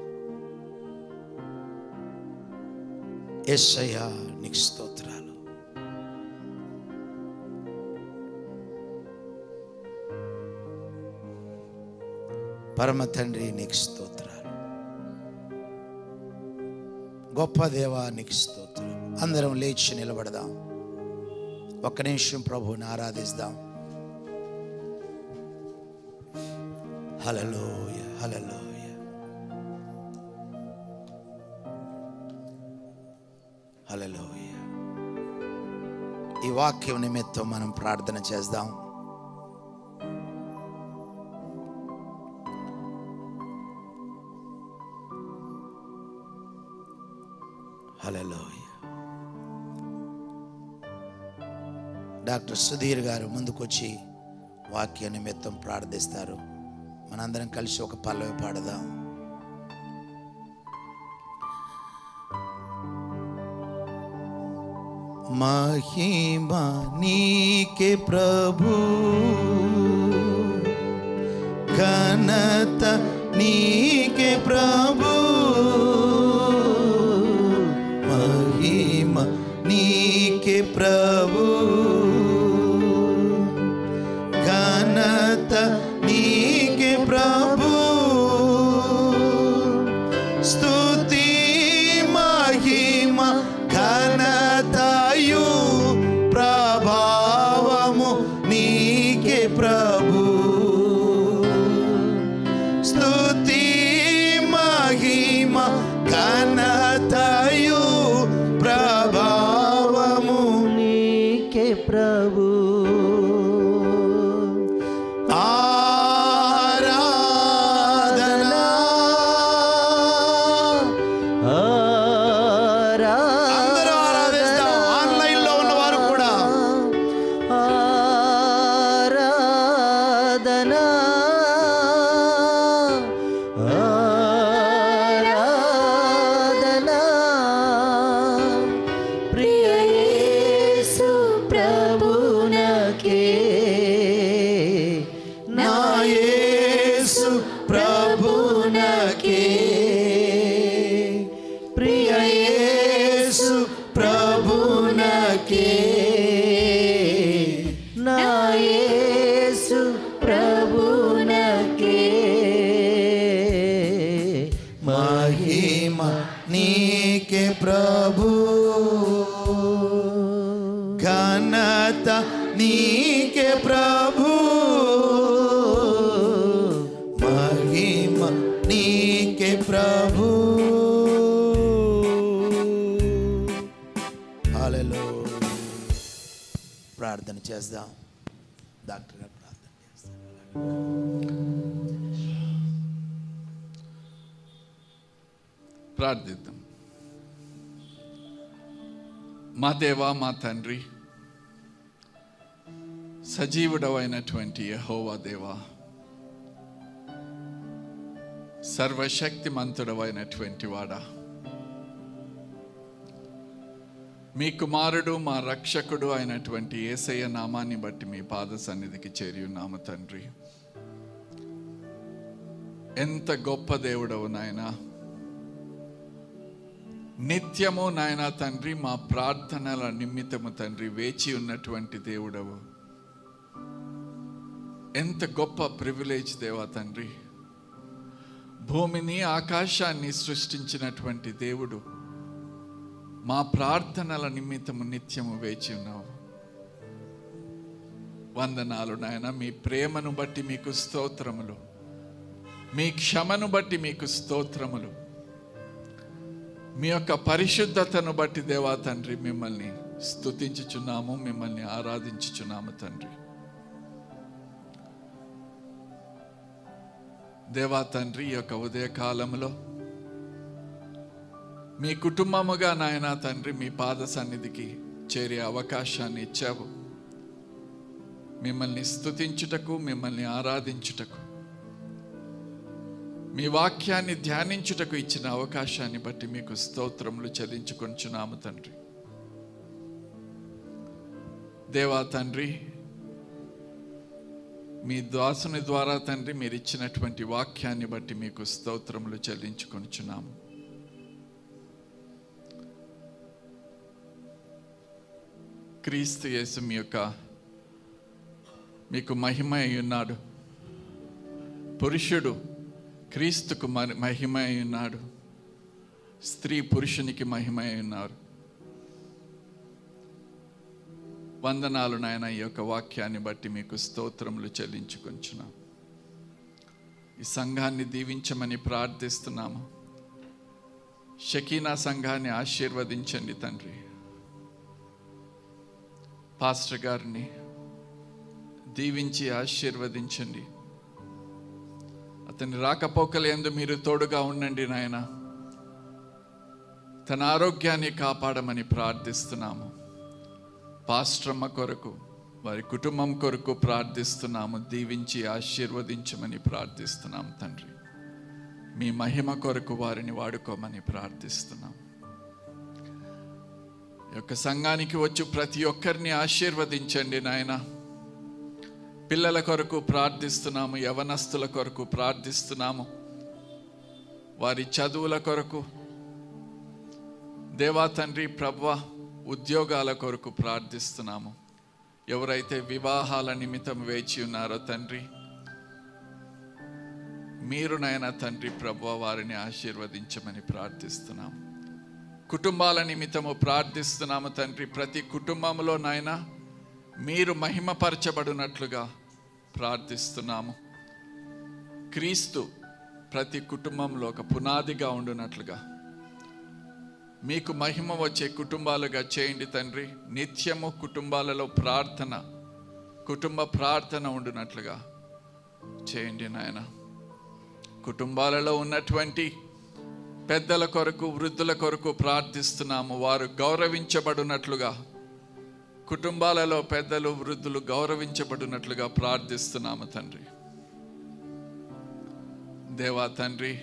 [SPEAKER 4] ఎస్సయ్యా నీకు స్తోత్రాలు పరమ తండ్రి నీకు స్తోత్రాలు గొప్ప దేవా నీకు స్తోత్రాలు అందరం లేచి నిలబడదాం ఒక్క నిమిషం ప్రభువుని ఆరాధిస్తాం హలలోయ హలలోయ హలలోయ ఈ వాక్యం నిమిత్తం మనం ప్రార్థన చేద్దాం హలలోయ డాక్టర్ సుధీర్ గారు ముందుకొచ్చి వాక్య నిమిత్తం ప్రార్థిస్తారు మనందరం కలిసి ఒక పల్లవి పాడదాం మహిమా నీకే ప్రభు ఘనత నీకే ప్రభు మహిమ నీకే ప్రభు ఘనత నీకే ప్రభు స్తుతి మహిమ ఘనతయు ప్రభావము నీకే ప్రభు స్తుతి మహిమ ఘనతయు ప్రభావము
[SPEAKER 2] నీకే ప్రభు
[SPEAKER 4] ఆరాధనా అందరూ ఆరాధిస్తాం ఆన్లైన్ లో ఉన్నవారు కూడా
[SPEAKER 2] ఆరాధనా ఆరాధనా ప్రియ యేసు ప్రభునకే
[SPEAKER 4] నా యేసు ప్రభునకే ప్రియ యేసు ప్రభునకే
[SPEAKER 2] నా యేసు ప్రభునకే
[SPEAKER 4] మహిమ నీకే ప్రభు ఘనత నీకే ప్రభు మహిమ నీకే ప్రభు చేద్దాం డాక్టర్ గారు ప్రార్థన చేస్తారు
[SPEAKER 5] ప్రార్థిద్దాం మా దేవా మా తండ్రి సజీవుడవైనటువంటి యహోవా దేవా సర్వశక్తిమంతుడవైనటువంటి వాడా మీ కుమారుడు మా రక్షకుడు అయినటువంటి ఏసయ్య నామాన్ని బట్టి మీ పాద సన్నిధికి చేరి ఉన్నాము తండ్రి ఎంత గొప్ప దేవుడవు నాయనా నిత్యము నాయన తండ్రి మా ప్రార్థనల నిమిత్తము తండ్రి వేచి ఉన్నటువంటి దేవుడవు ఎంత గొప్ప ప్రివిలేజ్ దేవా తండ్రి భూమిని ఆకాశాన్ని సృష్టించినటువంటి దేవుడు మా ప్రార్థనల నిమిత్తము నిత్యము వేచి ఉన్నావు వందనాలు నాయన మీ ప్రేమను బట్టి మీకు స్తోత్రములు మీ క్షమను బట్టి మీకు స్తోత్రములు మీ యొక్క పరిశుద్ధతను బట్టి దేవా తండ్రి మిమ్మల్ని స్తుతించుచున్నాము మిమ్మల్ని ఆరాధించుచున్నాము తండ్రి దేవా తండ్రి ఈ యొక్క ఉదయకాలంలో మీ కుటుంబముగా నాయన తండ్రి మీ పాద సన్నిధికి చేరే అవకాశాన్ని ఇచ్చావు మిమ్మల్ని స్తుతించుటకు మిమ్మల్ని ఆరాధించుటకు మీ వాక్యాన్ని ధ్యానించుటకు ఇచ్చిన అవకాశాన్ని బట్టి మీకు స్తోత్రములు చెల్లించుకొంచున్నాము తండ్రి దేవా తండ్రి మీ దాసుని ద్వారా తండ్రి మీరు ఇచ్చినటువంటి వాక్యాన్ని బట్టి మీకు స్తోత్రములు చెల్లించుకొంచున్నాము క్రీస్తు యేసు మీ యొక్క మీకు మహిమ అయి ఉన్నాడు పురుషుడు క్రీస్తుకు మరి మహిమ అయి ఉన్నాడు స్త్రీ పురుషునికి మహిమ అయి ఉన్నారు వందనాలు నాయన ఈ యొక్క వాక్యాన్ని బట్టి మీకు స్తోత్రములు చెల్లించుకొంచున్నాం ఈ సంఘాన్ని దీవించమని ప్రార్థిస్తున్నాము షకీనా సంఘాన్ని ఆశీర్వదించండి తండ్రి పాస్టర్ గారిని దీవించి ఆశీర్వదించండి అతని రాకపోకలందు మీరు తోడుగా ఉండండి నాయన తన ఆరోగ్యాన్ని కాపాడమని ప్రార్థిస్తున్నాము పాస్ట్రమ్మ కొరకు వారి కుటుంబం కొరకు ప్రార్థిస్తున్నాము దీవించి ఆశీర్వదించమని ప్రార్థిస్తున్నాం తండ్రి మీ మహిమ కొరకు వారిని వాడుకోమని ప్రార్థిస్తున్నాం ఈ యొక్క సంఘానికి వచ్చి ప్రతి ఒక్కరిని ఆశీర్వదించండి నాయనా పిల్లల కొరకు ప్రార్థిస్తున్నాము యవనస్తుల కొరకు ప్రార్థిస్తున్నాము వారి చదువుల కొరకు దేవా తండ్రి ప్రభ ఉద్యోగాల కొరకు ప్రార్థిస్తున్నాము ఎవరైతే వివాహాల నిమిత్తం వేచి ఉన్నారో తండ్రి మీరు నాయన తండ్రి ప్రభు వారిని ఆశీర్వదించమని ప్రార్థిస్తున్నాము కుటుంబాల నిమిత్తము ప్రార్థిస్తున్నాము తండ్రి ప్రతి కుటుంబంలో నాయన మీరు మహిమపరచబడినట్లుగా ప్రార్థిస్తున్నాము క్రీస్తు ప్రతి కుటుంబంలో ఒక పునాదిగా ఉండునట్లుగా మీకు మహిమ వచ్చే కుటుంబాలుగా చేయండి తండ్రి నిత్యము కుటుంబాలలో ప్రార్థన కుటుంబ ప్రార్థన ఉండునట్లుగా చేయండి నాయన కుటుంబాలలో ఉన్నటువంటి పెద్దల కొరకు వృద్ధుల కొరకు ప్రార్థిస్తున్నాము వారు గౌరవించబడినట్లుగా కుటుంబాలలో పెద్దలు వృద్ధులు గౌరవించబడినట్లుగా ప్రార్థిస్తున్నాము తండ్రి దేవా తండ్రి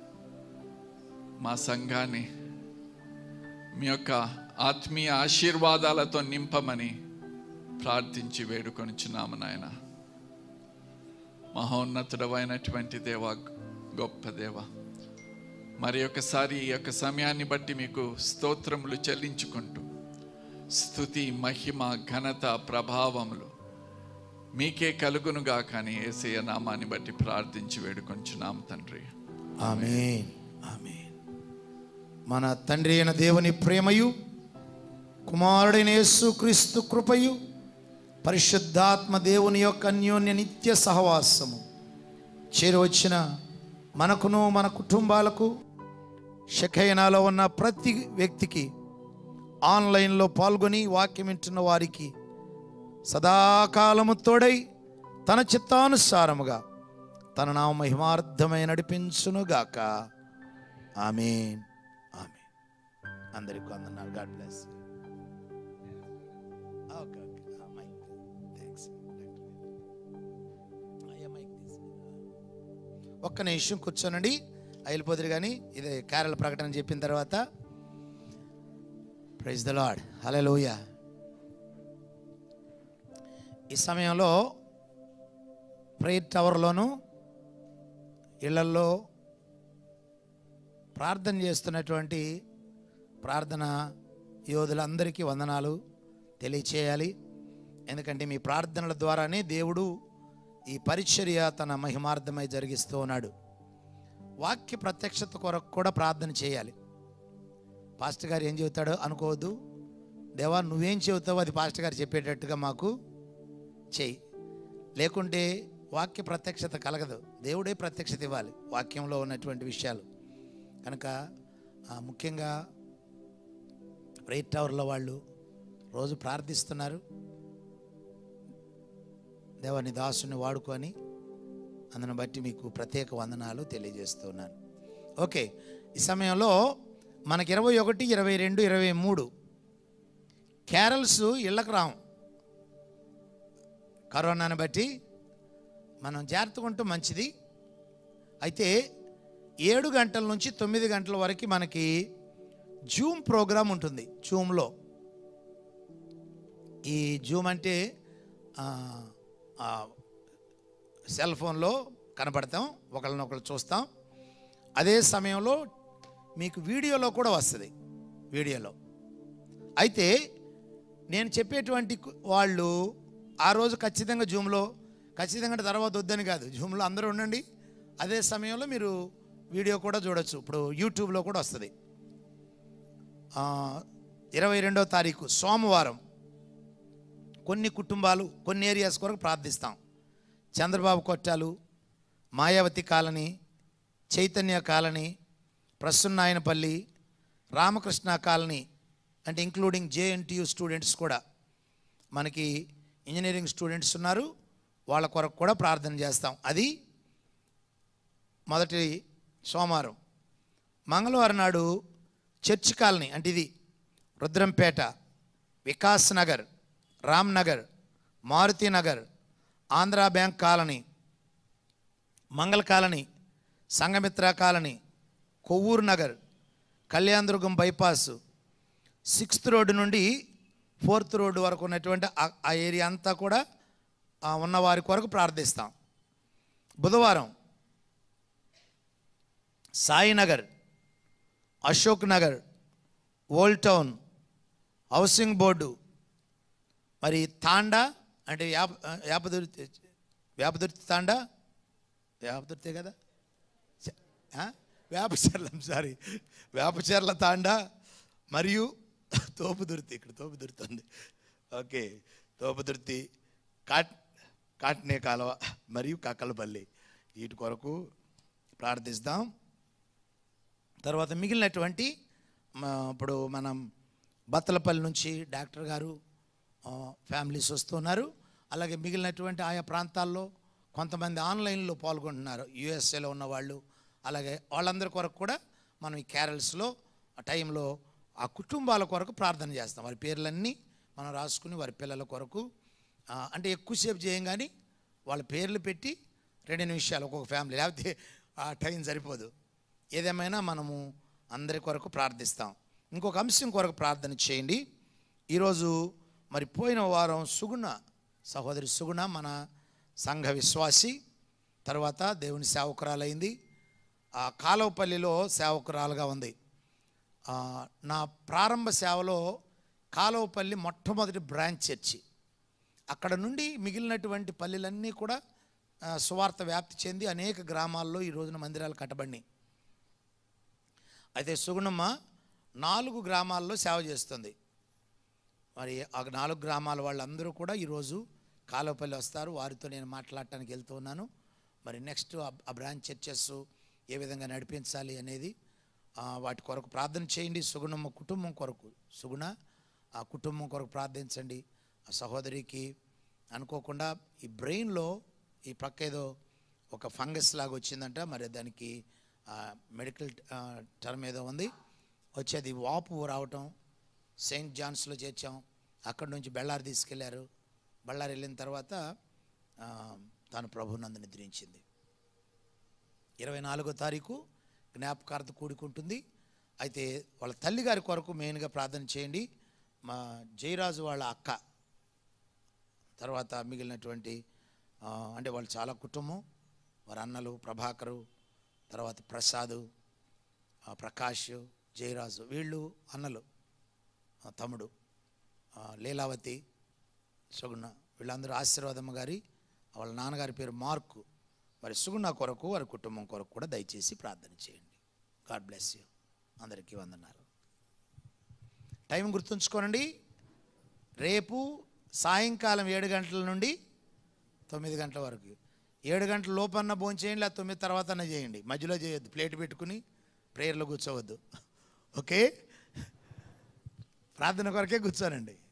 [SPEAKER 5] మా సంఘాన్ని మీ యొక్క ఆత్మీయ ఆశీర్వాదాలతో నింపమని ప్రార్థించి వేడుకొనిచున్నాము నాయన మహోన్నతుడమైనటువంటి దేవ గొప్ప దేవ మరి ఒకసారి ఈ యొక్క సమయాన్ని బట్టి మీకు స్తోత్రములు చెల్లించుకుంటూ స్థుతి మహిమ ఘనత ప్రభావములు మీకే కలుగునుగా కానీ ఏసయ్య నామాన్ని బట్టి ప్రార్థించి వేడుకొంచున్నాం తండ్రి
[SPEAKER 4] ఆమేన్ ఆమేన్ మన తండ్రి అయిన దేవుని ప్రేమయు కుమారుడైన యేసు క్రీస్తు కృపయు పరిశుద్ధాత్మ దేవుని యొక్క అన్యోన్య నిత్య సహవాసము చేరువచ్చిన మనకును మన కుటుంబాలకు షఖైనాలో ఉన్న ప్రతి వ్యక్తికి ఆన్లైన్లో పాల్గొని వాక్యం వింటున్న వారికి సదాకాలము తోడై తన చిత్తానుసారముగా తన నామ మహిమార్థమై నడిపించునుగాక ఆమెన్ ఆమెన్ అందరికి వందనాలు God bless okay okay mic thanks ఒక్క నిమిషం కూర్చోనండి అయిపోదురు కానీ ఇది కేరళ ప్రకటన చెప్పిన తర్వాత ప్రైజ్ ద లాడ్ హలే ఈ సమయంలో ప్రేయర్ టవర్లోను ఇళ్లల్లో ప్రార్థన చేస్తున్నటువంటి ప్రార్థన యోధులందరికీ వందనాలు తెలియచేయాలి ఎందుకంటే మీ ప్రార్థనల ద్వారానే దేవుడు ఈ పరిచర్య తన మహిమార్థమై జరిగిస్తూ ఉన్నాడు వాక్య ప్రత్యక్షత కొరకు కూడా ప్రార్థన చేయాలి పాస్టర్ గారు ఏం చెబుతాడో అనుకోవద్దు దేవా నువ్వేం చెబుతావో అది పాస్టర్ గారు చెప్పేటట్టుగా మాకు చేయి లేకుంటే వాక్య ప్రత్యక్షత కలగదు దేవుడే ప్రత్యక్షత ఇవ్వాలి వాక్యంలో ఉన్నటువంటి విషయాలు కనుక ఆ, ముఖ్యంగా రైట్ టవర్లో వాళ్ళు రోజు ప్రార్థిస్తున్నారు దేవాని దాసుని వాడుకొని అందును బట్టి మీకు ప్రత్యేక వందనాలు తెలియజేస్తున్నాను ఓకే ఈ సమయంలో మనకి ఇరవై ఒకటి ఇరవై రెండు ఇరవై మూడు క్యారల్స్ ఇళ్ళకు రాం కరోనాను బట్టి మనం జాగ్రత్తగా ఉంటే మంచిది అయితే ఏడు గంటల నుంచి తొమ్మిది గంటల వరకు మనకి జూమ్ ప్రోగ్రాం ఉంటుంది జూమ్లో ఈ జూమ్ అంటే ఆ, ఆ, సెల్ ఫోన్లో కనపడతాం ఒకళ్ళనొకళ్ళు చూస్తాం అదే సమయంలో మీకు వీడియోలో కూడా వస్తుంది వీడియోలో అయితే నేను చెప్పేటువంటి కు- వాళ్ళు ఆ రోజు ఖచ్చితంగా జూమ్లో ఖచ్చితంగా అంటే తర్వాత వద్దని కాదు జూమ్లో అందరూ ఉండండి అదే సమయంలో మీరు వీడియో కూడా చూడొచ్చు ఇప్పుడు యూట్యూబ్లో కూడా వస్తుంది ఇరవై రెండో తారీఖు సోమవారం కొన్ని కుటుంబాలు కొన్ని ఏరియాస్ కొరకు ప్రార్థిస్తాం చంద్రబాబు కొట్టాలు Mayawati colony Chaitanya colony Prasannayanapalli Ramakrishna colony అంటే ఇంక్లూడింగ్ జేఎన్టీయు స్టూడెంట్స్ కూడా మనకి ఇంజనీరింగ్ స్టూడెంట్స్ ఉన్నారు వాళ్ళ కొరకు కూడా ప్రార్థన చేస్తాం అది మొదటి సోమవారం మంగళవారం నాడు చర్చ్ కాలనీ అంటే ఇది Rudrampeta Vikas Nagar Ram Nagar Maruti Nagar Andhra bank colony Mangala colony Sanghamitra colony Kovvur Nagar Kalyanadurgam bypass sixth road నుండి ఫోర్త్ రోడ్డు వరకు ఉన్నటువంటి ఆ- ఆ ఏరియా అంతా కూడా ఆ, ఉన్న వారి కొరకు ప్రార్థిస్తాం బుధవారం Sainagar Ashok Nagar old town housing board మరి తాండా అంటే యాప యాపదుర్తి వేపదుర్తి తాండా వేపదుర్తే కదా చ- ఆ? వేపచర్ల సారీ వేపచర్ల తాండా మరియు తోపుదుర్తి ఇక్కడ తోపుదుర్తి ఉంది ఓకే తోపుదుర్తి కాట్ కాట్నే కాలువ మరియు కక్కలపల్లి వీటి కొరకు ప్రార్థిస్తాం తర్వాత మిగిలినటువంటి మ- ఇప్పుడు మనం బత్తలపల్లి నుంచి డాక్టర్ గారు ఆ, ఫ్యామిలీస్ వస్తున్నారు అలాగే మిగిలినటువంటి ఆయా ప్రాంతాల్లో కొంతమంది ఆన్లైన్లో పాల్గొంటున్నారు యుఎస్ఏలో ఉన్న వాళ్ళు అలాగే వాళ్ళందరి కొరకు కూడా మనం ఈ క్యారల్స్లో ఆ టైంలో ఆ కుటుంబాల కొరకు ప్రార్థన చేస్తాం వారి పేర్లన్నీ మనం రాసుకుని వారి పిల్లల కొరకు ఆ, అంటే ఎక్కువసేపు చేయం కానీ వాళ్ళ పేర్లు పెట్టి రెండు నిమిషాలు ఒక్కొక్క ఫ్యామిలీ లేకపోతే ఆ టైం సరిపోదు ఏదేమైనా మనము అందరి కొరకు ప్రార్థిస్తాం ఇంకొక అంశం కొరకు ప్రార్థన చేయండి ఈరోజు మరి పోయిన వారం సుగుణ సహోదరి సుగుణ మన సంఘ విశ్వాసి తర్వాత దేవుని సేవకురాలైంది ఆ కాలువపల్లిలో సేవకురాలుగా ఉంది ఆ, నా ప్రారంభ సేవలో కాలువపల్లి మొట్టమొదటి బ్రాంచ్ చర్చి అక్కడ నుండి మిగిలినటువంటి పల్లెలన్నీ కూడా ఆ, సువార్త వ్యాప్తి చెంది అనేక గ్రామాల్లో ఈ రోజున మందిరాలు కట్టబడినాయి అయితే సుగుణమ్మ నాలుగు గ్రామాల్లో సేవ చేస్తుంది మరి ఆ నాలుగు గ్రామాల వాళ్ళందరూ కూడా ఈరోజు కాలువపల్లి వస్తారు వారితో నేను మాట్లాడటానికి వెళ్తూ ఉన్నాను మరి నెక్స్ట్ ఆ- ఆ బ్రాంచ్ చర్చెస్ ఏ విధంగా నడిపించాలి అనేది ఆ, వాటి కొరకు ప్రార్థన చేయండి సుగుణమ్మ కుటుంబం కొరకు సుగుణ ఆ కుటుంబం కొరకు ప్రార్థించండి ఆ సహోదరికి అనుకోకుండా ఈ బ్రెయిన్లో ఈ పక్క ఏదో ఒక ఫంగస్ లాగా వచ్చిందంట మరి దానికి మెడికల్ టర్మ్ ఏదో ఉంది వచ్చేది వాపు రావటం సెయింట్ జాన్స్లో చేర్చాం అక్కడి నుంచి బెళ్ళారి తీసుకెళ్లారు బళ్ళారి వెళ్ళిన తర్వాత ఆ, తాను ప్రభునందు నిద్రించింది ఇరవై నాలుగో తారీఖు జ్ఞాపకార్థ కూడుకుంటుంది అయితే వాళ్ళ తల్లి గారి కొరకు మెయిన్గా ప్రార్థన చేయండి మా జయరాజు వాళ్ళ అక్క తర్వాత మిగిలినటువంటి ఆ, అంటే వాళ్ళు చాలా కుటుంబం వారి అన్నలు ప్రభాకరు తర్వాత ప్రసాదు ఆ, ప్రకాష్ జయరాజు వీళ్ళు అన్నలు ఆ, తమ్ముడు ఆ, లీలావతి సుగుణ వీళ్ళందరూ ఆశీర్వాదమ్మ గారి వాళ్ళ నాన్నగారి పేరు మార్కు మరి సుగుణ కొరకు వారి కుటుంబం కొరకు కూడా దయచేసి ప్రార్థన చేయండి గాడ్ బ్లెస్ యూ అందరికీ వందనాలు టైం గుర్తుంచుకోనండి రేపు సాయంకాలం ఏడు గంటల నుండి తొమ్మిది గంటల వరకు ఏడు గంటల లోపన్న భోంచేయండి లేదా తొమ్మిది తర్వాత అన్న చేయండి మధ్యలో చేయొద్దు ప్లేట్ పెట్టుకుని ప్రేయర్లో కూర్చోవద్దు ఓకే ప్రార్థన కొరకే కూర్చోనండి